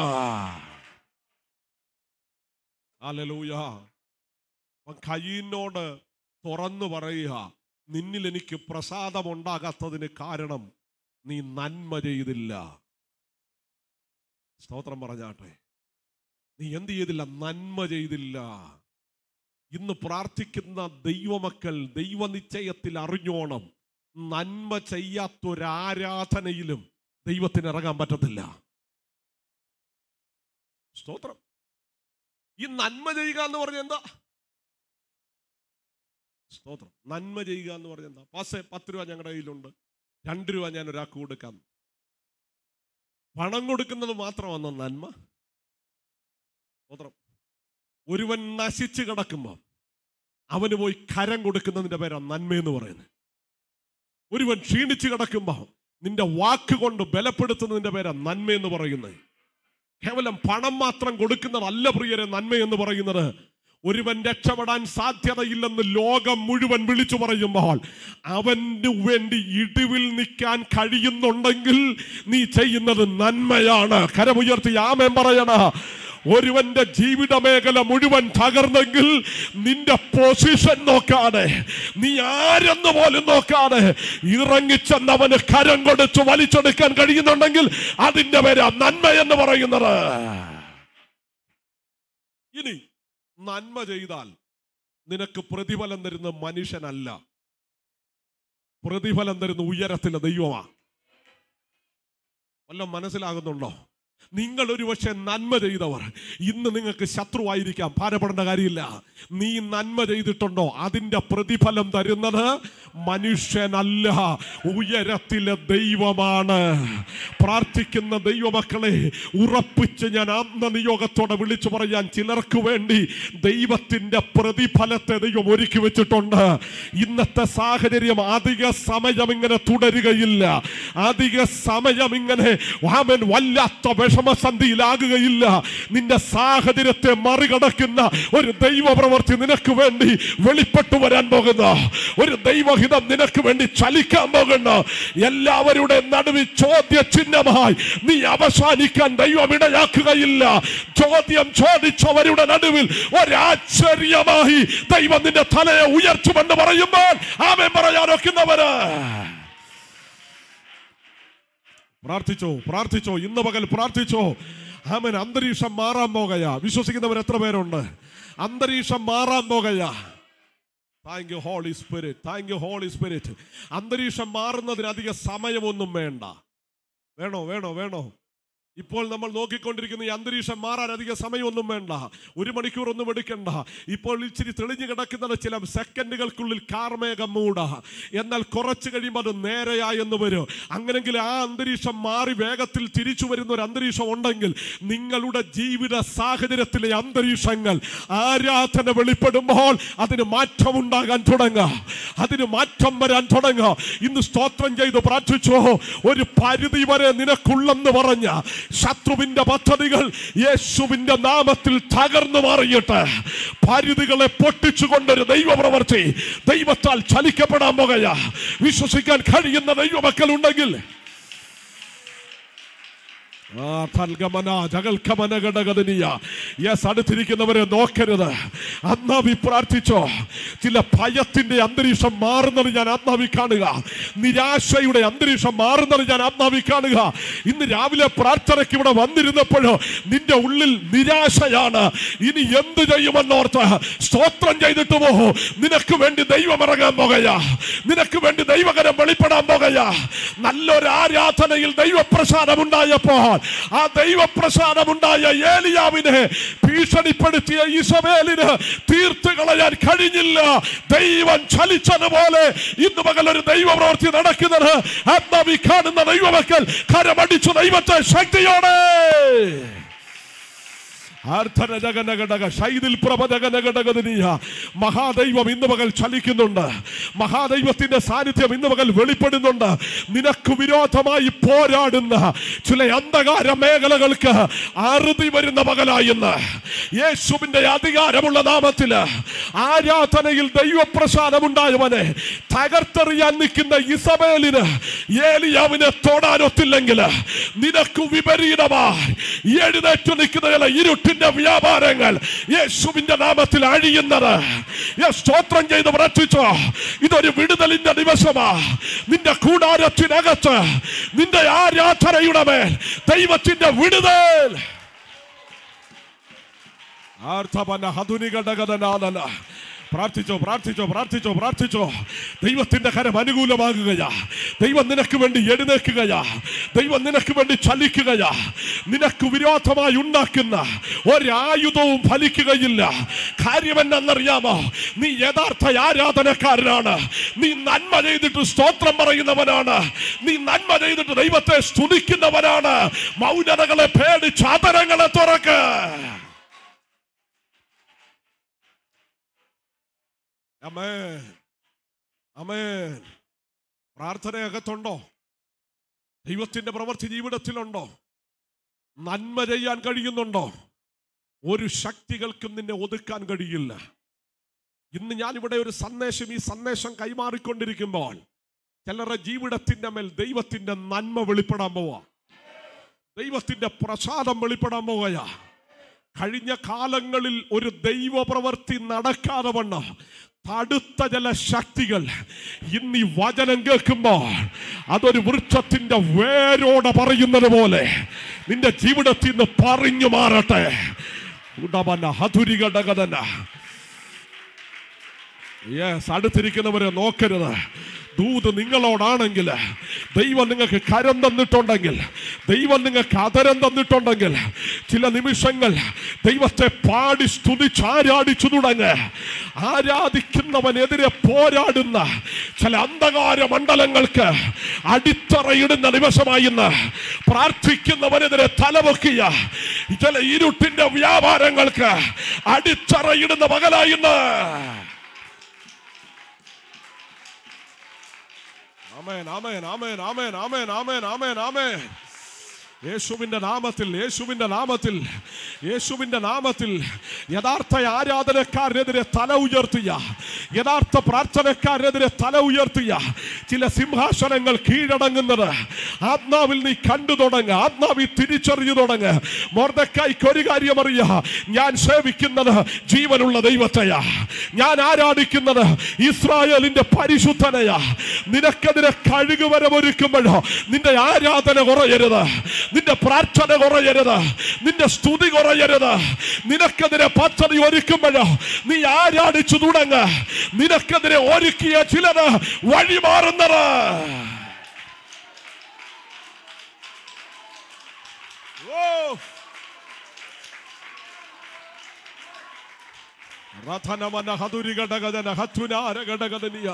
ഹല്ലേലൂയ അവൻ കയ്യിനോട് തുറന്നു പറയുക നിന്നിൽ എനിക്ക് പ്രസാദമുണ്ടാകാത്തതിന് കാരണം നീ നന്മ ചെയ്തില്ല സ്തോത്രം പറഞ്ഞാട്ടെ നീ എന്ത് ചെയ്തില്ല നന്മ ചെയ്തില്ല ഇന്ന് പ്രാർത്ഥിക്കുന്ന ദൈവമക്കൾ ദൈവനിശ്ചയത്തിൽ അറിഞ്ഞോണം നന്മ ചെയ്യാത്തൊരാരാധനയിലും ദൈവത്തിന് ഇറങ്ങാൻ പറ്റത്തില്ല സ്തോത്രം ഈ നന്മ ചെയ്യുക എന്ന് പറഞ്ഞ എന്താ സ്തോത്രം നന്മ ചെയ്യുക എന്ന് പറഞ്ഞ എന്താ പാസേ പത്ത് രൂപ ഞങ്ങളുടെ കയ്യിലുണ്ട് രണ്ട് രൂപ ഞാൻ ഒരാൾക്ക് കൊടുക്കാം പണം കൊടുക്കുന്നത് മാത്രമാണ് നന്മ സ്തോത്രം ഒരുവൻ നശിച്ചു കിടക്കുമ്പോൾ അവന് പോയി കരം കൊടുക്കുന്നതിന്റെ പേരാ നന്മയെന്ന് പറയുന്നത് ഒരുവൻ ക്ഷീണിച്ചു കിടക്കുമ്പോൾ നിന്റെ വാക്ക് കൊണ്ട് ബലപ്പെടുത്തുന്നതിന്റെ പേരാ നന്മയെന്ന് പറയുന്നത് കേവലം പണം മാത്രം കൊടുക്കുന്നതല്ല പ്രിയരെ നന്മയെന്ന് പറയുന്നത് ഒരുവൻ രക്ഷപ്പെടാൻ സാധ്യതയില്ലെന്ന് ലോകം മുഴുവൻ വിളിച്ചു പറയുമ്പോൾ അവന് വേണ്ടി ഇടിവിൽ നിൽക്കാൻ കഴിയുന്നുണ്ടെങ്കിൽ നീ ചെയ്യുന്നത് നന്മയാണ് കരമുയർത്തി ആമേൻ പറയണ ഒരുവന്റെ ജീവിത മേഖല മുഴുവൻ തകർന്നെങ്കിൽ നിന്റെ പൊസിഷൻ നോക്കാതെ നീ ആരെന്ന് പോലും നോക്കാതെ ഇറങ്ങിച്ചെന്നവന് കരം കൊടുത്ത് വലിച്ചെടുക്കാൻ കഴിയുന്നുണ്ടെങ്കിൽ അതിന്റെ പേരാ നന്മ എന്ന് പറയുന്നത് ഇനി നന്മ ചെയ്താൽ നിനക്ക് പ്രതിഫലം തരുന്ന മനുഷ്യനല്ല പ്രതിഫലം തരുന്ന ഉയരത്തിലെ ദൈവമാ വല്ലതും മനസ്സിലാകുന്നുണ്ടോ നിങ്ങൾ ഒരു പക്ഷെ നന്മ ചെയ്തവർ ഇന്ന് നിങ്ങൾക്ക് ശത്രുവായിരിക്കാം ഭാരപ്പെടേണ്ട കാര്യമില്ല നീ നന്മ ചെയ്തിട്ടുണ്ടോ അതിന്റെ പ്രതിഫലം തരുന്നത് മനുഷ്യനല്ല ഉയരത്തിലെ ദൈവമാണ് പ്രാർത്ഥിക്കുന്ന ദൈവമക്കളെ ഉറപ്പിച്ച് ഞാൻ ആത്മനിയോഗത്തോടെ വിളിച്ചു പറയാൻ ചിലർക്ക് വേണ്ടി ദൈവത്തിന്റെ പ്രതിഫലത്തെ ദൈവം ഒരുക്കി വെച്ചിട്ടുണ്ട് ഇന്നത്തെ സാഹചര്യം അധിക സമയം ഇങ്ങനെ തുടരുകയില്ല അധിക സമയം ഇങ്ങനെ വാമൻ വല്ലാത്ത വിഷമസന്ധിയിലാകുകയില്ല നിന്റെ സാഹചര്യത്തെ മറികടക്കുന്ന ഒരു ദൈവപ്രവൃത്തി നിനക്ക് വേണ്ടി വെളിപ്പെട്ടു വരാൻ പോകുന്ന ഒരു ദൈവഹിതം നിനക്ക് വേണ്ടി ചലിക്കാൻ പോകുന്ന എല്ലാവരുടെ നടുവിൽ ചോദ്യ ചിഹ്നമായി നീ അവസാനിക്കാൻ ദൈവം ഇടയാക്കുകയില്ല ചോദ്യം ചോദിച്ചവരുടെ നടുവിൽ ഒരാശ്ചര്യമായി ദൈവം നിന്റെ തലയെ ഉയർത്തുമെന്ന് പറയുമ്പോൾ ആമൻ പറയാൻ ഒക്കുന്നവര് പ്രാർത്ഥിച്ചോ പ്രാർത്ഥിച്ചോ ഇന്ന് പകൽ പ്രാർത്ഥിച്ചോ ആമൻ അന്തരീക്ഷം മാറാൻ പോകയാ വിശ്വസിക്കുന്നവർ എത്ര പേരുണ്ട് അന്തരീക്ഷം മാറാൻ പോകുക thank you holy spirit thank you holy spirit അന്തരീക്ഷം മാറുന്നതിന് അധിക സമയമൊന്നും വേണ്ട വേണോ വേണോ വേണോ ഇപ്പോൾ നമ്മൾ നോക്കിക്കൊണ്ടിരിക്കുന്ന ഈ അന്തരീക്ഷം മാറാൻ അധിക സമയമൊന്നും വേണ്ട ഒരു മണിക്കൂർ ഒന്നും എടുക്കണ്ട ഇപ്പോൾ ഇച്ചിരി തെളിഞ്ഞു കിടക്കുന്നത് ചില സെക്കൻഡുകൾക്കുള്ളിൽ കാർമേഘം മൂട എന്നാൽ കുറച്ച് കഴിയുമ്പോൾ അത് നേരെയായി എന്ന് വരും അങ്ങനെങ്കിൽ ആ അന്തരീക്ഷം മാറി വേഗത്തിൽ തിരിച്ചു വരുന്ന ഒരു അന്തരീക്ഷം ഉണ്ടെങ്കിൽ നിങ്ങളുടെ ജീവിത സാഹചര്യത്തിലെ അന്തരീക്ഷങ്ങൾ ആരാധന വെളിപ്പെടുമ്പോൾ അതിന് മാറ്റമുണ്ടാകാൻ തുടങ്ങുക അതിന് മാറ്റം വരാൻ തുടങ്ങുക ഇന്ന് സ്തോത്രം ചെയ്ത് പ്രാർത്ഥിച്ചോ ഒരു പരിധി വരെ നിനക്കുള്ളെന്ന് പറഞ്ഞ ശത്രുവിന്റെ പദ്ധതികൾ യേശുവിന്റെ നാമത്തിൽ തകർന്നു മാറിയിട്ട് പരിധികളെ പൊട്ടിച്ചുകൊണ്ടൊരു ദൈവപ്രവർത്തി ദൈവത്താൽ ചലിക്കപ്പെടാൻ പോകുക വിശ്വസിക്കാൻ കഴിയുന്ന ദൈവമക്കൾ ഉണ്ടെങ്കിൽ ആ തൽഗമന ജഗൽക്കമന ഘടകതനീയ യെസ് അടുത്തിരിക്കുന്നവരെ നോക്കരുത് ആത്മാവി പ്രാർത്ഥിച്ചോ ചില ഭയത്തിന്റെ അന്തരീക്ഷം മാറുന്നത് ഞാൻ ആത്മാവി കാണുക നിരാശയുടെ അന്തരീക്ഷം മാറുന്നത് ഞാൻ ആത്മാവി കാണുക ഇന്ന് രാവിലെ പ്രാർത്ഥനയ്ക്ക് ഇവിടെ വന്നിരുന്നപ്പോഴോ നിന്റെ ഉള്ളിൽ നിരാശയാണ് ഇനി എന്ത് ചെയ്യുമെന്നോർത്ത് സ്തോത്രം ചെയ്തിട്ട് പോ നിനക്ക് വേണ്ടി ദൈവം ഇറങ്ങാൻ പോകുക നിനക്ക് വേണ്ടി ദൈവകരം വെളിപ്പെടാൻ പോകുക നല്ലൊരു ആരാധനയിൽ ദൈവപ്രസാദം ഉണ്ടായപ്പോൾ ആ ദൈവപ്രസാദമുണ്ടായ ഏലിയാവിനെ ഭീഷണിപ്പെടുത്തിയ ഇസബേലിന് തീർത്ത് കളയാൻ കഴിഞ്ഞില്ല ദൈവം ചലിച്ചതുപോലെ ഇന്ന് പകൽ ഒരു ദൈവപ്രവൃത്തി നടക്കുന്നത് ആത്മാവി കാണുന്ന ദൈവമക്കൾ കരമടിച്ചു ദൈവത്തെ ശക്തിയോടെ ആർദ്ധനജഗനഘടക ശൈതിൽ പ്രഭജഗനഘടകതനീയ മഹാദൈവം ഇന്ന് പകൽ ചലിക്കുന്നുണ്ട് മഹാദൈവത്തിന്റെ സാന്നിധ്യം ഇന്ന് പകൽ വെളിപ്പെടുന്നുണ്ട് നിനക്ക് വിരോധമായി പോരാടുന്ന ചില അന്ധകാര മേഖലകൾക്ക് അറുതി വരുന്ന പകലായിന്ന് യേശുവിന്റെ അധികാരമുള്ള നാമത്തില് ആരാധനയിൽ ദൈവപ്രസാദമുണ്ടായവനെ തകർത്തെറിയാൻ നിൽക്കുന്ന ഇസബേലിന് ഏലിയാവിനെ തൊടാനൊത്തില്ലെങ്കിൽ നിനക്ക് വിപരീതമായി എഴുന്നേറ്റ് നിൽക്കുന്ന ചില ഇരുട്ടിന്റെ വ്യാപാരങ്ങൾ യേശുവിന്റെ നാമത്തിൽ അഴിയുന്നത് യേശു സ്തോത്രം ചെയ്ത് പ്രാർത്ഥിച്ചോ ഇതൊരു വിടുതലിന്റെ ദിവസമാ നിന്റെ കൂടാരത്തിനകത്ത് നിന്റെ ആരാധനയുടെ മേൽ ദൈവത്തിന്റെ വിടുതൽ ആർത്തപന ഹതുനികടകതനാദന പ്രാർത്ഥിച്ചോ പ്രാർത്ഥിച്ചോ പ്രാർത്ഥിച്ചോ പ്രാർത്ഥിച്ചോ ദൈവത്തിന്റെ കരം അനുകൂലമാകുകയാ ദൈവം നിനക്ക് വേണ്ടി എഴുന്നേൽക്കുകയാ ദൈവം നിനക്ക് വേണ്ടി ചലിക്കുകയാ നിനക്ക് വിരോധമായി ഉണ്ടാക്കുന്ന ഒരായുധവും ഫലിക്കുകയില്ല കാര്യം എന്നറിയാമോ നീ യഥാർത്ഥ ആരാധനക്കാരനാണ് നീ നന്മ ചെയ്തിട്ട് സ്തോത്രം പറയുന്നവനാണ് നീ നന്മ ചെയ്തിട്ട് ദൈവത്തെ സ്തുതിക്കുന്നവനാണ് മൗനതകളെ പേടിച്ച് ആദരങ്ങളെ തുറക്ക് അമേൻ അമേൻ പ്രാർത്ഥനയകത്തുണ്ടോ ദൈവത്തിന്റെ പ്രവൃത്തി ജീവിതത്തിലുണ്ടോ നന്മ ചെയ്യാൻ കഴിയുന്നുണ്ടോ ഒരു ശക്തികൾക്കും നിന്നെ ഒതുക്കാൻ കഴിയില്ല ഇന്ന് ഞാൻ ഇവിടെ ഒരു സന്ദേശം ഈ സന്ദേശം കൈമാറിക്കൊണ്ടിരിക്കുമ്പോൾ ചിലരുടെ ജീവിതത്തിന്റെ മേൽ ദൈവത്തിന്റെ നന്മ വെളിപ്പെടാൻ പോവാ ദൈവത്തിന്റെ പ്രസാദം വെളിപ്പെടാൻ പോവുകയാ കഴിഞ്ഞ കാലങ്ങളിൽ ഒരു ദൈവപ്രവൃത്തി നടക്കാതെ വണ്ണം തടുത്ത ചില ശക്തികൾ ഇന്ന് ഈ വചനം കേൾക്കുമ്പോൾ അതൊരു വൃക്ഷത്തിന്റെ വേരോടെ പറയുന്നത് പോലെ നിന്റെ ജീവിതത്തിൽ നിന്ന് പറഞ്ഞു മാറട്ടെ ഉടമന ഹതുരികടകതന യെസ് അടുത്തിരിക്കുന്നവരെ നോക്കരുത് ദൂത് നിങ്ങളോടാണെങ്കിൽ ദൈവം നിങ്ങൾക്ക് കരം തന്നിട്ടുണ്ടെങ്കിൽ ദൈവം നിങ്ങൾക്ക് അതരം തന്നിട്ടുണ്ടെങ്കിൽ ചില നിമിഷങ്ങൾ ദൈവത്തെ പാടി സ്തുതിച്ച് ആരാടിച്ചു തുടങ്ങ് ആരാധിക്കുന്നവനെതിരെ പോരാടുന്ന ചില അന്ധകാര മണ്ഡലങ്ങൾക്ക് അടിത്തറയിടുന്ന ദിവസമായി ഇന്ന് പ്രാർത്ഥിക്കുന്നവനെതിരെ തലവെക്കിയ ചില ഇരുട്ടിന്റെ വ്യാപാരങ്ങൾക്ക് അടിത്തറയിടുന്ന പകലായി ഇന്ന് ആമേൻ ആമേൻ ആമേൻ ആമേൻ ആമേൻ ആമേൻ ആമേൻ ആമേൻ യേശുവിന്റെ നാമത്തിൽ യേശുവിന്റെ നാമത്തിൽ യേശുവിന്റെ നാമത്തിൽ യഥാർത്ഥ ആരാധനക്കാരനെതിരെ തല ഉയർത്തിയ യഥാർത്ഥ പ്രാർത്ഥനക്കാരനെതിരെ തല ഉയർത്തിയ ചില സിംഹാസനങ്ങൾ കീഴടങ്ങുന്നത് ആത്മാവിൽ നീ കണ്ടു തുടങ്ങ് ആത്മാവിൽ തിരിച്ചറിഞ്ഞു തുടങ്ങ് മോർദക്കായ്ക്ക് ഒരു കാര്യം അറിയ ഞാൻ സേവിക്കുന്നത് ജീവനുള്ള ദൈവത്തെയാ ഞാൻ ആരാധിക്കുന്നത് ഇസ്രായേലിന്റെ പരിശുദ്ധനയാ നിനക്കെതിരെ കഴുകുവരമൊരുക്കുമ്പോഴോ നിന്റെ ആരാധന കുറയരുത് നിന്റെ പ്രാർത്ഥന കുറയരുത് നിന്റെ സ്തുതി കുറയരുത് നിനക്കെതിരെ പദ്ധതി ഒരുക്കുമ്പോഴോ നീ ആരാടിച്ചു തുടങ്ങ നിനക്കെതിരെ ഒരുക്കിയ ചിലത് വഴിമാറുന്നത് ഓ റഥനമന ഹതുരിഘടകജന ഹത്തുനാരഘടകദനിയ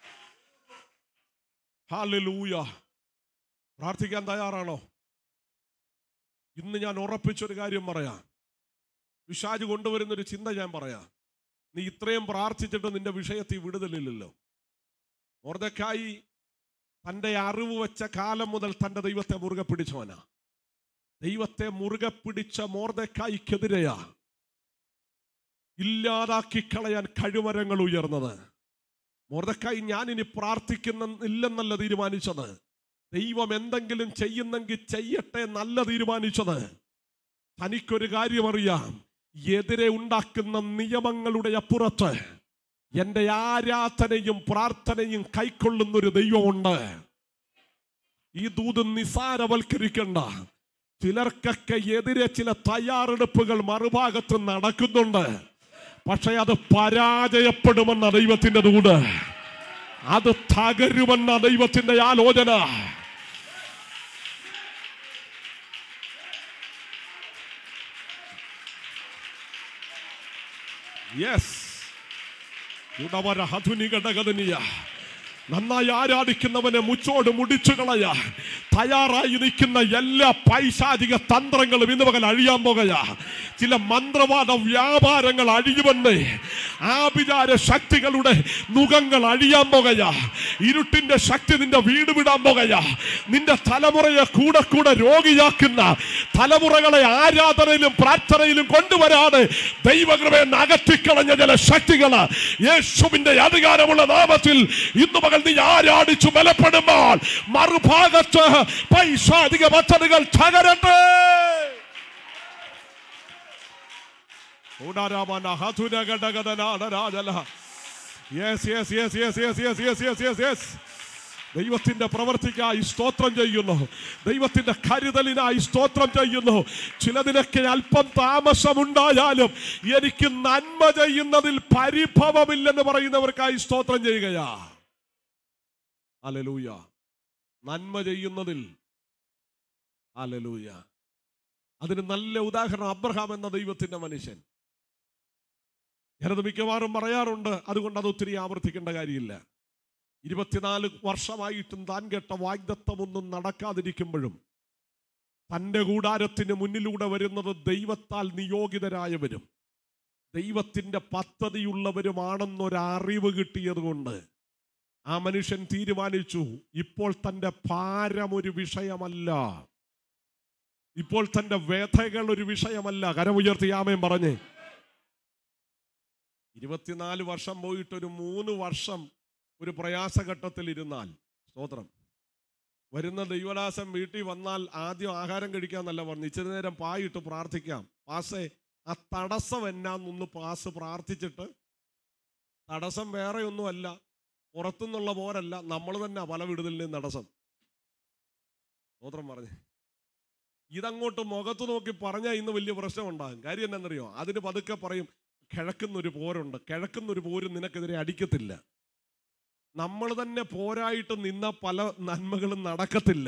ഹാലലൂയ പ്രാർത്ഥിക്കാൻ തയ്യാറാണോ ഇന്ന് ഞാൻ ഉറപ്പിച്ചൊരു കാര്യം പറയാം വിഷാജ് കൊണ്ടുവരുന്നൊരു ചിന്ത ഞാൻ പറയാം നീ ഇത്രയും പ്രാർത്ഥിച്ചിട്ട് നിന്റെ വിഷയത്തിൽ വിടുതലില്ലല്ലോ മോർദക്കായി തൻ്റെ അറിവ് വെച്ച കാലം മുതൽ തൻ്റെ ദൈവത്തെ മുറുകെ പിടിച്ചവനാ ദൈവത്തെ മുറുകെ പിടിച്ച മോർദക്കായിക്കെതിരെയാ ഇല്ലാതാക്കി കളയാൻ കഴിവരങ്ങൾ ഉയർന്നത് മോർദക്കായി ഞാൻ ഇനി പ്രാർത്ഥിക്കുന്ന ഇല്ലെന്നല്ല തീരുമാനിച്ചത് ദൈവം എന്തെങ്കിലും ചെയ്യുന്നെങ്കിൽ ചെയ്യട്ടെ നല്ല തീരുമാനിച്ചത് തനിക്കൊരു കാര്യം അറിയാം എതിരെ ഉണ്ടാക്കുന്ന നിയമങ്ങളുടെ അപ്പുറത്ത് എൻ്റെ ആരാധനയും പ്രാർത്ഥനയും കൈക്കൊള്ളുന്നൊരു ദൈവമുണ്ട് ഈ ദൂത് നിസാരവൽക്കരിക്കണ്ട ചിലർക്കൊക്കെ എതിരെ ചില തയ്യാറെടുപ്പുകൾ മറുഭാഗത്ത് നടക്കുന്നുണ്ട് പക്ഷെ അത് പരാജയപ്പെടുമെന്ന ദൈവത്തിന്റെ ദൂത് അത് തകരുമെന്ന ദൈവത്തിന്റെ ആലോചന യെസ് നന്നായി ആരാധിക്കുന്നവനെ മുച്ചോട് മുടിച്ചു കളയാ തയ്യാറായി നിൽക്കുന്ന എല്ലാ പൈശാചിക തന്ത്രങ്ങളും ഇന്ന് പകൽ അഴിയാൻ പോകയാ ചില മന്ത്രവാദ വ്യാപാരങ്ങൾ അഴിയുമെന്ന് ആഭിചാര ശക്തികളുടെ മുഖങ്ങൾ അഴിയാൻ പോകയാ ഇരുട്ടിന്റെ ശക്തി നിന്റെ വീട് വിടാൻ പോകയാ നിന്റെ തലമുറയെ കൂടെ കൂടെ രോഗിയാക്കുന്ന തലമുറകളെ ആരാധനയിലും പ്രാർത്ഥനയിലും കൊണ്ടുവരാതെ ദൈവകൃപയെ അകറ്റിക്കളഞ്ഞ ചില ശക്തികള് യേശുവിന്റെ അധികാരമുള്ള നാമത്തിൽ ഇന്നു മകൾ നീ ആരാടിച്ചു ബലപ്പെടുമ്പോൾ മറുഭാഗത്ത് പൈശാധിക പദ്ധതികൾ തകരട്ടെ ഉടാരാമന ഹതുരഘടകടനാടരാജല. Yes, yes, yes, yes, yes, yes, yes, yes, yes, yes. ദൈവത്തിന്റെ പ്രവർത്തിക്കായി സ്തോത്രം ചെയ്യുന്നു ദൈവത്തിന്റെ കരുതലിനായി സ്തോത്രം ചെയ്യുന്നു ചിലതിനൊക്കെ അല്പം താമസമുണ്ടായാലും എനിക്ക് നന്മ ചെയ്യുന്നതിൽ പരിഭവമില്ലെന്ന് പറയുന്നവർക്കായി സ്തോത്രം ചെയ്യുകയാ അലലൂയ നന്മ ചെയ്യുന്നതിൽ അലലൂയ അതിന് നല്ല ഉദാഹരണം അബ്രഹാം എന്ന ദൈവത്തിന്റെ മനുഷ്യൻ ഞാനത് മിക്കവാറും പറയാറുണ്ട് അതുകൊണ്ട് അത് ഒത്തിരി ആവർത്തിക്കേണ്ട കാര്യമില്ല ഇരുപത്തിനാല് വർഷമായിട്ടും താൻ കേട്ട വാഗ്ദത്വമൊന്നും നടക്കാതിരിക്കുമ്പോഴും തൻ്റെ കൂടാരത്തിന് മുന്നിലൂടെ വരുന്നത് ദൈവത്താൽ നിയോഗിതരായവരും ദൈവത്തിൻ്റെ പദ്ധതിയുള്ളവരുമാണെന്നൊരറിവ് കിട്ടിയത് കൊണ്ട് ആ മനുഷ്യൻ തീരുമാനിച്ചു ഇപ്പോൾ തൻ്റെ ഭാരം ഒരു വിഷയമല്ല ഇപ്പോൾ തൻ്റെ വ്യഥകൾ ഒരു വിഷയമല്ല കരമുയർത്തി ആമയും പറഞ്ഞേ ഇരുപത്തിനാല് വർഷം പോയിട്ട് ഒരു മൂന്ന് വർഷം ഒരു പ്രയാസഘട്ടത്തിൽ ഇരുന്നാൽ സ്തോത്രം വരുന്ന ദൈവദാസൻ വീട്ടിൽ വന്നാൽ ആദ്യം ആഹാരം കഴിക്കാന്നല്ല പറഞ്ഞു ഇച്ചിരി നേരം പായിട്ട് പ്രാർത്ഥിക്കാം പാസേ ആ തടസ്സം എന്നാന്നൊന്ന് പാസ് പ്രാർത്ഥിച്ചിട്ട് തടസ്സം വേറെ ഒന്നുമല്ല പുറത്തുനിന്നുള്ള പോരല്ല നമ്മൾ തന്നെ പല വിടുതലിൻ്റെയും തടസ്സം സ്തോത്രം പറഞ്ഞേ ഇതങ്ങോട്ട് മുഖത്ത് നോക്കി പറഞ്ഞാൽ ഇന്ന് വലിയ പ്രശ്നം ഉണ്ടാകും കാര്യം എന്നാണെന്നറിയോ അതിന് പതുക്കെ പറയും കിഴക്കുന്നൊരു പോരുണ്ട് കിഴക്കുന്നൊരു പോരും നിനക്കെതിരെ അടിക്കത്തില്ല നമ്മൾ തന്നെ പോരായിട്ട് നിന്ന പല നന്മകളും നടക്കത്തില്ല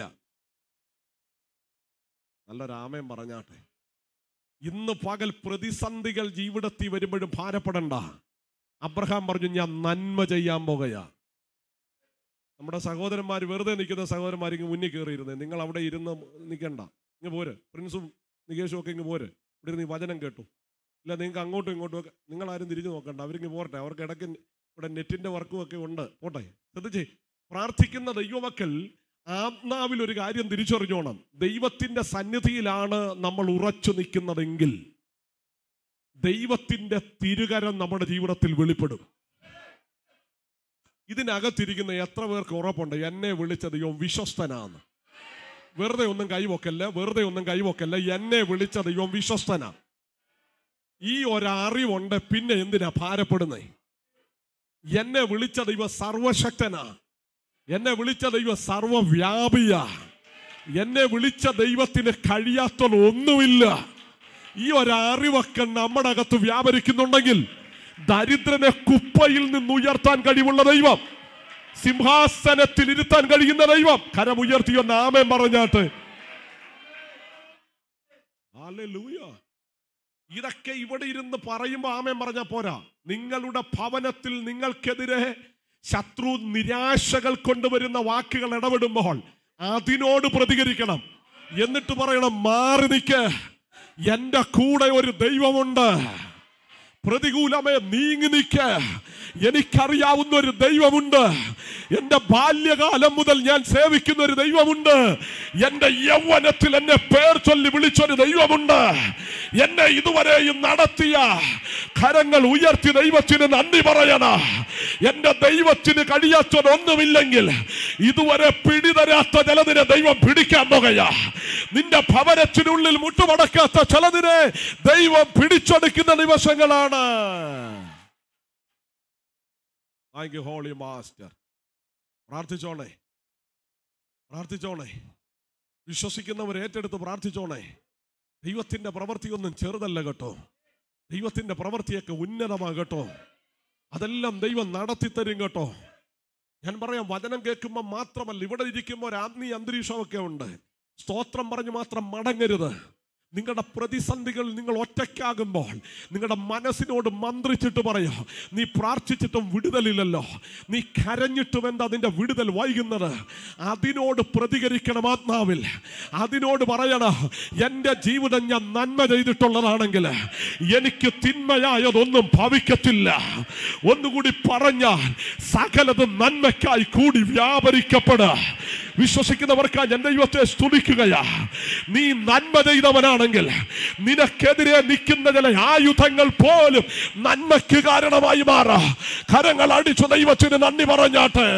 നല്ല രാമയം പറഞ്ഞാട്ടെ ഇന്ന് പകൽ പ്രതിസന്ധികൾ ജീവിതത്തിൽ വരുമ്പോഴും ഭാരപ്പെടണ്ട അബ്രഹാം പറഞ്ഞു ഞാൻ നന്മ ചെയ്യാൻ പോകുകയാ നമ്മുടെ സഹോദരന്മാർ വെറുതെ നിൽക്കുന്ന സഹോദരന്മാർ ഇങ്ങ് മുന്നിൽ കയറിയിരുന്നേ നിങ്ങൾ അവിടെ ഇരുന്ന് നിൽക്കണ്ട ഇങ്ങ് പോര് പ്രിൻസും നികേഷും ഒക്കെ ഇങ്ങ് പോര് ഇവിടെ ഇരുന്ന് ഈ വചനം കേട്ടു ഇല്ല നിങ്ങൾക്ക് അങ്ങോട്ടും ഇങ്ങോട്ടും ഒക്കെ നിങ്ങളാരും തിരിഞ്ഞു നോക്കണ്ട അവരിങ്ങ് പോരട്ടെ അവർക്ക് ഇടയ്ക്ക് ഇവിടെ നെറ്റിന്റെ വർക്കും ഒക്കെ ഉണ്ട് പോട്ടെ ശ്രദ്ധിച്ചേ പ്രാർത്ഥിക്കുന്ന ദൈവമക്കൾ ആത്മാവിൽ ഒരു കാര്യം തിരിച്ചറിഞ്ഞോണം ദൈവത്തിന്റെ സന്നിധിയിലാണ് നമ്മൾ ഉറച്ചു നിൽക്കുന്നതെങ്കിൽ ദൈവത്തിന്റെ തിരുകരം നമ്മുടെ ജീവിതത്തിൽ വെളിപ്പെടും ഇതിനകത്തിരിക്കുന്ന എത്ര പേർക്ക് ഉറപ്പുണ്ട് എന്നെ വിളിച്ച ദൈവം വിശ്വസ്തനാന്ന് വെറുതെ ഒന്നും കൈവക്കല്ല വെറുതെ ഒന്നും കൈവക്കല്ല എന്നെ വിളിച്ച ദൈവം വിശ്വസ്തനാ ഈ ഒരറിവുണ്ട് പിന്നെ എന്തിനാ ഭാരപ്പെടുന്നേ എന്നെ വിളിച്ച ദൈവം സർവശക്തനാ എന്നെ വിളിച്ച ദൈവം സർവവ്യാപിയാ എന്നെ വിളിച്ച ദൈവത്തിന് കഴിയാത്തത് ഒന്നുമില്ല ഈ ഒരറിവൊക്കെ നമ്മുടെ അകത്ത് വ്യാപരിക്കുന്നുണ്ടെങ്കിൽ ദരിദ്രനെ കുപ്പയിൽ നിന്ന് ഉയർത്താൻ കഴിവുള്ള ദൈവം സിംഹാസനത്തിൽ ഇരുത്താൻ കഴിയുന്ന ദൈവം കരമുയർത്തിയോ നാമം പറഞ്ഞാട്ട് ഹല്ലേലൂയ. ഇതൊക്കെ ഇവിടെ ഇരുന്ന് പറയുമ്പോൾ ആമേൻ പറഞ്ഞ പോരാ നിങ്ങളുടെ ഭവനത്തിൽ നിങ്ങൾക്കെതിരെ ശത്രു നിരാശകൾ കൊണ്ടുവരുന്ന വാക്കുകൾ ഇടപെടുമ്പോൾ അതിനോട് പ്രതികരിക്കണം എന്നിട്ട് പറയണം മാറി നിൽക്ക് എന്റെ കൂടെ ഒരു ദൈവമുണ്ട് പ്രതികൂലമേ നീങ്ങി നിൽക്ക എനിക്കറിയാവുന്ന ഒരു ദൈവമുണ്ട് എന്റെ ബാല്യകാലം മുതൽ ഞാൻ സേവിക്കുന്ന ഒരു ദൈവമുണ്ട് എന്റെ യൗവനത്തിൽ എന്നെ പേർ ചൊല്ലി വിളിച്ചൊരു ദൈവമുണ്ട് എന്നെ ഇതുവരെയും നടത്തിയ കരങ്ങൾ ഉയർത്തി ദൈവത്തിന് നന്ദി പറയണ എന്റെ ദൈവത്തിന് കഴിയാത്തൊരൊന്നുമില്ലെങ്കിൽ ഇതുവരെ പിടിതരാത്ത ചിലതിനെ ദൈവം പിടിക്കാൻ പോകുകയാ നിന്റെ ഭവനത്തിനുള്ളിൽ മുട്ടുമടക്കാത്ത ചിലതിനെ ദൈവം പിടിച്ചെടുക്കുന്ന ദിവസങ്ങളാണ് താങ്ക് യു ഹോളി മാസ്റ്റർ പ്രാർത്ഥിച്ചോണേ പ്രാർത്ഥിച്ചോണേ വിശ്വസിക്കുന്നവർ ഏറ്റെടുത്ത് പ്രാർത്ഥിച്ചോണേ ദൈവത്തിന്റെ പ്രവൃത്തിയൊന്നും ചെറുതല്ല കേട്ടോ ദൈവത്തിന്റെ പ്രവൃത്തിയൊക്കെ ഉന്നതമാകട്ടോ അതെല്ലാം ദൈവം നടത്തി തരും കേട്ടോ ഞാൻ പറയാം വചനം കേൾക്കുമ്പോൾ മാത്രമല്ല ഇവിടെ ഇരിക്കുമ്പോൾ ഒരു ആത്മീയ അന്തരീക്ഷമൊക്കെ ഉണ്ട് സ്തോത്രം പറഞ്ഞ് മാത്രം മടങ്ങരുത് നിങ്ങളുടെ പ്രതിസന്ധികൾ നിങ്ങൾ ഒറ്റയ്ക്കാകുമ്പോൾ നിങ്ങളുടെ മനസ്സിനോട് മന്ത്രിച്ചിട്ട് പറയോ നീ പ്രാർത്ഥിച്ചിട്ടും വിടുതലില്ലല്ലോ നീ കരഞ്ഞിട്ടും എന്താ അതിൻ്റെ വിടുതൽ വൈകുന്നത് അതിനോട് പ്രതികരിക്കണം ആത്മാവിൽ അതിനോട് പറയണം എൻ്റെ ജീവിതം ഞാൻ നന്മ ചെയ്തിട്ടുള്ളതാണെങ്കിൽ എനിക്ക് തിന്മയായതൊന്നും ഭവിക്കത്തില്ല ഒന്നുകൂടി പറഞ്ഞാൽ സകലതും നന്മയ്ക്കായി കൂടി വ്യാപരിക്കപ്പെടുക വിശ്വസിക്കുന്നവർക്ക് ഞാൻ ദൈവത്തെ സ്തുതിക്കുകയാ നീ നന്മ ചെയ്തവനാണെങ്കിൽ നിനക്കെതിരെ നിൽക്കുന്ന ചില ആയുധങ്ങൾ പോലും നന്മയ്ക്ക് കാരണമായി മാറാ കരങ്ങൾ അടിച്ചു ദൈവത്തിന് നന്ദി പറഞ്ഞാട്ടെ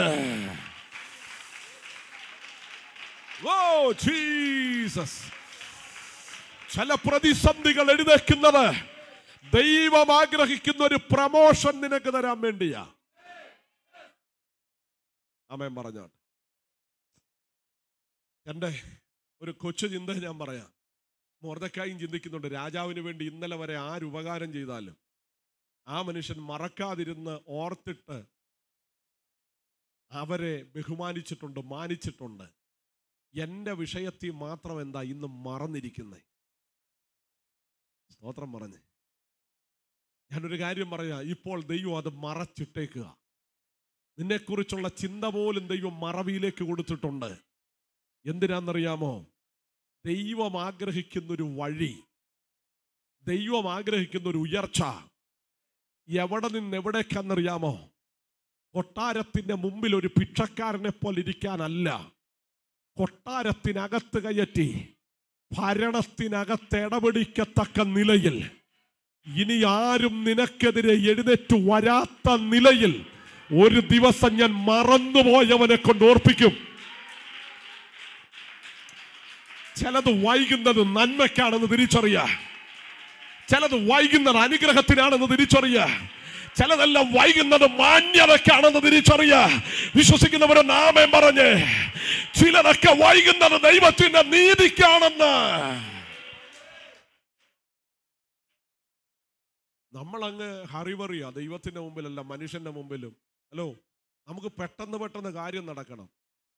ഓ ജീസസ് ചില പ്രതിസന്ധികൾ എഴുതേക്കുന്നത് ദൈവം ആഗ്രഹിക്കുന്ന ഒരു പ്രമോഷൻ നിനക്ക് തരാൻ വേണ്ടിയാ ആമേൻ പറഞ്ഞാട്ടെ എൻ്റെ ഒരു കൊച്ചു ചിന്ത ഞാൻ പറയാം മോർദക്കായും ചിന്തിക്കുന്നുണ്ട് രാജാവിന് വേണ്ടി ഇന്നലെ വരെ ആര് ഉപകാരം ചെയ്താലും ആ മനുഷ്യൻ മറക്കാതിരുന്ന് ഓർത്തിട്ട് അവരെ ബഹുമാനിച്ചിട്ടുണ്ട് മാനിച്ചിട്ടുണ്ട് എൻ്റെ വിഷയത്തിൽ മാത്രം എന്താ ഇന്ന് മറന്നിരിക്കുന്നേ സ്തോത്രം പറഞ്ഞ് ഞാനൊരു കാര്യം പറയാം ഇപ്പോൾ ദൈവം അത് മറച്ചിട്ടേക്കുക നിന്നെക്കുറിച്ചുള്ള ചിന്ത പോലും ദൈവം മറവിയിലേക്ക് കൊടുത്തിട്ടുണ്ട് എന്തിനാണെന്നറിയാമോ ദൈവം ആഗ്രഹിക്കുന്നൊരു വഴി ദൈവം ആഗ്രഹിക്കുന്ന ഒരു ഉയർച്ച എവിടെ നിന്ന് എവിടേക്കാണെന്നറിയാമോ കൊട്ടാരത്തിന്റെ മുമ്പിൽ ഒരു ഭിക്ഷക്കാരനെ പോലെ ഇരിക്കാനല്ല കൊട്ടാരത്തിനകത്ത് കയറ്റി ഭരണത്തിനകത്ത് ഇടപെടിക്കത്തക്ക നിലയിൽ ഇനി ആരും നിനക്കെതിരെ എഴുന്നേറ്റ് വരാത്ത നിലയിൽ ഒരു ദിവസം ഞാൻ മറന്നുപോയവനെ കൊണ്ട് ഓർപ്പിക്കും ചിലത് വൈകുന്നത് നന്മയ്ക്കാണെന്ന് തിരിച്ചറിയ ചിലത് വൈകുന്നത് അനുഗ്രഹത്തിനാണെന്ന് തിരിച്ചറിയ ചിലതെല്ലാം വൈകുന്നത് മാന്യതയ്ക്കാണെന്ന് തിരിച്ചറിയ വിശ്വസിക്കുന്നവരെ നാമം പറഞ്ഞ് ചിലതൊക്കെ വൈകുന്നത് ദൈവത്തിന്റെ നീതിക്കാണെന്ന് നമ്മളങ്ങ് ഹറിവറിയ ദൈവത്തിന്റെ മുമ്പിലല്ല മനുഷ്യന്റെ മുമ്പിലും ഹലോ നമുക്ക് പെട്ടെന്ന് പെട്ടെന്ന് കാര്യം നടക്കണം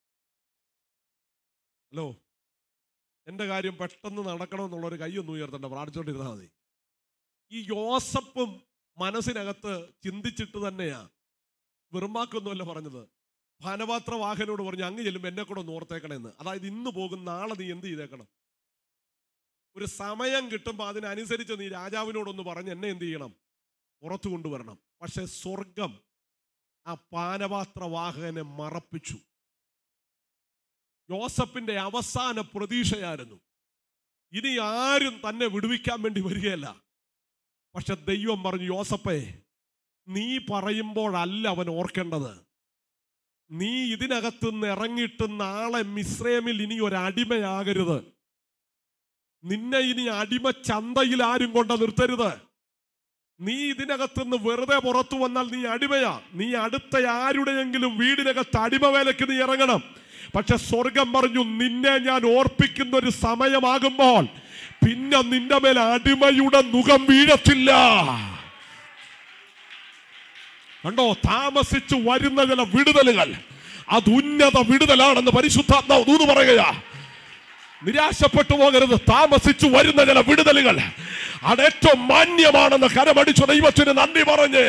ഹലോ എൻ്റെ കാര്യം പെട്ടെന്ന് നടക്കണമെന്നുള്ളൊരു കൈയൊന്നും ഉയർത്തണ്ട പ്രാർത്ഥിച്ചോണ്ടിരുന്നാൽ മതി ഈ യോസപ്പും മനസ്സിനകത്ത് ചിന്തിച്ചിട്ട് തന്നെയാ വെറുമാക്കൊന്നുമല്ല പറഞ്ഞത് ഭാനപാത്ര വാഹനോട് പറഞ്ഞു അങ്ങ് ചെല്ലുമ്പോൾ എന്നെ കൂടെ ഒന്ന് ഓർത്തേക്കണമെന്ന് അതായത് ഇന്ന് പോകും നാളെ നീ എന്ത് ചെയ്തേക്കണം ഒരു സമയം കിട്ടുമ്പോൾ അതിനനുസരിച്ച് നീ രാജാവിനോടൊന്ന് പറഞ്ഞ് എന്നെ എന്ത് ചെയ്യണം പുറത്തു കൊണ്ടുവരണം പക്ഷെ സ്വർഗം ആ പാനപാത്ര വാഹകനെ മറപ്പിച്ചു യോസഫിന്റെ അവസാന പ്രതീക്ഷയായിരുന്നു ഇനി ആരും തന്നെ വിടുവിക്കാൻ വേണ്ടി വരികയല്ല പക്ഷെ ദൈവം പറഞ്ഞു യോസപ്പേ നീ പറയുമ്പോഴല്ല അവൻ ഓർക്കേണ്ടത് നീ ഇതിനകത്ത് നിന്ന് ഇറങ്ങിയിട്ട് നാളെ മിശ്രമിൽ ഇനി ഒരു അടിമയാകരുത് നിന്നെ ഇനി അടിമ ചന്തയിൽ ആരും കൊണ്ട നിർത്തരുത് നീ ഇതിനകത്തുനിന്ന് വെറുതെ പുറത്തു വന്നാൽ നീ അടിമയാ നീ അടുത്ത ആരുടെയെങ്കിലും വീടിനകത്ത് അടിമവേലയ്ക്ക് നീ ഇറങ്ങണം പക്ഷെ സ്വർഗം പറഞ്ഞു നിന്നെ ഞാൻ ഓർപ്പിക്കുന്ന ഒരു സമയമാകുമ്പോൾ പിന്നെ നിന്റെ മേൽ അടിമയുടെ മുഖം വീഴത്തില്ല കണ്ടോ താമസിച്ചു വരുന്ന ചില വിടുതലുകൾ അത് ഉന്നത വിടുതലാണെന്ന് പരിശുദ്ധാത്മാവ് ദൂത് പറയുകയാ നിരാശപ്പെട്ടു പോകരുത് താമസിച്ചു വരുന്ന ചില വിടുതലുകൾ അത് ഏറ്റവും മാന്യമാണെന്ന് കരമടിച്ചു ദൈവത്തിന് നന്ദി പറഞ്ഞ്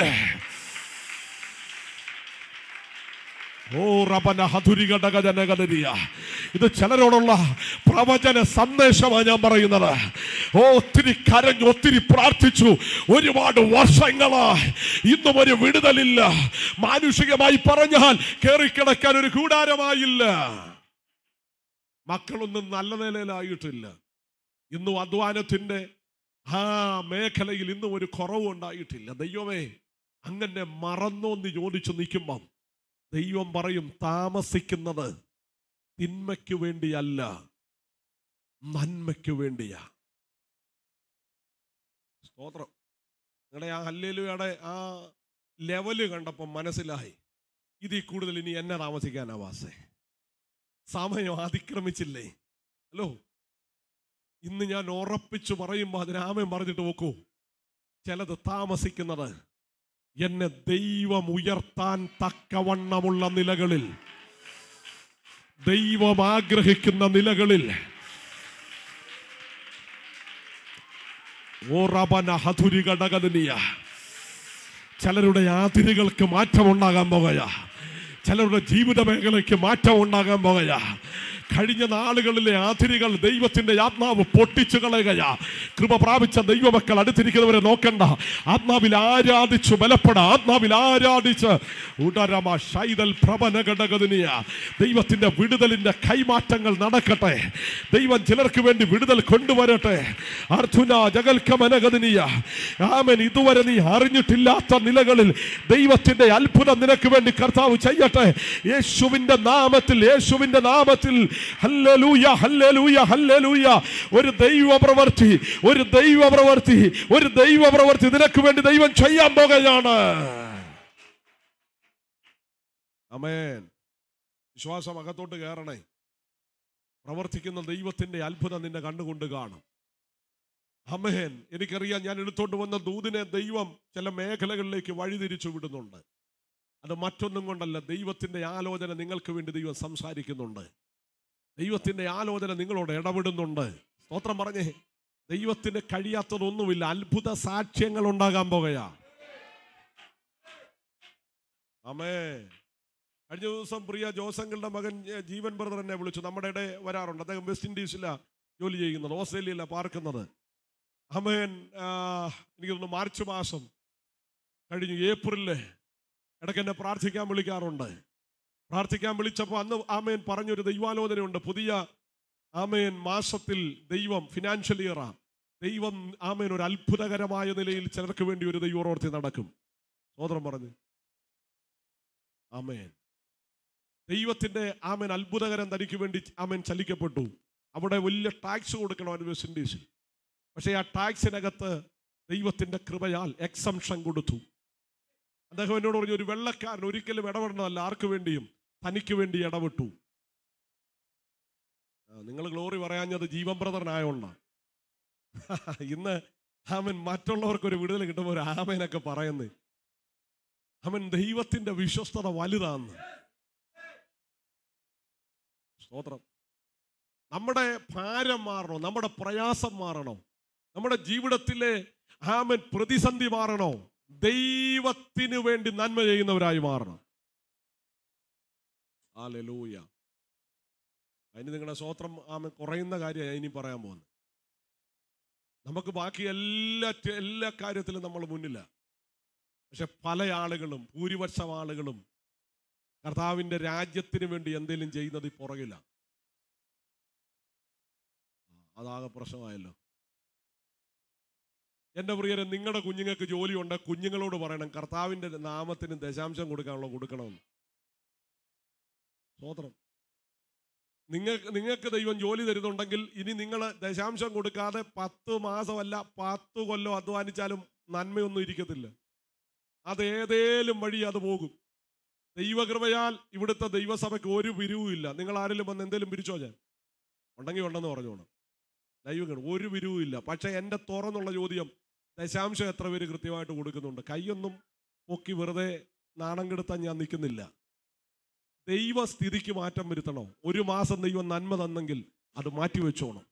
ഓ റബന ഹതുരികടകജനകദരിയ ഇത് ചിലരോടുള്ള പ്രവചന സന്ദേശമാണ് ഞാൻ പറയുന്നത് ഓ ഒത്തിരി കരഞ്ഞു ഒത്തിരി പ്രാർത്ഥിച്ചു ഒരുപാട് വർഷങ്ങളായി ഇന്നും ഒരു വിടുതലില്ല മാനുഷികമായി പറഞ്ഞാൽ കയറിക്കിടക്കാൻ ഒരു കൂടാരമായില്ല മക്കളൊന്നും നല്ല നിലയിലായിട്ടില്ല ഇന്നും അധ്വാനത്തിന്റെ ആ മേഖലയിൽ ഇന്നും ഒരു കുറവും ഉണ്ടായിട്ടില്ല ദൈവമേ അങ്ങനെ മറന്നോന്ന് ചോദിച്ചു നിൽക്കുമ്പം ദൈവം പറയും താമസിക്കുന്നത് തിന്മയ്ക്ക് വേണ്ടിയല്ല നന്മയ്ക്ക് വേണ്ടിയാ സ്തോത്രം നിങ്ങളുടെ ആ ഹല്ലേലൂയുടെ ആ ലെവല് കണ്ടപ്പം മനസ്സിലായി ഇതിൽ കൂടുതൽ ഇനി എന്നെ താമസിക്കാനാ വാസേ സമയം അതിക്രമിച്ചില്ലേ ഹലോ ഇന്ന് ഞാൻ ഉറപ്പിച്ചു പറയുമ്പോൾ അതിനാമൻ പറഞ്ഞിട്ട് നോക്കൂ ചിലത് താമസിക്കുന്നത് എന്നെ ദൈവം ഉയർത്താൻ തക്കവണ്ണമുള്ള നിലകളിൽ ദൈവം ആഗ്രഹിക്കുന്ന നിലകളിൽ ഓറബന ഹതുരി ഘടകനിയ ചിലരുടെ ആതിരുകൾക്ക് മാറ്റമുണ്ടാകാൻ പോകുക ചിലരുടെ ജീവിത മേഖലയ്ക്ക് മാറ്റം ഉണ്ടാകാൻ പോകുക കഴിഞ്ഞ നാളുകളിലെ ആതിരികൾ ദൈവത്തിന്റെ ആത്മാവ് പൊട്ടിച്ചു കളയുകയാ കൃപ പ്രാപിച്ച ദൈവമക്കൾ അടുത്തിരിക്കുന്നവരെ നോക്കണ്ട ആത്മാവിൽ ആരാധിച്ചു ബലപ്പെട ആത്മാവിൽ ആരാധിച്ച് ഉടരമ ശൈതൽ പ്രഭന ഘടകതിനിയ ദൈവത്തിന്റെ വിടുതലിന്റെ കൈമാറ്റങ്ങൾ നടക്കട്ടെ ദൈവം ചിലർക്ക് വേണ്ടി വിടുതൽ കൊണ്ടുവരട്ടെ അർജുന ജഗൽക്കമനഗതിനിയ ആമൻ ഇതുവരെ നീ അറിഞ്ഞിട്ടില്ലാത്ത നിലകളിൽ ദൈവത്തിന്റെ അത്ഭുതം നിനക്ക് വേണ്ടി കർത്താവ് ചെയ്യട്ടെ യേശുവിന്റെ നാമത്തിൽ യേശുവിന്റെ നാമത്തിൽ ഹല്ലേലൂയ ഹല്ലേലൂയ ഹല്ലേലൂയ ഒരു ദൈവ പ്രവർത്തി ഒരു ദൈവ പ്രവർത്തി ഒരു ദൈവ പ്രവർത്തി നിനക്ക് വേണ്ടി ദൈവം ചെയ്യാൻ പോകുകയാണ് അമേൻ വിശ്വാസം അകത്തോട്ട് കയറണേ പ്രവർത്തിക്കുന്ന ദൈവത്തിന്റെ അത്ഭുതം നിന്നെ കണ്ടുകൊണ്ട് കാണും അമേൻ എനിക്കറിയാം ഞാൻ എടുത്തോണ്ട് വന്ന ദൂതിനെ ദൈവം ചില മേഖലകളിലേക്ക് വഴിതിരിച്ചു വിടുന്നുണ്ട് അത് മറ്റൊന്നും കൊണ്ടല്ല ദൈവത്തിന്റെ ആലോചന നിങ്ങൾക്ക് വേണ്ടി ദൈവം സംസാരിക്കുന്നുണ്ട് ദൈവത്തിന്റെ ആലോചന നിങ്ങളോട് ഇടപെടുന്നുണ്ട് സ്തോത്രം പറഞ്ഞേ ദൈവത്തിന് കഴിയാത്തതൊന്നുമില്ല അത്ഭുത സാക്ഷ്യങ്ങൾ ഉണ്ടാകാൻ പോകുകയാ അമേ കഴിഞ്ഞ ദിവസം പ്രിയ ജോസങ്ങളുടെ മകൻ ഏ, ജീവൻ ബ്രദർ എന്നെ വിളിച്ചു നമ്മുടെ ഇടെ വരാറുണ്ട് അദ്ദേഹം വെസ്റ്റ് ഇൻഡീസിലാ ജോലി ചെയ്യുന്നത് ഓസ്ട്രേലിയയിലാ പാർക്കുന്നത് അമേൻ ആ, എനിക്ക് തോന്നുന്നു മാർച്ച് മാസം കഴിഞ്ഞു ഏപ്രിലില് ഇടയ്ക്ക് എന്നെ പ്രാർത്ഥിക്കാൻ വിളിക്കാറുണ്ട് പ്രാർത്ഥിക്കാൻ വിളിച്ചപ്പോൾ അന്ന് ആമേൻ പറഞ്ഞൊരു ദൈവാലോചനയുണ്ട് പുതിയ ആമേൻ മാസത്തിൽ ദൈവം ഫിനാൻഷ്യൽ ഇയറാ ദൈവം ആമേൻ ഒരു അത്ഭുതകരമായ നിലയിൽ ചിലർക്ക് വേണ്ടി ഒരു ദൈവപ്രവർത്തി നടക്കും സോദരം പറഞ്ഞു ആമേൻ ദൈവത്തിന്റെ ആമേൻ അത്ഭുതകരം തനിക്ക് വേണ്ടി ആമേൻ ചലിക്കപ്പെട്ടു അവിടെ വലിയ ടാക്സ് കൊടുക്കണം അവന് വെസ്റ്റ് ഇൻഡീസിൽ പക്ഷേ ആ ടാക്സിനകത്ത് ദൈവത്തിന്റെ കൃപയാൽ എക്സംഷൻ കൊടുത്തു അദ്ദേഹം എന്നോട് പറഞ്ഞു ഒരു വെള്ളക്കാരൻ ഒരിക്കലും ഇടപെടണമല്ല ആർക്ക് വേണ്ടിയും തനിക്ക് വേണ്ടി ഇടപെട്ടു നിങ്ങൾ ഗ്ലോറി പറയാഞ്ഞത് ജീവൻ ബ്രദറിനായോണ്ടാണ് ഇന്ന് അവൻ മറ്റുള്ളവർക്ക് ഒരു വിടുതൽ കിട്ടുമ്പോൾ ഒരു ആമേനൊക്കെ പറയുന്നത് അവൻ ദൈവത്തിന്റെ വിശ്വസ്തത വലുതാന്ന് സ്തോത്രം നമ്മുടെ ഭാരം മാറണോ നമ്മുടെ പ്രയാസം മാറണോ നമ്മുടെ ജീവിതത്തിലെ ആമൻ പ്രതിസന്ധി മാറണോ ദൈവത്തിന് വേണ്ടി നന്മ ചെയ്യുന്നവരായി മാറണം ആലൂയ അതിന് നിങ്ങളുടെ സ്വോത്രം ആമൻ കുറയുന്ന കാര്യമാണ് ഇനി പറയാൻ പോകുന്നത് നമുക്ക് ബാക്കി എല്ലാ എല്ലാ കാര്യത്തിലും നമ്മൾ മുന്നില്ല പക്ഷെ പല ആളുകളും ഭൂരിപക്ഷം ആളുകളും കർത്താവിന്റെ രാജ്യത്തിന് വേണ്ടി എന്തെങ്കിലും ചെയ്യുന്നത് ഈ പുറകില്ല അതാകെ പ്രശ്നമായല്ലോ എൻ്റെ പ്രിയരെ നിങ്ങളുടെ കുഞ്ഞുങ്ങൾക്ക് ജോലിയുണ്ട് കുഞ്ഞുങ്ങളോട് പറയണം കർത്താവിൻ്റെ നാമത്തിന് ദശാംശം കൊടുക്കാനുള്ള കൊടുക്കണമെന്ന് സ്വോത്രം നിങ്ങൾക്ക് നിങ്ങൾക്ക് ദൈവം ജോലി തരുന്നുണ്ടെങ്കിൽ ഇനി നിങ്ങൾ ദശാംശം കൊടുക്കാതെ പത്ത് മാസമല്ല പത്ത് കൊല്ലം അധ്വാനിച്ചാലും നന്മയൊന്നും ഇരിക്കത്തില്ല അത് ഏതേലും വഴി അത് പോകും ദൈവകൃപയാൽ ഇവിടുത്തെ ദൈവസഭയ്ക്ക് ഒരു പിരിവുമില്ല നിങ്ങൾ ആരെങ്കിലും വന്ന് എന്തെങ്കിലും പിരിച്ചോ ഞാൻ ഉണ്ടെങ്കിൽ ഉണ്ടെന്ന് പറഞ്ഞോണം ലൈവ് കാണും ഒരു വിരുവും ഇല്ല പക്ഷേ എൻ്റെ തുറന്നുള്ള ചോദ്യം ദശാംശം എത്ര പേര് കൃത്യമായിട്ട് കൊടുക്കുന്നുണ്ട് കൈയൊന്നും പൊക്കി വെറുതെ നാണം കെടുത്താൻ ഞാൻ നിൽക്കുന്നില്ല ദൈവസ്ഥിതിക്ക് മാറ്റം വരുത്തണോ ഒരു മാസം ദൈവം നന്മ തന്നെങ്കിൽ അത് മാറ്റിവെച്ചോണം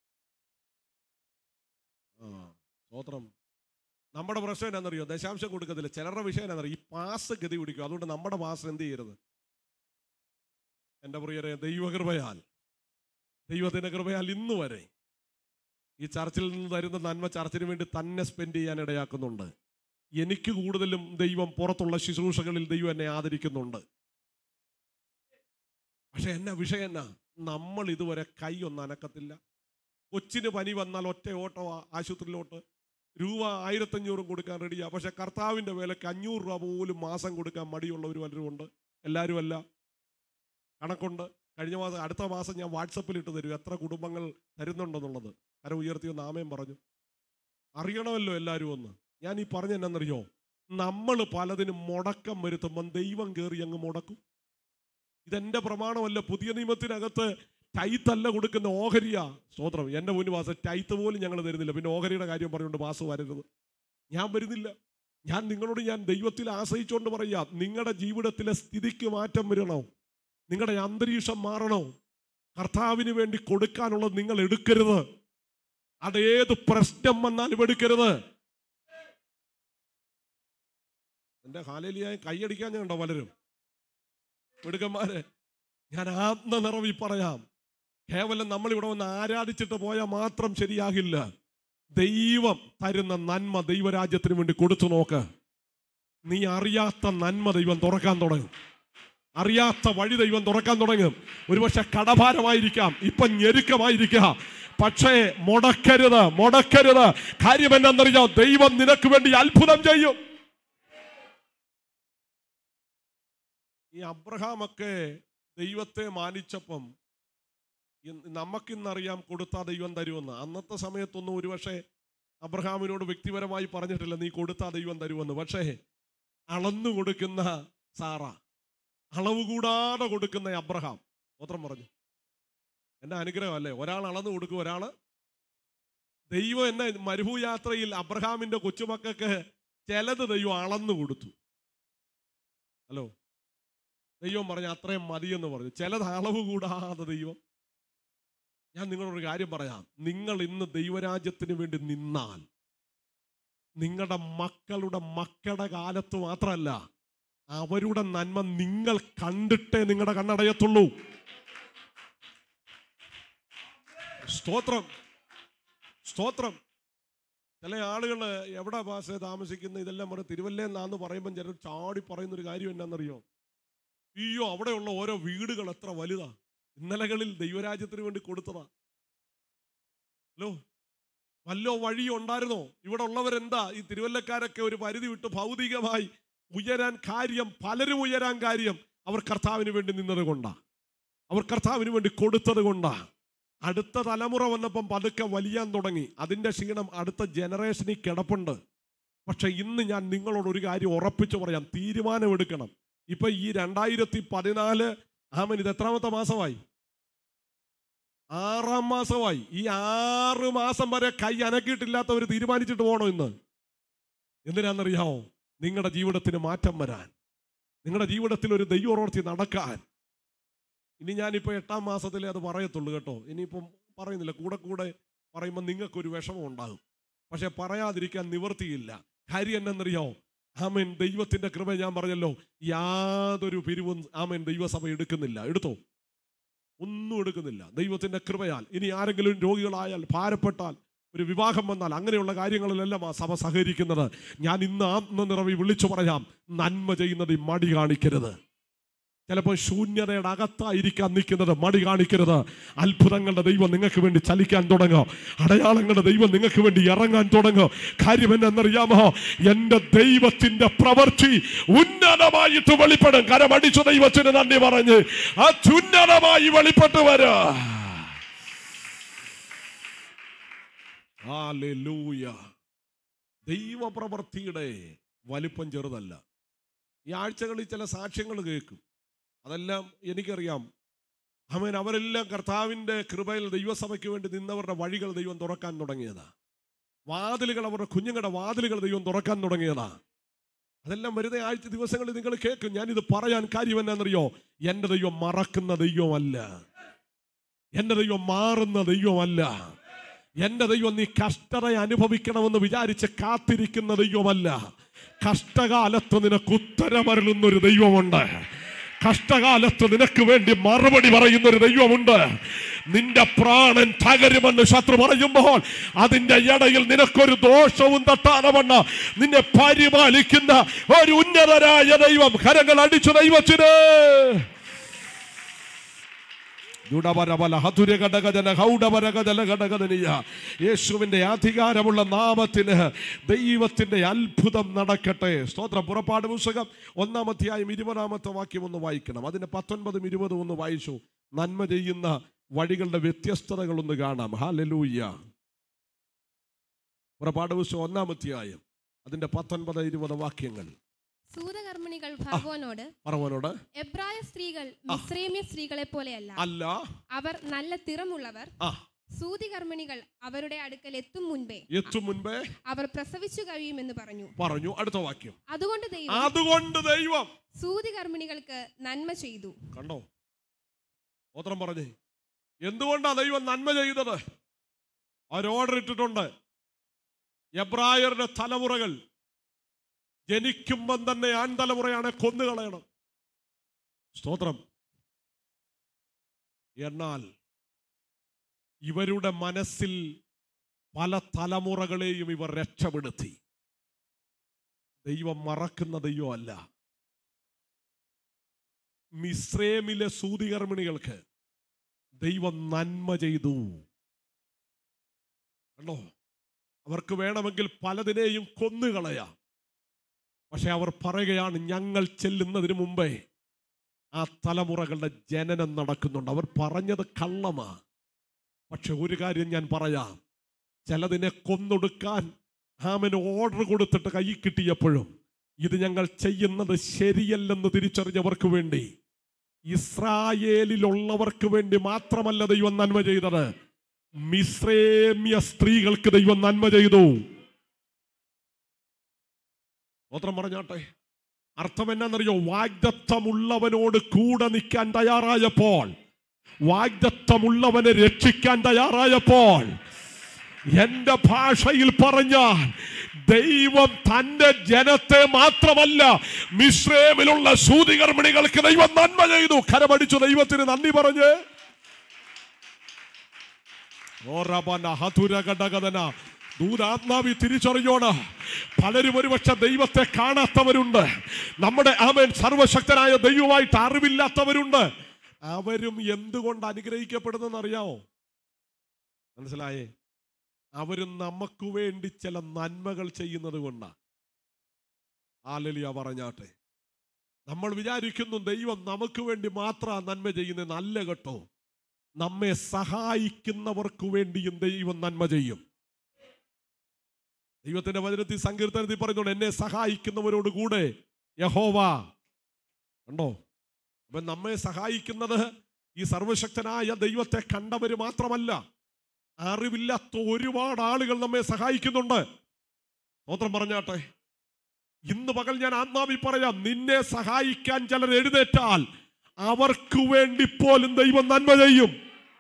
ആ സ്വോത്രം നമ്മുടെ പ്രശ്നം എന്നാണെന്നറിയോ ദശാംശം കൊടുക്കത്തില്ല ചിലരുടെ വിഷയം എന്നാണെന്നറിയോ ഈ പാസ് ഗതി പിടിക്കും അതുകൊണ്ട് നമ്മുടെ പാസ് എന്ത് ചെയ്യരുത് എൻ്റെ പ്രിയരെ ദൈവകൃപയാൽ ദൈവത്തിൻ്റെ കൃപയാൽ ഇന്ന് വരെ ഈ ചർച്ചിൽ നിന്ന് തരുന്ന നന്മ ചർച്ചിന് വേണ്ടി തന്നെ സ്പെൻഡ് ചെയ്യാൻ ഇടയാക്കുന്നുണ്ട് എനിക്ക് കൂടുതലും ദൈവം പുറത്തുള്ള ശുശ്രൂഷകളിൽ ദൈവം എന്നെ ആദരിക്കുന്നുണ്ട് പക്ഷെ എന്നാ വിഷയം എന്നാ നമ്മൾ ഇതുവരെ കൈ ഒന്നും അനക്കത്തില്ല കൊച്ചിന് പനി വന്നാൽ ഒറ്റ ഓട്ടോ ആശുപത്രിയിലോട്ട് രൂപ ആയിരത്തഞ്ഞൂറും കൊടുക്കാൻ റെഡിയാ പക്ഷെ കർത്താവിൻ്റെ വിലക്ക് അഞ്ഞൂറ് രൂപ പോലും മാസം കൊടുക്കാൻ മടിയുള്ളവർ പലരും ഉണ്ട് എല്ലാവരും അല്ല കണക്കുണ്ട് കഴിഞ്ഞ മാസം അടുത്ത മാസം ഞാൻ വാട്സപ്പിൽ ഇട്ട് തരും എത്ര കുടുംബങ്ങൾ തരുന്നുണ്ടെന്നുള്ളത് കര ഉയർത്തിയോ നാമയം പറഞ്ഞു അറിയണമല്ലോ എല്ലാവരും ഒന്ന് ഞാൻ ഈ പറഞ്ഞ എന്നാന്നറിയോ നമ്മൾ പലതിനും മുടക്കം വരുത്തുമ്പം ദൈവം കയറി അങ്ങ് മുടക്കും ഇതെന്റെ പ്രമാണമല്ല പുതിയ നിയമത്തിനകത്ത് ടൈത്തല്ല കൊടുക്കുന്ന ഓഹരിയാ സ്തോത്രം എൻ്റെ മുന്നിൽ മാസം ടൈത്ത് പോലും ഞങ്ങൾ തരുന്നില്ല പിന്നെ ഓഹരിയുടെ കാര്യം പറഞ്ഞുകൊണ്ട് മാസം വരരുത് ഞാൻ വരുന്നില്ല ഞാൻ നിങ്ങളോട് ഞാൻ ദൈവത്തിൽ ആശ്രയിച്ചുകൊണ്ട് പറയാം നിങ്ങളുടെ ജീവിതത്തിലെ സ്ഥിതിക്ക് മാറ്റം വരണോ നിങ്ങളുടെ അന്തരീക്ഷം മാറണോ കർത്താവിന് വേണ്ടി കൊടുക്കാനുള്ളത് നിങ്ങൾ എടുക്കരുത് അതേത് പ്രശ്നം വന്നാലും എടുക്കരുത് എന്റെ ഹാലേലിയായി കൈയടിക്കാൻ ഞാൻ കണ്ടോ പലരും മിടുക്കന്മാരെ ഞാൻ ആത്മനിറവി പറയാം കേവലം നമ്മൾ ഇവിടെ വന്ന് ആരാധിച്ചിട്ട് പോയാൽ മാത്രം ശരിയാകില്ല ദൈവം തരുന്ന നന്മ ദൈവരാജ്യത്തിന് വേണ്ടി കൊടുത്തു നോക്ക് നീ അറിയാത്ത നന്മ ദൈവം തുറക്കാൻ തുടങ്ങും അറിയാത്ത വഴി ദൈവം തുറക്കാൻ തുടങ്ങും ഒരുപക്ഷെ കടഭാരമായിരിക്കാം ഇപ്പൊ ഞെരുക്കമായിരിക്കാം പക്ഷേ മുടക്കരുത് മുടക്കരുത് കാര്യം എന്താണെന്നറിയാം ദൈവം നിനക്ക് വേണ്ടി അത്ഭുതം ചെയ്യും ഈ അബ്രഹാമൊക്കെ ദൈവത്തെ മാനിച്ചപ്പം ഇന്ന് നമുക്കിന്നറിയാം കൊടുത്താ ദൈവം തരുമെന്ന് അന്നത്തെ സമയത്തൊന്നും ഒരുപക്ഷെ അബ്രഹാമിനോട് വ്യക്തിപരമായി പറഞ്ഞിട്ടില്ല നീ കൊടുത്താ ദൈവം തരുമെന്ന് പക്ഷേ അളന്നു കൊടുക്കുന്ന സാറ അളവ് കൂടാതെ കൊടുക്കുന്ന അബ്രഹാം മാത്രം പറഞ്ഞു എന്റെ അനുഗ്രഹം അല്ലേ ഒരാൾ അളന്നു കൊടുക്കും ഒരാള് ദൈവം എന്നെ മരുഭൂയാത്രയിൽ അബ്രഹാമിന്റെ കൊച്ചുമക്കൾക്ക് ചിലത് ദൈവം അളന്നു കൊടുത്തു ഹലോ ദൈവം പറഞ്ഞ അത്രയും മതിയെന്ന് പറഞ്ഞു ചിലത് അളവ് കൂടാതെ ദൈവം ഞാൻ നിങ്ങളോടൊരു കാര്യം പറയാം നിങ്ങൾ ഇന്ന് ദൈവരാജ്യത്തിന് വേണ്ടി നിന്നാൽ നിങ്ങളുടെ മക്കളുടെ മക്കളുടെ കാലത്ത് മാത്രമല്ല അവരുടെ നന്മ നിങ്ങൾ കണ്ടിട്ടേ നിങ്ങളുടെ കണ്ണടയത്തുള്ളൂ സ്തോത്രം സ്തോത്രം ചില ആളുകൾ എവിടെ ഭാഷ താമസിക്കുന്ന ഇതെല്ലാം പറഞ്ഞ് തിരുവല്ലേന്നാന്ന് പറയുമ്പോൾ ചിലർ ചാടി പറയുന്ന ഒരു കാര്യം എന്നാണെന്നറിയോ അയ്യോ അവിടെയുള്ള ഓരോ വീടുകൾ എത്ര വലുതാ ഇന്നലകളിൽ ദൈവരാജ്യത്തിന് വേണ്ടി കൊടുത്തതാ ഹലോ വല്ലോ വഴി ഉണ്ടായിരുന്നോ ഇവിടെ ഉള്ളവരെന്താ ഈ തിരുവല്ലക്കാരൊക്കെ ഒരു പരിധി വിട്ട് ഭൗതികമായി ഉയരാൻ കാര്യം പലരും ഉയരാൻ കാര്യം അവർ കർത്താവിന് വേണ്ടി നിന്നത് കൊണ്ടാ അവർ കർത്താവിന് വേണ്ടി കൊടുത്തത് കൊണ്ടാ അടുത്ത തലമുറ വന്നപ്പം പതുക്കെ വലിയാൻ തുടങ്ങി അതിൻ്റെ ക്ഷീണം അടുത്ത ജനറേഷനിൽ കിടപ്പുണ്ട് പക്ഷെ ഇന്ന് ഞാൻ നിങ്ങളോട് ഒരു കാര്യം ഉറപ്പിച്ചു പറയാം തീരുമാനമെടുക്കണം ഇപ്പൊ ഈ രണ്ടായിരത്തി പതിനാല് ആമൻ ഇത് എത്രാമത്തെ മാസമായി ആറാം മാസമായി ഈ ആറ് മാസം വരെ കൈ അനക്കിയിട്ടില്ലാത്തവർ തീരുമാനിച്ചിട്ട് പോകണോ ഇന്ന് എന്തിനാണെന്നറിയാമോ നിങ്ങളുടെ ജീവിതത്തിന് മാറ്റം വരാൻ നിങ്ങളുടെ ജീവിതത്തിൽ ഒരു ദൈവോർത്തി നടക്കാൻ ഇനി ഞാനിപ്പോൾ എട്ടാം മാസത്തിലേ അത് പറയത്തുള്ളൂ കേട്ടോ ഇനിയിപ്പം പറയുന്നില്ല കൂടെ കൂടെ പറയുമ്പോൾ നിങ്ങൾക്കൊരു വിഷമം ഉണ്ടാകും പക്ഷെ പറയാതിരിക്കാൻ നിവർത്തിയില്ല കാര്യം എന്നറിയാമോ ആമേൻ ദൈവത്തിന്റെ കൃപ ഞാൻ പറഞ്ഞല്ലോ യാതൊരു പിരിവും ആമേൻ ദൈവസഭ എടുക്കുന്നില്ല എടുത്തോ ഒന്നും എടുക്കുന്നില്ല ദൈവത്തിന്റെ കൃപയാൽ ഇനി ആരെങ്കിലും രോഗികളായാൽ ഭാരപ്പെട്ടാൽ ഒരു വിവാഹം വന്നാൽ അങ്ങനെയുള്ള കാര്യങ്ങളിലെല്ലാം ആ സഭ സഹകരിക്കുന്നത് ഞാൻ ഇന്ന് ആത്മനിറവി വിളിച്ചു പറയാം നന്മ ചെയ്യുന്നത് ഈ മടി കാണിക്കരുത് ചിലപ്പോൾ ശൂന്യതയുടെ അകത്തായിരിക്കാൻ നിൽക്കുന്നത് മടി കാണിക്കരുത് അത്ഭുതങ്ങളുടെ ദൈവം നിങ്ങൾക്ക് വേണ്ടി ചലിക്കാൻ തുടങ്ങും അടയാളങ്ങളുടെ ദൈവം നിങ്ങൾക്ക് വേണ്ടി ഇറങ്ങാൻ തുടങ്ങും കാര്യം എന്നറിയാമോ എൻ്റെ ദൈവത്തിന്റെ പ്രവൃത്തി ഉന്നതമായിട്ട് വെളിപ്പെടും കരമടിച്ചു ദൈവത്തിന് നന്ദി പറഞ്ഞ് അത്യുന്നതമായി വെളിപ്പെട്ടു വരാ ഹല്ലേലൂയ. ദൈവപ്രവൃത്തിയുടെ വലിപ്പം ചെറുതല്ല ഈ ആഴ്ചകളിൽ ചില സാക്ഷ്യങ്ങൾ കേൾക്കും അതെല്ലാം എനിക്കറിയാം അവൻ അവരെല്ലാം കർത്താവിൻ്റെ കൃപയിൽ ദൈവസഭയ്ക്ക് വേണ്ടി നിന്നവരുടെ വഴികൾ ദൈവം തുറക്കാൻ തുടങ്ങിയതാ വാതിലുകൾ അവരുടെ കുഞ്ഞുങ്ങളുടെ വാതിലുകൾ ദൈവം തുറക്കാൻ തുടങ്ങിയതാ അതെല്ലാം വരുന്ന ആഴ്ച ദിവസങ്ങളിൽ നിങ്ങൾ കേൾക്കും ഞാനിത് പറയാൻ കാര്യം എന്നാണെന്നറിയോ എൻ്റെ ദൈവം മറക്കുന്ന ദൈവമല്ല എൻ്റെ ദൈവം മാറുന്ന ദൈവമല്ല എൻ്റെ ദൈവം നീ കഷ്ടത അനുഭവിക്കണമെന്ന് വിചാരിച്ച് കാത്തിരിക്കുന്ന ദൈവമല്ല കഷ്ടകാലത്ത് നിനക്ക് ഉത്തരമരുളുന്ന ഒരു ദൈവമുണ്ട് കഷ്ടകാലത്ത് നിനക്ക് വേണ്ടി മറുപടി പറയുന്ന ഒരു ദൈവമുണ്ട് നിന്റെ പ്രാണൻ തകരുമെന്ന് ശത്രു പറയുമ്പോൾ അതിന്റെ ഇടയിൽ നിനക്കൊരു ദോഷവും തട്ടാനവണ്ണ നിന്നെ പരിപാലിക്കുന്ന ഒരു ഉന്നതരായ ദൈവം കരങ്ങൾ അടിച്ചു ദൈവത്തിന് ദുടപരബല ഹതുരഘടകജന ഹൗഡപരകജലഘടകജനീയ. യേശുവിന്റെ അധികാരമുള്ള നാമത്തിന് ദൈവത്തിന്റെ അത്ഭുതം നടക്കട്ടെ സ്തോത്രം പുറപ്പാട് പുസ്തകം ഒന്നാം അധ്യായം ഇരുപതാമത്തെ വാക്യം ഒന്ന് വായിക്കണം അതിന് പത്തൊൻപതും ഇരുപതും ഒന്ന് വായിച്ചു നന്മ ചെയ്യുന്ന വഴികളുടെ വ്യത്യസ്തതകൾ ഒന്ന് കാണാം ഹാലലൂയ്യ പുറപ്പാട് പുസ്തകം ഒന്നാം അധ്യായം അതിന്റെ പത്തൊൻപത് ഇരുപത് വാക്യങ്ങൾ സൂതകർമ്മിണികൾ ഫറവോനോട് പറവനോട് എബ്രായ സ്ത്രീകൾ മിശ്രേമ്യ സ്ത്രീകളെ പോലെയല്ല അല്ല അവർ നല്ല തിറമുള്ളവർ ആ സൂതികർമ്മിണികൾ അവരുടെ അടുക്കൽ എത്തും മുൻപേ എത്തും മുൻപേ അവർ പ്രസവിച്ചു കഴിയുമെന്ന് പറഞ്ഞു പറഞ്ഞു അടുത്ത വാക്യം അതുകൊണ്ട് ദൈവം അതുകൊണ്ട് ദൈവം സൂതികർമ്മിണികൾക്ക് നന്മ ചെയ്തു കണ്ടോ ഓത്രം പറഞ്ഞേ എന്തുകൊണ്ടാ ദൈവം നന്മ ചെയ്തത് അവർ ഓർഡർ ഇട്ടിട്ടുണ്ട് എബ്രായരുടെ തലമുറകൾ ജനിക്കുമ്പം തന്നെ ആൺ തലമുറയാണ് കൊന്നുകളയണം സ്തോത്രം എന്നാൽ ഇവരുടെ മനസ്സിൽ പല തലമുറകളെയും ഇവർ രക്ഷപ്പെടുത്തി ദൈവം മറക്കുന്ന ദൈവമല്ല മിശ്രേമിലെ സൂതികർമ്മിണികൾക്ക് ദൈവം നന്മ ചെയ്തു കണ്ടോ അവർക്ക് വേണമെങ്കിൽ പലതിനെയും കൊന്നുകളയാം പക്ഷെ അവർ പറയുകയാണ് ഞങ്ങൾ ചെല്ലുന്നതിന് മുമ്പേ ആ തലമുറകളുടെ ജനനം നടക്കുന്നുണ്ട് അവർ പറഞ്ഞത് കള്ളമാ പക്ഷെ ഒരു കാര്യം ഞാൻ പറയാം ചിലതിനെ കൊന്നൊടുക്കാൻ ആമന് ഓർഡർ കൊടുത്തിട്ട് കൈ കിട്ടിയപ്പോഴും ഇത് ഞങ്ങൾ ചെയ്യുന്നത് ശരിയല്ലെന്ന് തിരിച്ചറിഞ്ഞവർക്ക് വേണ്ടി ഇസ്രായേലിലുള്ളവർക്ക് വേണ്ടി മാത്രമല്ല ദൈവം നന്മ ചെയ്തത് മിശ്രേമ്യ സ്ത്രീകൾക്ക് ദൈവം നന്മ ചെയ്തു സ്തോത്രം പറഞ്ഞാട്ടെ അർത്ഥം എന്നാന്നറിയോ വാഗ്ദത്തമുള്ളവനോട് കൂടെ നിൽക്കാൻ തയ്യാറായപ്പോൾ വാഗ്ദത്തമുള്ളവനെ രക്ഷിക്കാൻ തയ്യാറായപ്പോൾ എന്റെ ഭാഷയിൽ പറഞ്ഞാൽ ദൈവം തന്റെ ജനത്തെ മാത്രമല്ല മിശ്രേമിലുള്ള സൂതികർമ്മിണികൾക്ക് ദൈവം നന്മ ചെയ്തു കരമടിച്ചു ദൈവത്തിന് നന്ദി പറഞ്ഞ് ഓറബന ഹതുരഘടകതന ദൂരാത്മാവി തിരിച്ചറിയോണ പലരും ഒരുപക്ഷെ ദൈവത്തെ കാണാത്തവരുണ്ട് നമ്മുടെ ആമേൻ സർവശക്തനായ ദൈവമായിട്ട് അറിവില്ലാത്തവരുണ്ട് അവരും എന്തുകൊണ്ട് അനുഗ്രഹിക്കപ്പെടുന്നെന്ന് അറിയാമോ മനസ്സിലായേ അവരും നമുക്ക് വേണ്ടി ചില നന്മകൾ ചെയ്യുന്നത് കൊണ്ടാണ് ആലലിയ പറഞ്ഞാട്ടെ നമ്മൾ വിചാരിക്കുന്നു ദൈവം നമുക്ക് വേണ്ടി മാത്രം നന്മ ചെയ്യുന്നത് നല്ല കേട്ടോ നമ്മെ സഹായിക്കുന്നവർക്ക് വേണ്ടിയും ദൈവം നന്മ ചെയ്യും ദൈവത്തിന്റെ വചനത്തിൽ സങ്കീർത്തനത്തിൽ പറയുന്നുണ്ട് എന്നെ സഹായിക്കുന്നവരോട് കൂടെ യഹോവ കണ്ടോ അപ്പൊ നമ്മെ സഹായിക്കുന്നത് ഈ സർവശക്തനായ ദൈവത്തെ കണ്ടവര് മാത്രമല്ല അറിവില്ലാത്ത ഒരുപാട് ആളുകൾ നമ്മെ സഹായിക്കുന്നുണ്ട് സ്തോത്രം പറഞ്ഞാട്ടെ ഇന്ന് പകൽ ഞാൻ ആത്മാവി പറയാം നിന്നെ സഹായിക്കാൻ ചിലർ എഴുന്നേറ്റാൽ അവർക്ക് വേണ്ടി പോലും ദൈവം നന്മ ചെയ്യും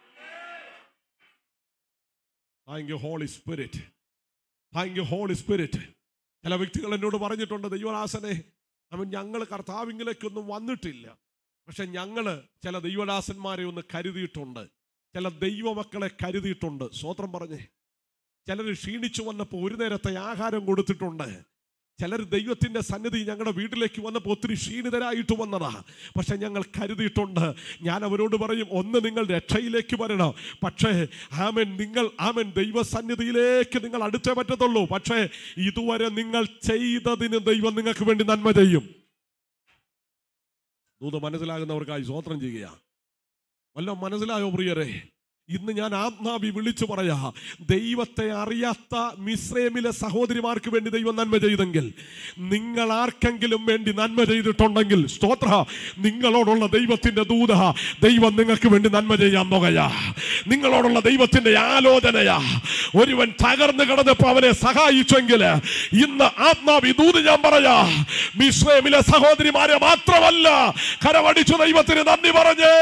thank you holy spirit thank you holy spirit ചില വ്യക്തികൾ എന്നോട് പറഞ്ഞിട്ടുണ്ട് ദൈവദാസനെ അവൻ ഞങ്ങൾ കർത്താവിങ്കിലേക്കൊന്നും വന്നിട്ടില്ല പക്ഷെ ഞങ്ങൾ ചില ദൈവദാസന്മാരെ ഒന്ന് കരുതിയിട്ടുണ്ട് ചില ദൈവമക്കളെ കരുതിയിട്ടുണ്ട് സ്വോത്രം പറഞ്ഞേ ചിലർ ക്ഷീണിച്ചു വന്നപ്പോൾ ഒരു നേരത്തെ ആഹാരം കൊടുത്തിട്ടുണ്ട് ചിലർ ദൈവത്തിന്റെ സന്നിധി ഞങ്ങളുടെ വീട്ടിലേക്ക് വന്നപ്പോൾ ഒത്തിരി ക്ഷീണിതരായിട്ട് വന്നതാ പക്ഷെ ഞങ്ങൾ കരുതിയിട്ടുണ്ട് ഞാൻ അവരോട് പറയും ഒന്ന് നിങ്ങൾ രക്ഷയിലേക്ക് വരണം പക്ഷേ ആമൻ നിങ്ങൾ ആമൻ ദൈവസന്നിധിയിലേക്ക് നിങ്ങൾ അടുത്തേ പറ്റത്തുള്ളൂ പക്ഷേ ഇതുവരെ നിങ്ങൾ ചെയ്തതിന് ദൈവം നിങ്ങൾക്ക് വേണ്ടി നന്മ ചെയ്യും ദൂത് മനസ്സിലാകുന്നവർക്കായി സ്വോത്രം ചെയ്യുക വല്ല മനസ്സിലായോ പ്രിയരെ ഇന്ന് ഞാൻ ആത്മാവി വിളിച്ചു പറയാ ദൈവത്തെ അറിയാത്ത മിശ്രമിലെ സഹോദരിമാർക്ക് വേണ്ടി ദൈവം നന്മ ചെയ്തെങ്കിൽ നിങ്ങൾ ആർക്കെങ്കിലും വേണ്ടി നന്മ ചെയ്തിട്ടുണ്ടെങ്കിൽ സ്തോത്ര നിങ്ങളോടുള്ള ദൈവത്തിന്റെ ദൂത ദൈവം നിങ്ങൾക്ക് വേണ്ടി നന്മ ചെയ്യാൻ പോകുകയാ നിങ്ങളോടുള്ള ദൈവത്തിന്റെ ആലോചനയാ ഒരുവൻ തകർന്നു കിടന്നപ്പോ അവനെ സഹായിച്ചെങ്കിൽ ഇന്ന് ആത്മാവി ദൂത് ഞാൻ പറയാ മിശ്രമിലെ സഹോദരിമാരെ മാത്രമല്ല കരമടിച്ചു ദൈവത്തിന് നന്ദി പറഞ്ഞേ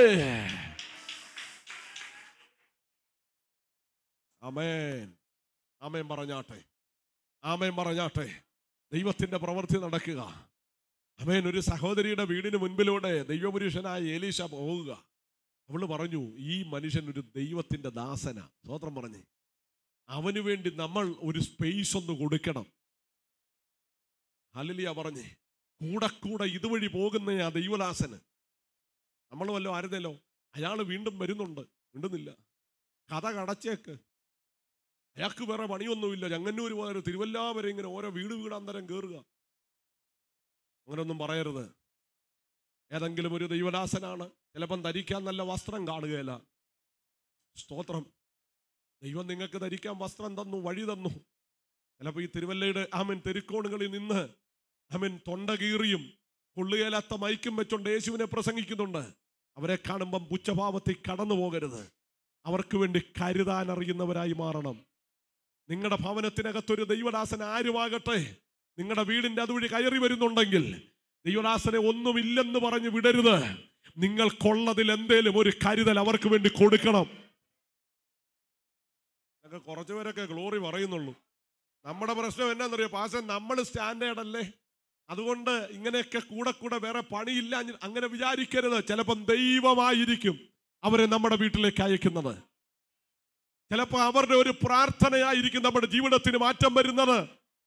അമേൻ ആമേൻ പറഞ്ഞാട്ടെ ആമേൻ പറഞ്ഞാട്ടെ ദൈവത്തിന്റെ പ്രവൃത്തി നടക്കുക അമേൻ ഒരു സഹോദരിയുടെ വീടിന് മുൻപിലൂടെ ദൈവപുരുഷനായ ഏലീശ പോവുക അവള് പറഞ്ഞു ഈ മനുഷ്യൻ ഒരു ദൈവത്തിന്റെ ദാസന സ്വോത്രം പറഞ്ഞേ അവന് വേണ്ടി നമ്മൾ ഒരു സ്പേസ് ഒന്ന് കൊടുക്കണം ഹലിലിയ പറഞ്ഞേ കൂടെ കൂടെ ഇതുവഴി പോകുന്ന ആ ദൈവദാസന് നമ്മൾ വല്ലോ ആരുന്നല്ലോ അയാൾ വീണ്ടും വരുന്നുണ്ട് മിണ്ടുന്നില്ല കഥ കടച്ചേക്ക് അയാൾക്ക് വേറെ പണിയൊന്നുമില്ല ചങ്ങന്നൂർ പോയാലും തിരുവല്ല വരെ ഇങ്ങനെ ഓരോ വീട് വീടാന്തരം കയറുക അങ്ങനൊന്നും പറയരുത് ഏതെങ്കിലും ഒരു ദൈവദാസനാണ് ചിലപ്പം ധരിക്കാൻ നല്ല വസ്ത്രം കാണുകയില്ല സ്തോത്രം ദൈവം നിങ്ങൾക്ക് ധരിക്കാൻ വസ്ത്രം തന്നു വഴി തന്നു ചിലപ്പോൾ ഈ തിരുവല്ലയുടെ ആമൻ തെരുക്കോണുകളിൽ നിന്ന് ആമൻ തൊണ്ട കീറിയും കൊള്ളുകയില്ലാത്ത മൈക്കും വെച്ചോണ്ട് യേശുവിനെ പ്രസംഗിക്കുന്നുണ്ട് അവരെ കാണുമ്പം പുച്ഛഭാവത്തിൽ കടന്നു പോകരുത് അവർക്ക് വേണ്ടി കരുതാൻ അറിയുന്നവരായി മാറണം നിങ്ങളുടെ ഭവനത്തിനകത്തൊരു ദൈവദാസൻ ആരുമാകട്ടെ നിങ്ങളുടെ വീടിന്റെ അതുവഴി കയറി വരുന്നുണ്ടെങ്കിൽ ദൈവദാസനെ ഒന്നുമില്ലെന്ന് പറഞ്ഞ് വിടരുത് നിങ്ങൾക്കുള്ളതിൽ എന്തേലും ഒരു കരുതൽ അവർക്ക് വേണ്ടി കൊടുക്കണം ഞങ്ങൾക്ക് കുറച്ചു പേരൊക്കെ ഗ്ലോറി പറയുന്നുള്ളൂ നമ്മുടെ പ്രശ്നം എന്നാന്നറിയോ പാസ നമ്മൾ സ്റ്റാൻഡേർഡ് അല്ലേ അതുകൊണ്ട് ഇങ്ങനെയൊക്കെ കൂടെ കൂടെ വേറെ പണിയില്ല അങ്ങനെ വിചാരിക്കരുത് ചിലപ്പം ദൈവമായിരിക്കും അവരെ നമ്മുടെ വീട്ടിലേക്ക് അയക്കുന്നത് ചിലപ്പോൾ അവരുടെ ഒരു പ്രാർത്ഥനയായിരിക്കും നമ്മുടെ ജീവിതത്തിന് മാറ്റം വരുന്നത്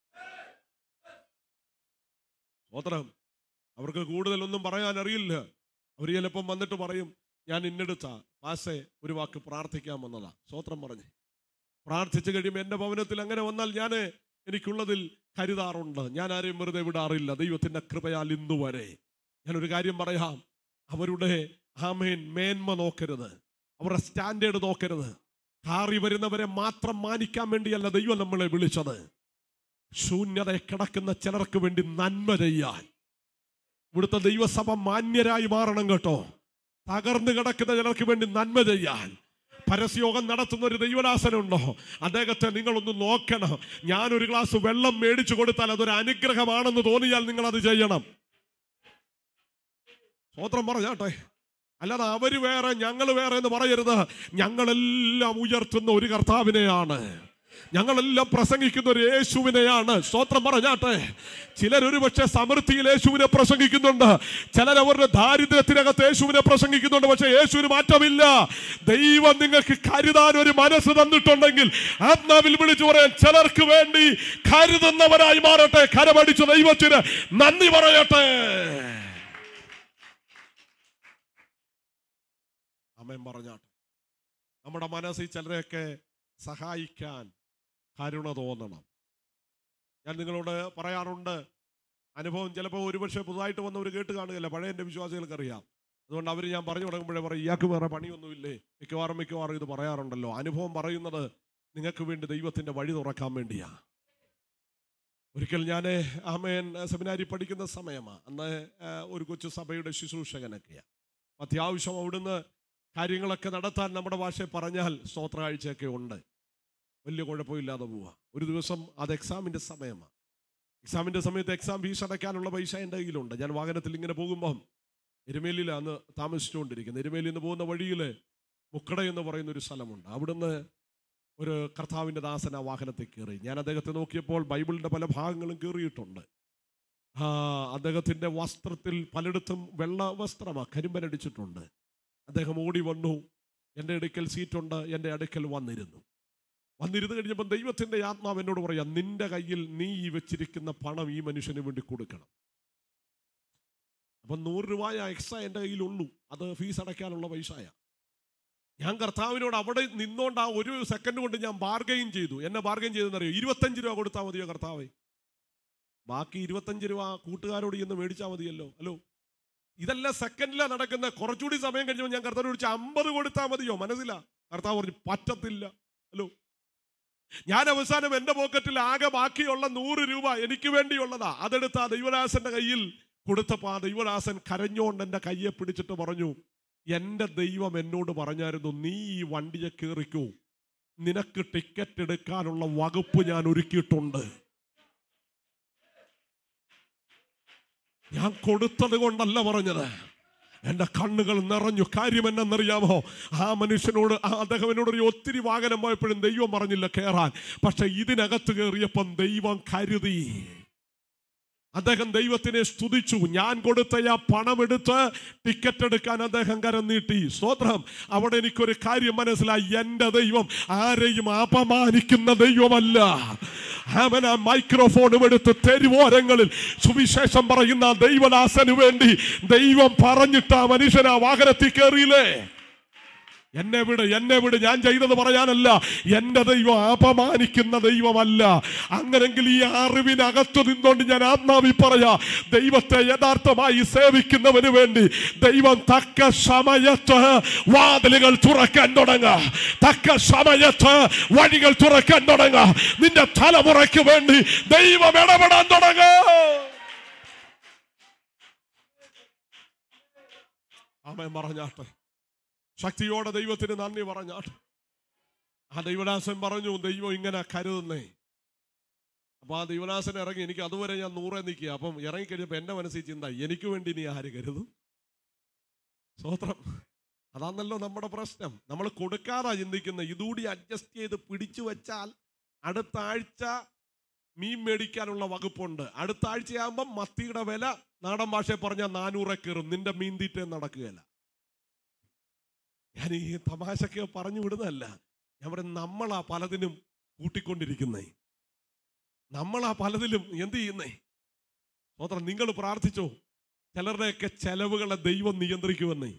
സ്വോത്രം അവർക്ക് കൂടുതലൊന്നും പറയാൻ അറിയില്ല അവർ ചിലപ്പം വന്നിട്ട് പറയും ഞാൻ ഇന്നെടുത്ത പാസെ ഒരു വാക്ക് പ്രാർത്ഥിക്കാൻ വന്നതാ സ്വോത്രം പറഞ്ഞ് പ്രാർത്ഥിച്ചു കഴിയുമ്പോൾ എൻ്റെ ഭവനത്തിൽ അങ്ങനെ വന്നാൽ ഞാൻ എനിക്കുള്ളതിൽ കരുതാറുണ്ട് ഞാൻ ആരെയും വെറുതെ വിടാറില്ല ദൈവത്തിൻ്റെ കൃപയാൽ ഇന്നു വരെ ഞാനൊരു കാര്യം പറയാം അവരുടെ ആമേൻ മേന്മ നോക്കരുത് അവരുടെ സ്റ്റാൻഡേർഡ് നോക്കരുത് കാറി വരുന്നവരെ മാത്രം മാനിക്കാൻ വേണ്ടിയല്ല ദൈവം നമ്മളെ വിളിച്ചത് ശൂന്യത കിടക്കുന്ന ചിലർക്ക് വേണ്ടി നന്മ ചെയ്യാൻ ഇവിടുത്തെ ദൈവസഭ മാന്യരായി മാറണം കേട്ടോ തകർന്നു കിടക്കുന്ന ചിലർക്ക് വേണ്ടി നന്മ ചെയ്യാൻ പരസ്യോഗം നടത്തുന്ന ഒരു ദൈവദാസനുണ്ടോ അദ്ദേഹത്തെ നിങ്ങളൊന്ന് നോക്കണം ഞാനൊരു ഗ്ലാസ് വെള്ളം മേടിച്ചു കൊടുത്താൽ അതൊരു അനുഗ്രഹമാണെന്ന് തോന്നിയാൽ നിങ്ങൾ അത് ചെയ്യണം സ്വോത്രം പറഞ്ഞാട്ടെ അല്ലാതെ അവര് വേറെ ഞങ്ങൾ വേറെ എന്ന് പറയരുത് ഞങ്ങളെല്ലാം ഉയർത്തുന്ന ഒരു കർത്താവിനെയാണ് ഞങ്ങളെല്ലാം പ്രസംഗിക്കുന്ന ഒരു യേശുവിനെയാണ് സ്തോത്രം പറഞ്ഞാട്ടെ ചിലർ ഒരുപക്ഷെ സമൃദ്ധിയിൽ യേശുവിനെ പ്രസംഗിക്കുന്നുണ്ട് ചിലർ അവരുടെ ദാരിദ്ര്യത്തിനകത്ത് യേശുവിനെ പ്രസംഗിക്കുന്നുണ്ട് പക്ഷെ യേശുവിന് മാറ്റമില്ല ദൈവം നിങ്ങൾക്ക് കരുതാൻ ഒരു മനസ്സ് തന്നിട്ടുണ്ടെങ്കിൽ ആത്മാവിൽ വിളിച്ചു പറയാൻ ചിലർക്ക് വേണ്ടി കരുതുന്നവരായി മാറട്ടെ കരമടിച്ച ദൈവത്തിന് നന്ദി പറയട്ടെ അമ്മയും പറഞ്ഞാട്ടെ നമ്മുടെ മനസ്സിൽ ചിലരെയൊക്കെ സഹായിക്കാൻ കരുണ തോന്നണം ഞാൻ നിങ്ങളോട് പറയാറുണ്ട് അനുഭവം ചിലപ്പോൾ ഒരുപക്ഷെ പുതുതായിട്ട് വന്നവർ കേട്ട് കാണുകയില്ല പഴയ എൻ്റെ വിശ്വാസികൾക്ക് അറിയാം അതുകൊണ്ട് അവർ ഞാൻ പറഞ്ഞു തുടങ്ങുമ്പോഴേ പറയും ഇയാൾക്ക് വേറെ പണിയൊന്നുമില്ലേ മിക്കവാറും മിക്കവാറും ഇത് പറയാറുണ്ടല്ലോ അനുഭവം പറയുന്നത് നിങ്ങൾക്ക് വേണ്ടി ദൈവത്തിൻ്റെ വഴി തുറക്കാൻ വേണ്ടിയാ ഒരിക്കൽ ഞാൻ ആമേൻ സെമിനാരി പഠിക്കുന്ന സമയമാണ് അന്ന് ആ, ഒരു കൊച്ചു സഭയുടെ ശുശ്രൂഷകനൊക്കെയാണ് അത്യാവശ്യം അവിടുന്ന് കാര്യങ്ങളൊക്കെ നടത്താൻ നമ്മുടെ ഭാഷയിൽ പറഞ്ഞാൽ സ്തോത്ര കാഴ്ചയൊക്കെ ഉണ്ട് വലിയ കുഴപ്പമില്ലാതെ പോവുക ഒരു ദിവസം അത് എക്സാമിൻ്റെ സമയമാണ് എക്സാമിൻ്റെ സമയത്ത് എക്സാം ഫീസ് അടയ്ക്കാനുള്ള പൈസ എൻ്റെ കയ്യിലുണ്ട് ഞാൻ വാഹനത്തിൽ ഇങ്ങനെ പോകുമ്പം എരുമേലിയിലാണ് താമസിച്ചുകൊണ്ടിരിക്കുന്നത് എരുമേലിയിൽ നിന്ന് പോകുന്ന വഴിയിൽ മുക്കട എന്ന് പറയുന്ന ഒരു സ്ഥലമുണ്ട് അവിടുന്ന് ഒരു കർത്താവിൻ്റെ ദാസൻ ആ വാഹനത്തിൽ കയറി ഞാൻ അദ്ദേഹത്തെ നോക്കിയപ്പോൾ ബൈബിളിൻ്റെ പല ഭാഗങ്ങളും കയറിയിട്ടുണ്ട് ആ അദ്ദേഹത്തിൻ്റെ വസ്ത്രത്തിൽ പലയിടത്തും വെള്ള വസ്ത്രമാണ് കരിമ്പനടിച്ചിട്ടുണ്ട് അദ്ദേഹം ഓടി വന്നു എൻ്റെ അടുക്കൽ സീറ്റുണ്ട് എൻ്റെ അടുക്കൽ വന്നിരുന്നു വന്നിരുന്ന് കഴിഞ്ഞപ്പോൾ ദൈവത്തിൻ്റെ ആത്മാവ് എന്നോട് പറയാം നിന്റെ കയ്യിൽ നീ ഈ വെച്ചിരിക്കുന്ന പണം ഈ മനുഷ്യന് വേണ്ടി കൊടുക്കണം അപ്പം നൂറ് രൂപ എക്സ്ട്രാ എൻ്റെ കയ്യിലുള്ളൂ അത് ഫീസ് അടയ്ക്കാനുള്ള പൈസയ ഞാൻ കർത്താവിനോട് അവിടെ നിന്നോണ്ട് ആ ഒരു സെക്കൻഡ് കൊണ്ട് ഞാൻ ബാർഗെയിൻ ചെയ്തു എന്നെ ബാർഗെയിൻ ചെയ്തെന്നറിയോ ഇരുപത്തഞ്ച് രൂപ കൊടുത്താൽ മതിയോ കർത്താവേ ബാക്കി ഇരുപത്തഞ്ച് രൂപ കൂട്ടുകാരോട് ചെന്ന് മേടിച്ചാൽ മതിയല്ലോ ഹലോ ഇതെല്ലാം സെക്കൻഡിലാണ് നടക്കുന്ന കുറച്ചുകൂടി സമയം കഴിഞ്ഞപ്പോൾ ഞാൻ കർത്താവിനോട് ചോദിച്ചു അമ്പത് കൊടുത്താൽ മതിയോ മനസ്സിലാ കർത്താവ് പറഞ്ഞു പറ്റത്തില്ല ഹലോ ഞാൻ അവസാനം എൻ്റെ പോക്കറ്റിൽ ആകെ ബാക്കിയുള്ള നൂറ് രൂപ എനിക്ക് വേണ്ടിയുള്ളതാ അതെടുത്ത് ആ ദൈവദാസന്റെ കയ്യിൽ കൊടുത്തപ്പോൾ ആ ദൈവദാസൻ കരഞ്ഞോണ്ട് എൻ്റെ കയ്യെ പിടിച്ചിട്ട് പറഞ്ഞു എൻ്റെ ദൈവം എന്നോട് പറഞ്ഞായിരുന്നു നീ ഈ വണ്ടിയെ കയറിക്കൂ നിനക്ക് ടിക്കറ്റ് എടുക്കാനുള്ള വകുപ്പ് ഞാൻ ഒരുക്കിയിട്ടുണ്ട് ഞാൻ കൊടുത്തത് കൊണ്ടല്ല പറഞ്ഞത് എൻ്റെ കണ്ണുകൾ നിറഞ്ഞു കാര്യം എന്നറിയാമോ ആ മനുഷ്യനോട് ആ അദ്ദേഹം എന്നോട് ഒരു ഒത്തിരി വാഹനം പോയപ്പോഴും ദൈവം പറഞ്ഞില്ല കയറാൻ പക്ഷെ ഇതിനകത്ത് കയറിയപ്പം ദൈവം കരുതി അദ്ദേഹം ദൈവത്തിനെ സ്തുതിച്ചു ഞാൻ കൊടുത്ത ആ പണമെടുത്ത് ടിക്കറ്റ് എടുക്കാൻ അദ്ദേഹം കരം നീട്ടി സ്തോത്രം അവിടെ എനിക്കൊരു കാര്യം മനസ്സിലായി എൻ്റെ ദൈവം ആരെയും അപമാനിക്കുന്ന ദൈവമല്ല അവൻ ആ മൈക്രോഫോണും എടുത്ത് തെരുവോരങ്ങളിൽ സുവിശേഷം പറയുന്ന ആ ദൈവദാസന് വേണ്ടി ദൈവം പറഞ്ഞിട്ട് ആ മനുഷ്യൻ ആ വാഹനത്തിൽ കയറിയില്ലേ എന്നെ വിട് എന്നെ വിട് ഞാൻ ചെയ്തത് പറയാനല്ല എൻ്റെ ദൈവം അപമാനിക്കുന്ന ദൈവമല്ല അങ്ങനെങ്കിൽ ഈ അറിവിനകത്തു നിന്നുകൊണ്ട് ഞാൻ ആത്മാവി പറയാ ദൈവത്തെ യഥാർത്ഥമായി സേവിക്കുന്നവന് വേണ്ടി ദൈവം തക്ക സമയത്ത് വാതിലുകൾ തുറക്കാൻ തുടങ്ങ തക്ക സമയത്ത് വഴികൾ തുറക്കാൻ തുടങ്ങ നിന്റെ തലമുറയ്ക്ക് വേണ്ടി ദൈവം ഇടപെടാൻ തുടങ്ങ ആമേൻ പറഞ്ഞാട്ടെ ശക്തിയോടെ ദൈവത്തിന് നന്ദി പറഞ്ഞാട്ടെ ആ ദൈവദാസൻ പറഞ്ഞു ദൈവം ഇങ്ങനെ കരുതുന്നേ അപ്പൊ ആ ദൈവദാസൻ ഇറങ്ങി എനിക്ക് അതുവരെ ഞാൻ നൂറെ നിൽക്കുക അപ്പം ഇറങ്ങിക്കഴിഞ്ഞപ്പോൾ എൻ്റെ മനസ്സിൽ ചിന്ത എനിക്ക് വേണ്ടി നീ ആര് കരുതും സ്വോത്രം അതാണല്ലോ നമ്മുടെ പ്രശ്നം നമ്മൾ കൊടുക്കാതാ ചിന്തിക്കുന്ന ഇതുകൂടി അഡ്ജസ്റ്റ് ചെയ്ത് പിടിച്ചു വെച്ചാൽ അടുത്ത ആഴ്ച മീൻ മേടിക്കാനുള്ള വകുപ്പുണ്ട് അടുത്ത ആഴ്ചയാകുമ്പം മത്തിയുടെ വില നാടൻ ഭാഷയിൽ പറഞ്ഞാൽ നാനൂറെ കയറും നിന്റെ മീൻ തീറ്റ നടക്കുകയല്ല ഞാൻ ഈ തമാശക്ക് പറഞ്ഞു വിടുന്നതല്ല ഞാൻ പറയും നമ്മളാ പലതിനും കൂട്ടിക്കൊണ്ടിരിക്കുന്നേ നമ്മളാ പലതിലും എന്ത് ചെയ്യുന്നേ സ്വതന്ത്രം നിങ്ങൾ പ്രാർത്ഥിച്ചോ ചിലരുടെയൊക്കെ ചെലവുകളെ ദൈവം നിയന്ത്രിക്കുമെന്നേ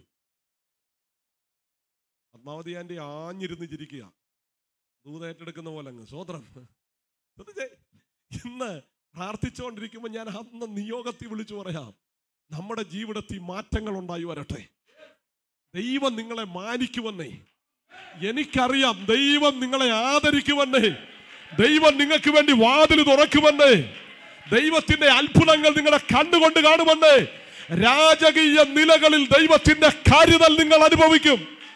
പത്മാവതി ആൻ്റെ ആഞ്ഞിരുന്ന് ചിരിക്കുക ദൂതേറ്റെടുക്കുന്ന പോലെ അങ്ങ് സ്വതന്ത്രം ശ്രദ്ധിച്ചേ ഇന്ന് പ്രാർത്ഥിച്ചുകൊണ്ടിരിക്കുമ്പോൾ ഞാൻ അന്ന് നിയോഗത്തിൽ വിളിച്ചു പറയാം നമ്മുടെ ജീവിതത്തിൽ മാറ്റങ്ങൾ ഉണ്ടായി വരട്ടെ ദൈവം നിങ്ങളെ മാനിക്കുമെന്നേ എനിക്കറിയാം ദൈവം നിങ്ങളെ ആദരിക്കുമെന്നേ ദൈവം നിങ്ങൾക്ക് വേണ്ടി വാതിൽ തുറക്കുമെന്നേ ദൈവത്തിന്റെ അത്ഭുതങ്ങൾ നിങ്ങളെ കണ്ടുകൊണ്ട് കാണുമെന്നേ രാജകീയ നിലകളിൽ ദൈവത്തിന്റെ കരുതൽ നിങ്ങൾ അനുഭവിക്കും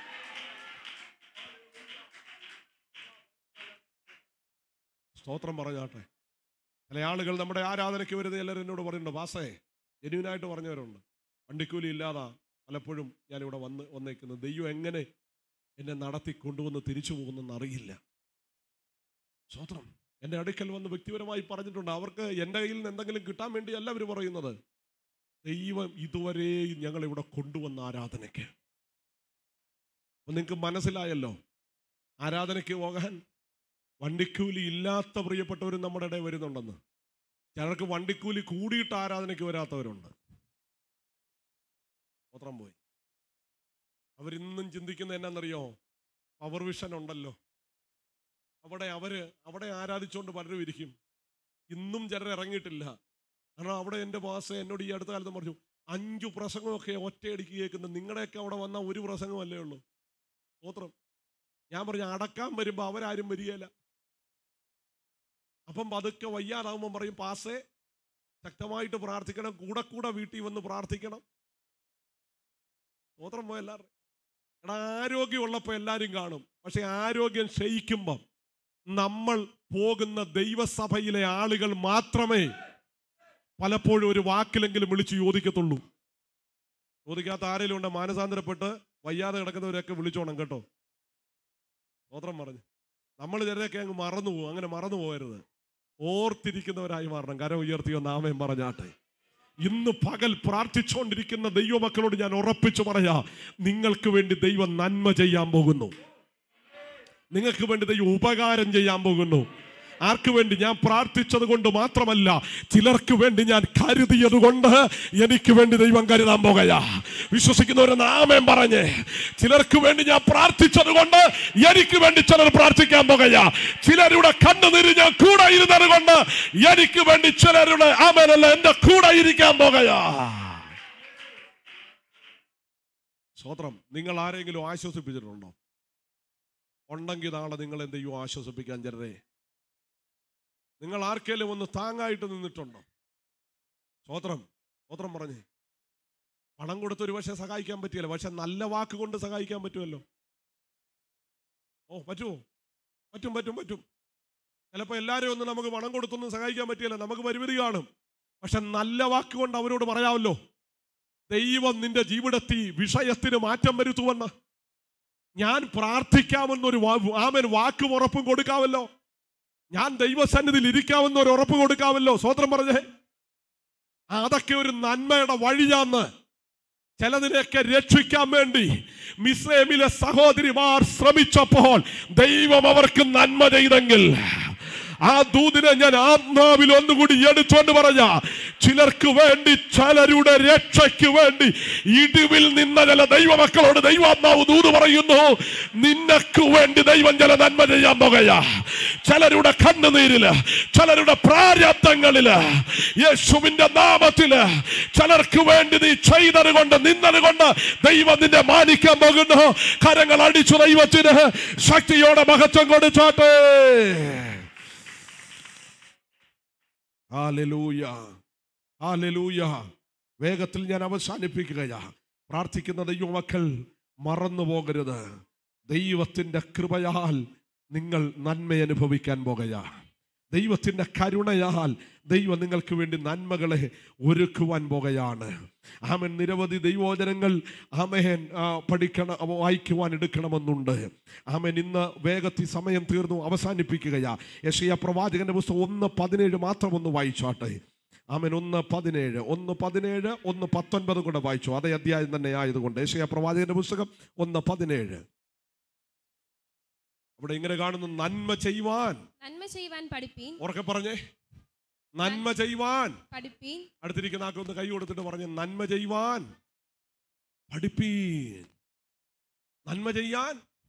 സ്തോത്രം പറഞ്ഞാട്ടെ ചില ആളുകൾ നമ്മുടെ ആരാധനയ്ക്ക് വരുന്നത് എല്ലാവരും എന്നോട് പറയുന്നുണ്ട് വാസേ ജെന്യൂനായിട്ട് പറഞ്ഞവരുണ്ട് വണ്ടിക്കൂലി ഇല്ലാതാ പലപ്പോഴും ഞാനിവിടെ വന്ന് വന്നേക്കുന്നത് ദൈവം എങ്ങനെ എന്നെ നടത്തി കൊണ്ടുവന്ന് തിരിച്ചു പോകുന്നെന്ന് അറിയില്ല സ്വത്രം എൻ്റെ അടുക്കൽ വന്ന് വ്യക്തിപരമായി പറഞ്ഞിട്ടുണ്ട് അവർക്ക് എൻ്റെ കയ്യിൽ നിന്ന് എന്തെങ്കിലും കിട്ടാൻ വേണ്ടിയല്ല അവർ പറയുന്നത് ദൈവം ഇതുവരെ ഞങ്ങളെ ഇവിടെ കൊണ്ടുവന്ന ആരാധനയ്ക്ക് അപ്പൊ നിങ്ങൾക്ക് മനസ്സിലായല്ലോ ആരാധനയ്ക്ക് പോകാൻ വണ്ടിക്കൂലി ഇല്ലാത്ത പ്രിയപ്പെട്ടവരും നമ്മുടെ ഇടയിൽ വരുന്നുണ്ടെന്ന് ചിലർക്ക് വണ്ടിക്കൂലി കൂടിയിട്ട് ആരാധനയ്ക്ക് വരാത്തവരുണ്ട് സ്തോത്രം പോയി അവരിന്നും ചിന്തിക്കുന്ന എന്നാന്നറിയോ പവർ വിഷൻ ഉണ്ടല്ലോ അവിടെ അവര് അവിടെ ആരാധിച്ചുകൊണ്ട് പലരും ഇരിക്കും ഇന്നും ചിലർ ഇറങ്ങിയിട്ടില്ല കാരണം അവിടെ എൻ്റെ ഭാഷ എന്നോട് ഈ അടുത്ത കാലത്ത് പറഞ്ഞു അഞ്ചു പ്രസംഗമൊക്കെ ഒറ്റയടിക്ക് കേൾക്കുന്ന നിങ്ങളുടെയൊക്കെ അവിടെ വന്ന ഒരു പ്രസംഗമല്ലേ ഉള്ളൂ സ്തോത്രം ഞാൻ പറഞ്ഞു അടക്കാൻ വരുമ്പോൾ അവരാരും വരികയില്ല അപ്പം പതുക്കെ വയ്യാതാവുമ്പോൾ പറയും പാസേ ശക്തമായിട്ട് പ്രാർത്ഥിക്കണം കൂടെ കൂടെ വീട്ടിൽ വന്ന് പ്രാർത്ഥിക്കണം സ്തോത്രം പോയ എല്ലാവരും എടാ ആരോഗ്യമുള്ളപ്പോൾ എല്ലാവരും കാണും പക്ഷെ ആരോഗ്യം ക്ഷയിക്കുമ്പം നമ്മൾ പോകുന്ന ദൈവസഭയിലെ ആളുകൾ മാത്രമേ പലപ്പോഴും ഒരു വാക്കിലെങ്കിലും വിളിച്ച് ചോദിക്കത്തുള്ളൂ ചോദിക്കാത്ത ആരെങ്കിലും ഉണ്ട് മാനസാന്തരപ്പെട്ട് വയ്യാതെ കിടക്കുന്നവരൊക്കെ വിളിച്ചോണം കേട്ടോ സ്തോത്രം പറഞ്ഞു നമ്മൾ ചിലരൊക്കെ അങ്ങ് മറന്നു പോകും അങ്ങനെ മറന്നു പോകരുത് ഓർത്തിരിക്കുന്നവരായി മാറണം കര ഉയർത്തിയോ നാമയം പറഞ്ഞാട്ടെ ഇന്ന് പകൽ പ്രാർത്ഥിച്ചുകൊണ്ടിരിക്കുന്ന ദൈവമക്കളോട് ഞാൻ ഉറപ്പിച്ചു പറയാ നിങ്ങൾക്ക് വേണ്ടി ദൈവം നന്മ ചെയ്യാൻ പോകുന്നു നിങ്ങൾക്ക് വേണ്ടി ദൈവം ഉപകാരം ചെയ്യാൻ പോകുന്നു ആർക്ക് വേണ്ടി ഞാൻ പ്രാർത്ഥിച്ചത് കൊണ്ട് മാത്രമല്ല ചിലർക്ക് വേണ്ടി ഞാൻ കരുതിയത് കൊണ്ട് എനിക്ക് വേണ്ടി ദൈവം കരുതാൻ പോകയാ വിശ്വസിക്കുന്നവരെ നാമം പറഞ്ഞ് ചിലർക്ക് വേണ്ടി ഞാൻ പ്രാർത്ഥിച്ചത് കൊണ്ട് എനിക്ക് വേണ്ടി ചിലർ പ്രാർത്ഥിക്കാൻ പോകയാ ചിലരുടെ കണ്ണുനീര് ഞാൻ കൂടെ ഇരുന്നത് കൊണ്ട് എനിക്ക് വേണ്ടി ചിലരുടെ ആമേനല്ല എന്റെ കൂടെ ഇരിക്കാൻ പോകയാ സ്വത്രം നിങ്ങൾ ആരെങ്കിലും ആശ്വസിപ്പിച്ചിട്ടുണ്ടോ ഉണ്ടെങ്കിൽ നാളെ നിങ്ങൾ എന്ത് ചെയ്യും ആശ്വസിപ്പിക്കാൻ ചെറുതേ നിങ്ങൾ ആർക്കേലും ഒന്ന് താങ്ങായിട്ട് നിന്നിട്ടുണ്ടോ സ്വോത്രം സ്വോത്രം പറഞ്ഞേ പണം കൊടുത്ത് ഒരു പക്ഷേ സഹായിക്കാൻ പറ്റിയല്ലോ പക്ഷെ നല്ല വാക്ക് കൊണ്ട് സഹായിക്കാൻ പറ്റുമല്ലോ ഓ പറ്റുമോ പറ്റും പറ്റും പറ്റും ചിലപ്പോൾ എല്ലാവരും ഒന്നും നമുക്ക് പണം കൊടുത്തൊന്നും സഹായിക്കാൻ പറ്റിയല്ല നമുക്ക് പരിമിതി കാണും പക്ഷെ നല്ല വാക്ക് കൊണ്ട് അവരോട് പറയാമല്ലോ ദൈവം നിന്റെ ജീവിതത്തിൽ വിഷയത്തിന് മാറ്റം വരുത്തുവെന്ന് ഞാൻ പ്രാർത്ഥിക്കാമെന്നൊരു വാ- ആമൻ വാക്കും ഉറപ്പും കൊടുക്കാമല്ലോ ഞാൻ ദൈവസന്നിധിയിൽ ഇരിക്കാമെന്ന് ഒരു ഉറപ്പ് കൊടുക്കാമല്ലോ സ്വോത്രം പറഞ്ഞേ അതൊക്കെ ഒരു നന്മയുടെ വഴിയാന്ന് ചിലതിനെയൊക്കെ രക്ഷിക്കാൻ വേണ്ടി മിസ്രൈമിലെ സഹോദരിമാർ ശ്രമിച്ചപ്പോൾ ദൈവം അവർക്ക് നന്മ ചെയ്തെങ്കിൽ ആ ദൂതിനെ ഞാൻ ആത്മാവിൽ ഒന്നുകൂടി എടുത്തുകൊണ്ട് പറഞ്ഞ ചിലർക്ക് വേണ്ടി ചിലരുടെ രക്ഷയ്ക്ക് വേണ്ടി ഇടിവിൽ നിന്ന ചില ദൈവമക്കളോട് ദൈവാത്മാവ് ദൂത് പറയുന്നു നിനക്ക് വേണ്ടി ദൈവം ചില നന്മ ചെയ്യാൻ പോകുക ചിലരുടെ കണ്ണുനീരില് ചിലരുടെ പ്രാരാബ്ദങ്ങളില് യേശുവിന്റെ നാമത്തില് ചിലർക്ക് വേണ്ടി നീ ചെയ്തത് കൊണ്ട് നിന്നത് കൊണ്ട് ദൈവം നിന്നെ മാനിക്കാൻ പോകുന്നു കരങ്ങൾ അടിച്ചു ദൈവത്തിന് ശക്തിയോടെ മഹത്വം കൊടുത്താട്ടെ ഹാലലൂയ ഹാലലൂയ വേഗത്തിൽ ഞാൻ അവസാനിപ്പിക്കുകയാ പ്രാർത്ഥിക്കുന്ന ദൈവമക്കൾ മറന്നു പോകരുത് ദൈവത്തിൻ്റെ കൃപയാൽ നിങ്ങൾ നന്മ അനുഭവിക്കാൻ പോകുക ദൈവത്തിൻ്റെ കരുണയാൽ ദൈവം നിങ്ങൾക്ക് വേണ്ടി നന്മകളെ ഒരുക്കുവാൻ പോകുകയാണ് ആമൻ നിരവധി ദൈവോചനങ്ങൾ ആമേൻ ആ, പഠിക്കണം അവ വായിക്കുവാൻ എടുക്കണമെന്നുണ്ട് ആമൻ ഇന്ന് വേഗത്തിൽ സമയം തീർന്നു അവസാനിപ്പിക്കുകയാ യശയ പ്രവാചകന്റെ പുസ്തകം ഒന്ന് പതിനേഴ് മാത്രം ഒന്ന് വായിച്ചാട്ടെ ആമൻ ഒന്ന് പതിനേഴ് ഒന്ന് പതിനേഴ് ഒന്ന് പത്തൊൻപത് കൂടെ വായിച്ചു അതേ അധ്യായം തന്നെ ആയതുകൊണ്ട് യശയ പ്രവാചകന്റെ പുസ്തകം ഒന്ന് പതിനേഴ് അവിടെ ഇങ്ങനെ കാണുന്നു നന്മ ചെയ്യുവാൻ നന്മ ചെയ്യുവാൻ പഠിപ്പീൻ ഉറക്കെ പറഞ്ഞേ നന്മ ചെയ്യുവാൻ പഠിപ്പീൻ അടുത്തിരിക്കുന്ന ആൾക്ക് ഒന്ന് കൈ കൊടുത്തിട്ട് പറഞ്ഞ് നന്മ ചെയ്യുവാൻ പഠിപ്പീൻ നന്മ ചെയ്യാൻ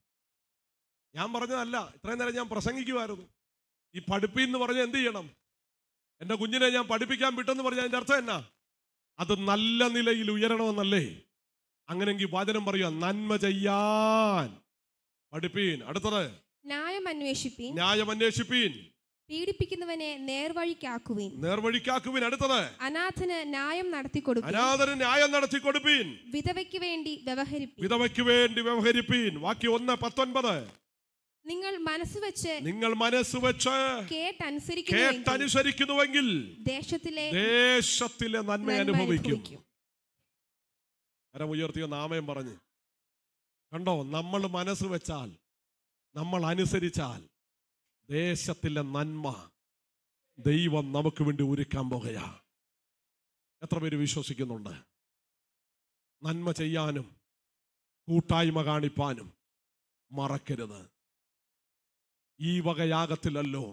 ഞാൻ പറഞ്ഞതല്ല ഇത്രയും നേരം ഞാൻ പ്രസംഗിക്കുമായിരുന്നു ഈ പഠിപ്പീൻ എന്ന് പറഞ്ഞ എന്ത് ചെയ്യണം എൻ്റെ കുഞ്ഞിനെ ഞാൻ പഠിപ്പിക്കാൻ വിട്ടെന്ന് പറഞ്ഞ അതിൻ്റെ അർത്ഥം എന്നാ അത് നല്ല നിലയിൽ ഉയരണമെന്നല്ലേ അങ്ങനെങ്കിൽ വചനം പറയുക നന്മ ചെയ്യാൻ പഠിപ്പീൻ അടുത്തത് ന്യായം അന്വേഷിപ്പീൻ ന്യായം അന്വേഷിപ്പീൻ പീഡിപ്പിക്കുന്നവനെ നേർവഴിക്കാക്കുവീൻ നേർവഴിക്കാക്കുവിൻ അടുത്തത് അനാഥന് ന്യായം നടത്തി കൊടുപ്പീൻ അനാഥന് ന്യായം നടത്തി കൊടുപ്പീൻ വിധവയ്ക്ക് വേണ്ടി വ്യവഹരിപ്പീൻ വിധവയ്ക്ക് വേണ്ടി വ്യവഹരിപ്പീൻ ബാക്കി ഒന്ന് പത്തൊൻപത് നിങ്ങൾ മനസ്സ് വെച്ച് നിങ്ങൾ മനസ്സ് വെച്ച് കേട്ടനുസരിക്കുന്നുവെങ്കിൽ കേട്ടനുസരിക്കുന്നുവെങ്കിൽ ദേശത്തിലെ ദേശത്തിലെ നന്മ നന്മ അനുഭവിക്കും അനുഭവിക്കും. കരം ഉയർത്തിയ നാമയം പറഞ്ഞ് കണ്ടോ നമ്മൾ മനസ്സ് വെച്ചാൽ നമ്മൾ അനുസരിച്ചാൽ ദേശത്തിലെ നന്മ ദൈവം നമുക്ക് വേണ്ടി ഒരുക്കാൻ പോകുകയാ എത്ര പേര് വിശ്വസിക്കുന്നുണ്ട് നന്മ ചെയ്യാനും കൂട്ടായ്മ കാണിപ്പാനും മറക്കരുത് ഈ വകയാകത്തിലല്ലോ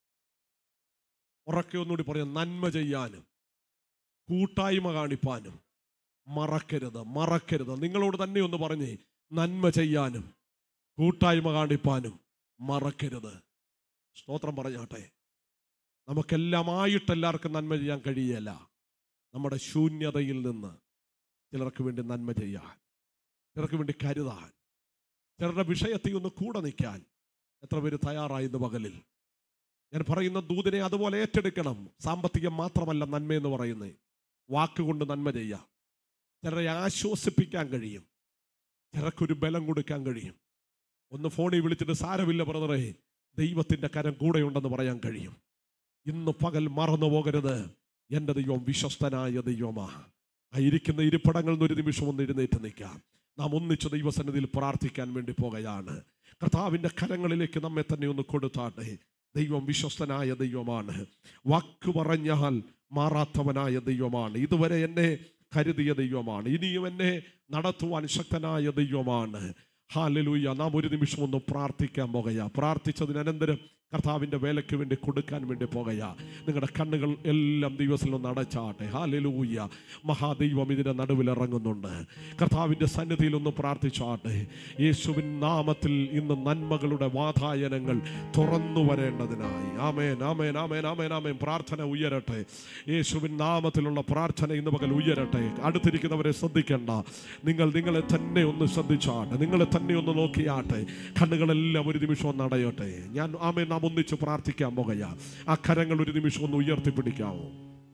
ഉറക്കെ ഒന്നുകൂടി പറയാം നന്മ ചെയ്യാനും കൂട്ടായ്മ കാണിപ്പാനും മറക്കരുത് മറക്കരുത് നിങ്ങളോട് തന്നെ ഒന്ന് പറഞ്ഞേ നന്മ ചെയ്യാനും കൂട്ടായ്മ കാണിപ്പാനും മറക്കരുത് സ്തോത്രം പറഞ്ഞാട്ടെ നമുക്കെല്ലാമായിട്ട് എല്ലാവർക്കും നന്മ ചെയ്യാൻ കഴിയല്ല നമ്മുടെ ശൂന്യതയിൽ നിന്ന് ചിലർക്ക് വേണ്ടി നന്മ ചെയ്യാൻ ചിലർക്ക് വേണ്ടി കരുതാൻ ചിലരുടെ വിഷയത്തിൽ ഒന്ന് കൂടെ നിൽക്കാൻ എത്ര പേര് തയ്യാറായി ഇന്ന് പകലിൽ ഞാൻ പറയുന്ന ദൂതിനെ അതുപോലെ ഏറ്റെടുക്കണം സാമ്പത്തികം മാത്രമല്ല നന്മ എന്ന് പറയുന്നത് വാക്കുകൊണ്ട് നന്മ ചെയ്യാം ചിലരെ ആശ്വസിപ്പിക്കാൻ കഴിയും ചിലർക്കൊരു ബലം കൊടുക്കാൻ കഴിയും ഒന്ന് ഫോണിൽ വിളിച്ചിട്ട് സാരമില്ല ബ്രദറെ ദൈവത്തിൻ്റെ കരം കൂടെയുണ്ടെന്ന് പറയാൻ കഴിയും ഇന്ന് പകൽ മറന്നു പോകരുത് എൻ്റെ ദൈവം വിശ്വസ്തനായ ദൈവമാ ആ ഇരിക്കുന്ന ഇരിപ്പിടങ്ങളിൽ നിന്ന് ഒരു നിമിഷം ഒന്ന് എഴുന്നേറ്റ് നിൽക്കാം നാം ഒന്നിച്ച് ദൈവസന്നിധിയിൽ പ്രാർത്ഥിക്കാൻ വേണ്ടി പോകുകയാണ് കർത്താവിൻ്റെ കരങ്ങളിലേക്ക് നമ്മെ തന്നെ ഒന്ന് കൊടുത്താട്ടെ ദൈവം വിശ്വസ്തനായ ദൈവമാണ് വാക്ക് പറഞ്ഞാൽ മാറാത്തവനായ ദൈവമാണ് ഇതുവരെ എന്നെ കരുതിയ ദൈവമാണ് ഇനിയും എന്നെ നടത്തുവാൻ ശക്തനായ ദൈവമാണ് ഹാലലൂയ നാം ഒരു നിമിഷം ഒന്ന് പ്രാർത്ഥിക്കാൻ പോകുക പ്രാർത്ഥിച്ചതിനനന്തരം കർത്താവിൻ്റെ വേലയ്ക്ക് വേണ്ടി കൊടുക്കാൻ വേണ്ടി പോകയാ നിങ്ങളുടെ കണ്ണുകൾ എല്ലാം ദൈവത്തിൽ നിന്ന് അടച്ചാട്ടെ ഹാലലൂയ മഹാദൈവം ഇതിൻ്റെ നടുവിൽ ഇറങ്ങുന്നുണ്ട് കർത്താവിൻ്റെ സന്നിധിയിൽ ഒന്ന് പ്രാർത്ഥിച്ചാട്ടെ യേശുവിൻ നാമത്തിൽ ഇന്ന് നന്മകളുടെ വാതായനങ്ങൾ തുറന്നു വരേണ്ടതിനായി ആമേൻ ആമേൻ ആമേൻ ആമേൻ ആമേൻ പ്രാർത്ഥന ഉയരട്ടെ യേശുവിൻ നാമത്തിലുള്ള പ്രാർത്ഥന ഇന്ന് പകൽ ഉയരട്ടെ അടുത്തിരിക്കുന്നവരെ ശ്രദ്ധിക്കേണ്ട നിങ്ങൾ നിങ്ങളെ തന്നെ ഒന്ന് ശ്രദ്ധിച്ചാട്ടെ നിങ്ങളെ തന്നെ ഒന്ന് നോക്കിയാട്ടെ കണ്ണുകളെല്ലാം ഒരു നിമിഷം ഒന്ന് അടയട്ടെ ഞാൻ ആമേൻ നാം ഒന്നിച്ച് പ്രാർത്ഥിക്കാൻ പോകയാ ആ കരങ്ങൾ ഒരു നിമിഷം ഒന്ന് ഉയർത്തിപ്പിടിക്കാമോ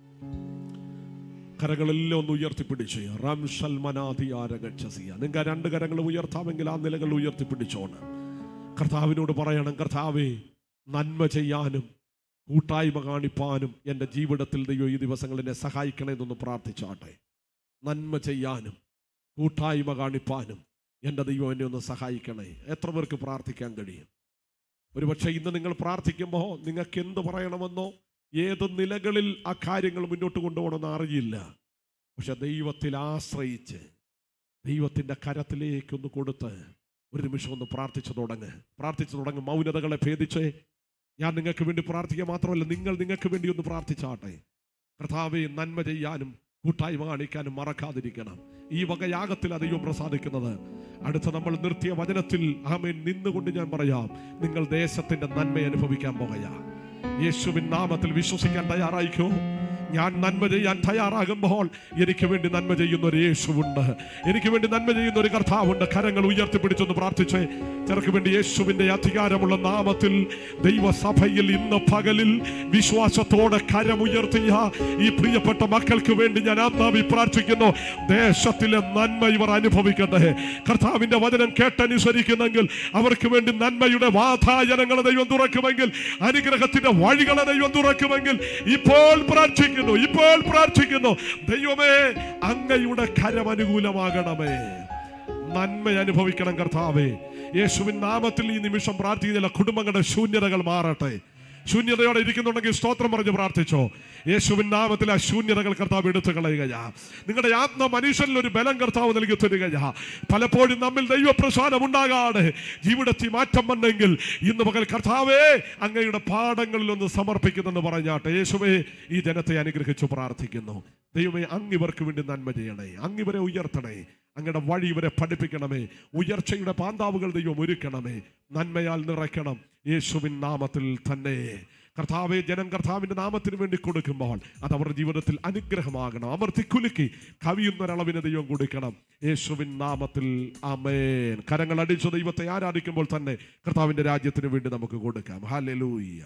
കരങ്ങളെല്ലാം ഒന്ന് ഉയർത്തിപ്പിടിച്ച് റംഷൽ മനാധിയാരകക്ഷസിയ നിങ്ങൾ രണ്ട് കരങ്ങൾ ഉയർത്താമെങ്കിൽ ആ നിലകൾ ഉയർത്തിപ്പിടിച്ചോണ് കർത്താവിനോട് പറയണം കർത്താവേ നന്മ ചെയ്യാനും കൂട്ടായ്മ കാണിപ്പാനും എൻ്റെ ജീവിതത്തിൽ ദൈവം ഈ ദിവസങ്ങൾ എന്നെ സഹായിക്കണമെന്നൊന്ന് പ്രാർത്ഥിച്ചാട്ടെ നന്മ ചെയ്യാനും കൂട്ടായ്മ കാണിപ്പാനും എൻ്റെ ദൈവം എന്നെ ഒന്ന് സഹായിക്കണേ എത്ര പേർക്ക് പ്രാർത്ഥിക്കാൻ കഴിയും ഒരുപക്ഷെ ഇന്ന് നിങ്ങൾ പ്രാർത്ഥിക്കുമ്പോൾ നിങ്ങൾക്ക് എന്ത് പറയണമെന്നോ ഏത് നിലകളിൽ ആ കാര്യങ്ങൾ മുന്നോട്ട് കൊണ്ടുപോകണമെന്ന് അറിയില്ല പക്ഷെ ദൈവത്തിൽ ആശ്രയിച്ച് ദൈവത്തിൻ്റെ കരത്തിലേക്കൊന്ന് കൊടുത്ത് ഒരു നിമിഷം ഒന്ന് പ്രാർത്ഥിച്ചു തുടങ്ങ് പ്രാർത്ഥിച്ചു തുടങ്ങും മൗനതകളെ ഭേദിച്ച് ഞാൻ നിങ്ങൾക്ക് വേണ്ടി പ്രാർത്ഥിക്കുക മാത്രമല്ല നിങ്ങൾ നിങ്ങൾക്ക് വേണ്ടി ഒന്ന് പ്രാർത്ഥിച്ചാട്ടെ കർത്താവെ നന്മ ചെയ്യാനും കൂട്ടായ്മ കാണിക്കാനും മറക്കാതിരിക്കണം ഈ വക യാഗത്തിൽ ദൈവം പ്രസാദിക്കുന്നത് അടുത്ത നമ്മൾ നിർത്തിയ വചനത്തിൽ ആമേൻ നിന്നുകൊണ്ട് ഞാൻ പറയാം നിങ്ങൾ ദേശത്തിന്റെ നന്മ അനുഭവിക്കാൻ പോകയാ യേശുവിൻ നാമത്തിൽ വിശ്വസിക്കാൻ തയ്യാറായിക്കോ ഞാൻ നന്മ ചെയ്യാൻ തയ്യാറാകുമ്പോൾ എനിക്ക് വേണ്ടി നന്മ ചെയ്യുന്ന ഒരു യേശുവുണ്ട് എനിക്ക് വേണ്ടി നന്മ ചെയ്യുന്ന ഒരു കർത്താവുണ്ട് കരങ്ങൾ ഉയർത്തിപ്പിടിച്ചൊന്ന് പ്രാർത്ഥിച്ചേ ചിലർക്ക് വേണ്ടി യേശുവിന്റെ അധികാരമുള്ള നാമത്തിൽ ദൈവസഭയിൽ ഇന്ന് പകലിൽ വിശ്വാസത്തോടെ കരമുയർത്തിയ ഈ പ്രിയപ്പെട്ട മക്കൾക്ക് വേണ്ടി ഞാൻ ആത്മാവി പ്രാർത്ഥിക്കുന്നു ദേശത്തിലെ നന്മ ഇവർ അനുഭവിക്കട്ടെ കർത്താവിന്റെ വചനം കേട്ടനുസരിക്കുന്നെങ്കിൽ അവർക്ക് വേണ്ടി നന്മയുടെ വാതായനങ്ങളെ ദൈവം തുറക്കുമെങ്കിൽ അനുഗ്രഹത്തിന്റെ വഴികളെ ദൈവം തുറക്കുമെങ്കിൽ ഇപ്പോൾ പ്രാർത്ഥിക്കുന്നു ഇപ്പോൾ പ്രാർത്ഥിക്കുന്നു ദൈവമേ അങ്ങയുടെ കരം അനുകൂലമാകണമേ നന്മ അനുഭവിക്കണം കർത്താവേ യേശുവിൻ നാമത്തിൽ ഈ നിമിഷം പ്രാർത്ഥിക്കുന്നില്ല കുടുംബങ്ങളുടെ ശൂന്യതകൾ മാറട്ടെ ശൂന്യതയോടെ ഇരിക്കുന്നുണ്ടെങ്കിൽ സ്തോത്രം പറഞ്ഞ് പ്രാർത്ഥിച്ചോ യേശുവിൻ നാമത്തിൽ ആ ശൂന്യതകൾ കർത്താവ് എടുത്തു കളയുകയാ നിങ്ങളുടെ ആത്മ മനുഷ്യനിൽ ഒരു ബലം കർത്താവ് നൽകി തരികയാ പലപ്പോഴും നമ്മിൽ ദൈവപ്രസാദം ഉണ്ടാകാതെ ജീവിതത്തിൽ മാറ്റം വന്നെങ്കിൽ ഇന്ന് പകൽ കർത്താവേ അങ്ങയുടെ പാഠങ്ങളിൽ ഒന്ന് സമർപ്പിക്കുന്നെന്ന് പറഞ്ഞാട്ടെ യേശുവേ ഈ ജനത്തെ അനുഗ്രഹിച്ചു പ്രാർത്ഥിക്കുന്നു ദൈവമേ അങ്ങിവർക്ക് വേണ്ടി നന്മ ചെയ്യണേ അങ്ങിവരെ ഉയർത്തണേ അങ്ങയുടെ വഴി ഇവരെ പഠിപ്പിക്കണമേ ഉയർച്ചയുടെ പാന്താവുകൾ ദൈവം ഒരുക്കണമേ നന്മയാൽ നിറയ്ക്കണം യേശുവിൻ നാമത്തിൽ തന്നെ കർത്താവെ ജനം കർത്താവിന്റെ നാമത്തിന് വേണ്ടി കൊടുക്കുമ്പോൾ അത് അവരുടെ ജീവിതത്തിൽ അനുഗ്രഹമാകണം അമർത്തി കുലുക്കി കവിയുന്ന ഒരളവിന് ദൈവം കൊടുക്കണം യേശുവിൻ നാമത്തിൽ അമേൻ കരങ്ങൾ അടിച്ച ദൈവത്തെ ആരാധിക്കുമ്പോൾ തന്നെ കർത്താവിന്റെ രാജ്യത്തിന് വേണ്ടി നമുക്ക് കൊടുക്കാം ഹാലലൂയ്യ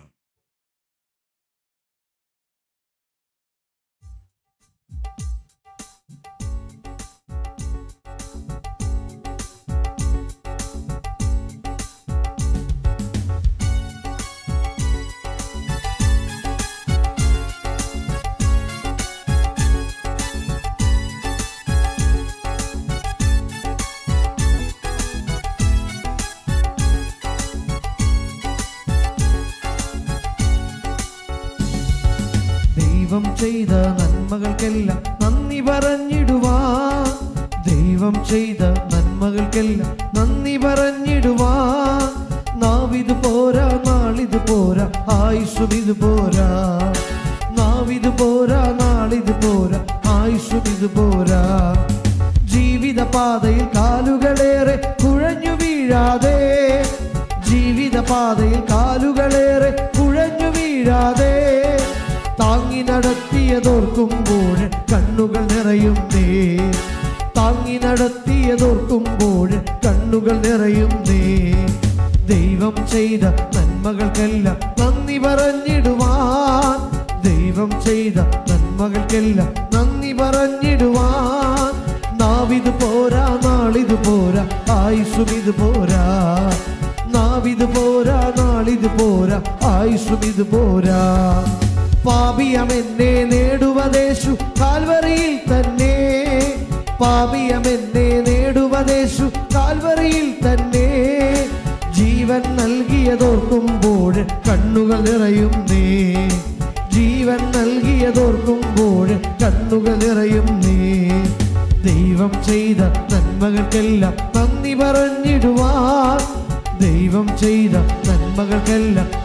ദൈവം ചെയ്ത നന്മകൾക്കെല്ലാം നന്ദി പറഞ്ഞിടുവാൻ ദൈവം ചെയ്ത നന്മകൾക്കെല്ലാം നന്ദി പറഞ്ഞിടുവാൻ നാവിത് പോരാ നാളിത് പോരാ ആയുഷും ഇത് പോരാ നാവിത് പോരാ നാളിത് പോരാ ആയുഷും ഇത് പോരാ ജീവിത പാതയിൽ കാലുകളേറെ കുഴഞ്ഞു വീഴാതെ ജീവിത പാതയിൽ കാലുകളേറെ കുഴഞ്ഞു വീഴാതെ താങ്ങി നടത്തിയതോർക്കുമ്പോൾ കണ്ണുകൾ നിറയുന്നേ താങ്ങി നടത്തിയതോർക്കുമ്പോൾ കണ്ണുകൾ നിറയുന്നേ ദൈവം ചെയ്ത നന്മകൾക്കെല്ലാം നന്ദി പറഞ്ഞിടുവാൻ ദൈവം ചെയ്ത നന്മകൾക്കെല്ലാം നന്ദി പറഞ്ഞിടുവാൻ നാവിത് പോരാ നാളിത് പോരാ ആയുസും ഇത് പോരാ നാവിത് പോരാ നാളിത് പോരാ ആയുസും ഇത് പോരാ പാപിയമെന്നെ നേടുവദേശു കാൽവറിയിൽ തന്നെ പാപിയമെന്നെ നേടുവദേശു കാൽവറിയിൽ തന്നെ ജീവൻ നൽകിയതോർക്കുമ്പോൾ കണ്ണുകൾ നിറയുന്നേ ജീവൻ നൽകിയതോർക്കുമ്പോൾ കണ്ണുകൾ നിറയുന്നേ ദൈവം ചെയ്ത നന്മകൾക്കെല്ലാം നന്ദി പറഞ്ഞിടുവാൻ ദൈവം ചെയ്ത നന്മകൾക്കെല്ലാം നന്ദി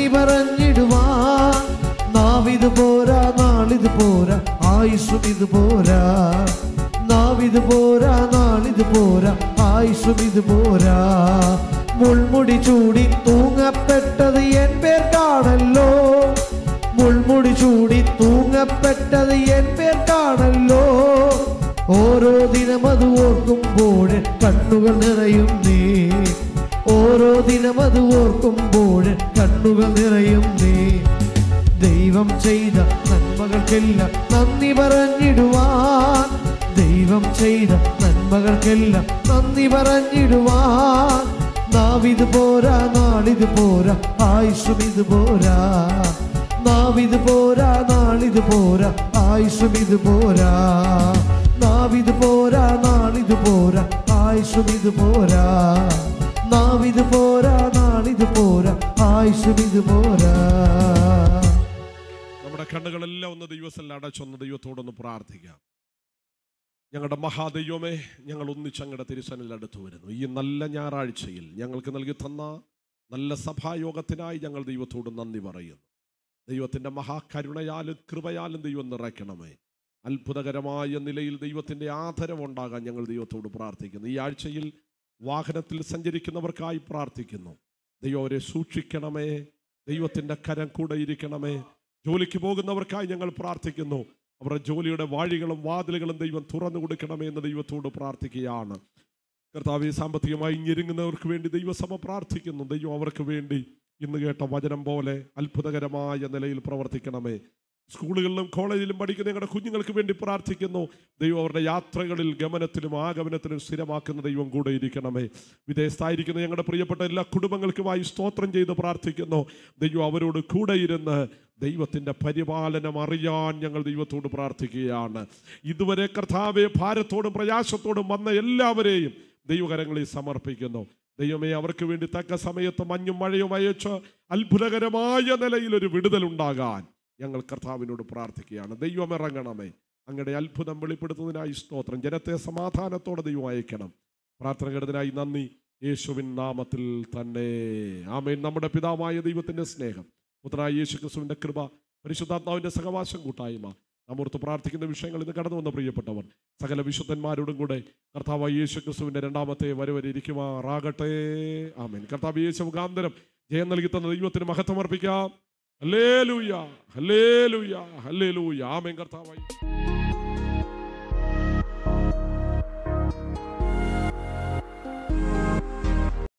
പറഞ്ഞിടുവാൻ നാവിത് പോരാ നാളിത് പോരാ ആയുസ്സും ഇത് പോരാ നാവിത് പോരാ നാളിത് പോരാ ആയുസ്സും ഇത് പോരാ മുൾമുടി ചൂടി തൂങ്ങപ്പെട്ടത് എൻ പേർക്കാണല്ലോ മുൾമുടി ചൂടി തൂങ്ങപ്പെട്ടത് എൻ പേർക്കാണല്ലോ ഓരോ ദിനം അത് ഓർക്കുമ്പോൾ കണ്ണുകൾ നിറയും നീ ഓരോ ദിനം അത് ഓർക്കുമ്പോൾ കണ്ണുകൾ നിറയും നീ ദൈവം ചെയ്ത നന്മകൾക്കെല്ലാം നന്ദി പറഞ്ഞിടുവാൻ ദൈവം ചെയ്ത നന്മകൾക്കെല്ലാം നന്ദി പറഞ്ഞിടുവാൻ നാവിത് പോരാ നാളിത് പോരാ ആയുസ്സും ഇത് പോരാ നാവിത് പോരാ നാളിത് പോരാ ആയുസ്സും ഇത് പോരാ നാവിത് പോരാ നാളിത് പോരാ ആയുസ്സും ഇത് പോരാ നാവിത് പോരാ നാളിത് പോരാ ആയുസ്സും ഇത് പോരാ നമ്മുടെ കണ്ണുകളെല്ലാം ഒന്ന് ദൈവസ്ഥല അടച്ചൊന്ന് ദൈവത്തോടൊന്ന് പ്രാർത്ഥിക്കാം ഞങ്ങളുടെ മഹാദൈവമേ ഞങ്ങൾ ഒന്നിച്ചങ്ങടെ തിരുസനിൽ അടുത്ത് വരുന്നു ഈ നല്ല ഞായറാഴ്ചയിൽ ഞങ്ങൾക്ക് നൽകി തന്ന നല്ല സഭായോഗത്തിനായി ഞങ്ങൾ ദൈവത്തോട് നന്ദി പറയുന്നു ദൈവത്തിൻ്റെ മഹാകരുണയാലും കൃപയാലും ദൈവം നിറയ്ക്കണമേ അത്ഭുതകരമായ നിലയിൽ ദൈവത്തിൻ്റെ ആദരവുണ്ടാകാൻ ഞങ്ങൾ ദൈവത്തോട് പ്രാർത്ഥിക്കുന്നു ഈ ആഴ്ചയിൽ വാഹനത്തിൽ സഞ്ചരിക്കുന്നവർക്കായി പ്രാർത്ഥിക്കുന്നു ദൈവം അവരെ സൂക്ഷിക്കണമേ ദൈവത്തിൻ്റെ കരം കൂടെ ഇരിക്കണമേ ജോലിക്ക് പോകുന്നവർക്കായി ഞങ്ങൾ പ്രാർത്ഥിക്കുന്നു അവരുടെ ജോലിയുടെ വാഴികളും വാതിലുകളും ദൈവം തുറന്നു കൊടുക്കണമേ എന്ന് ദൈവത്തോട് പ്രാർത്ഥിക്കുകയാണ് കർത്താവ് സാമ്പത്തികമായി ഞെരുങ്ങുന്നവർക്ക് വേണ്ടി ദൈവസഭ പ്രാർത്ഥിക്കുന്നു ദൈവം അവർക്ക് വേണ്ടി ഇന്ന് കേട്ട വചനം പോലെ അത്ഭുതകരമായ നിലയിൽ പ്രവർത്തിക്കണമേ സ്കൂളുകളിലും കോളേജിലും പഠിക്കുന്ന ഞങ്ങളുടെ കുഞ്ഞുങ്ങൾക്ക് വേണ്ടി പ്രാർത്ഥിക്കുന്നു ദൈവം അവരുടെ യാത്രകളിൽ ഗമനത്തിലും ആഗമനത്തിലും സ്ഥിരമാക്കുന്ന ദൈവം കൂടെ ഇരിക്കണമേ വിദേശത്തായിരിക്കുന്ന ഞങ്ങളുടെ പ്രിയപ്പെട്ട എല്ലാ കുടുംബങ്ങൾക്കുമായി സ്തോത്രം ചെയ്ത് പ്രാർത്ഥിക്കുന്നു ദൈവം അവരോട് കൂടെ ഇരുന്ന് ദൈവത്തിൻ്റെ പരിപാലനം അറിയാൻ ഞങ്ങൾ ദൈവത്തോട് പ്രാർത്ഥിക്കുകയാണ് ഇതുവരെ കർത്താവെ ഭാരത്തോടും പ്രയാസത്തോടും വന്ന എല്ലാവരെയും ദൈവകരങ്ങളിൽ സമർപ്പിക്കുന്നു ദൈവമേ അവർക്ക് വേണ്ടി തക്ക സമയത്ത് മഞ്ഞും മഴയും അയച്ച് അത്ഭുതകരമായ നിലയിൽ ഒരു വിടുതലുണ്ടാകാൻ ഞങ്ങൾ കർത്താവിനോട് പ്രാർത്ഥിക്കുകയാണ് ദൈവം ഇറങ്ങണമേ അങ്ങയുടെ അത്ഭുതം വെളിപ്പെടുത്തുന്നതിനായി സ്തോത്രം ജനത്തെ സമാധാനത്തോടെ ദൈവം അയക്കണം പ്രാർത്ഥന കേട്ടതിനായി നന്ദി യേശുവിൻ നാമത്തിൽ തന്നെ ആമേൻ നമ്മുടെ പിതാവായ ദൈവത്തിൻ്റെ സ്നേഹം പുത്രനായ യേശു ക്രിസ്തുവിൻ്റെ കൃപ പരിശുദ്ധാത്മാവിൻ്റെ സഹവാസം കൂട്ടായ്മ നമ്മോർത്ത് പ്രാർത്ഥിക്കുന്ന വിഷയങ്ങൾ ഇന്ന് കടന്നു വന്ന പ്രിയപ്പെട്ടവർ സകല വിശുദ്ധന്മാരോടും കൂടെ കർത്താവായ യേശു ക്രിസ്തുവിൻ്റെ രണ്ടാമത്തെ വരവരെ ഇരിക്കുമാറാകട്ടെ ആമേൻ കർത്താവ് യേശു മുഖാന്തരം ജയം നൽകി തന്ന ദൈവത്തിന് മഹത്വം അർപ്പിക്കാം ഹല്ലേലൂയ ഹല്ലേലൂയ ഹല്ലേലൂയ ആമേൻ കർത്താവായി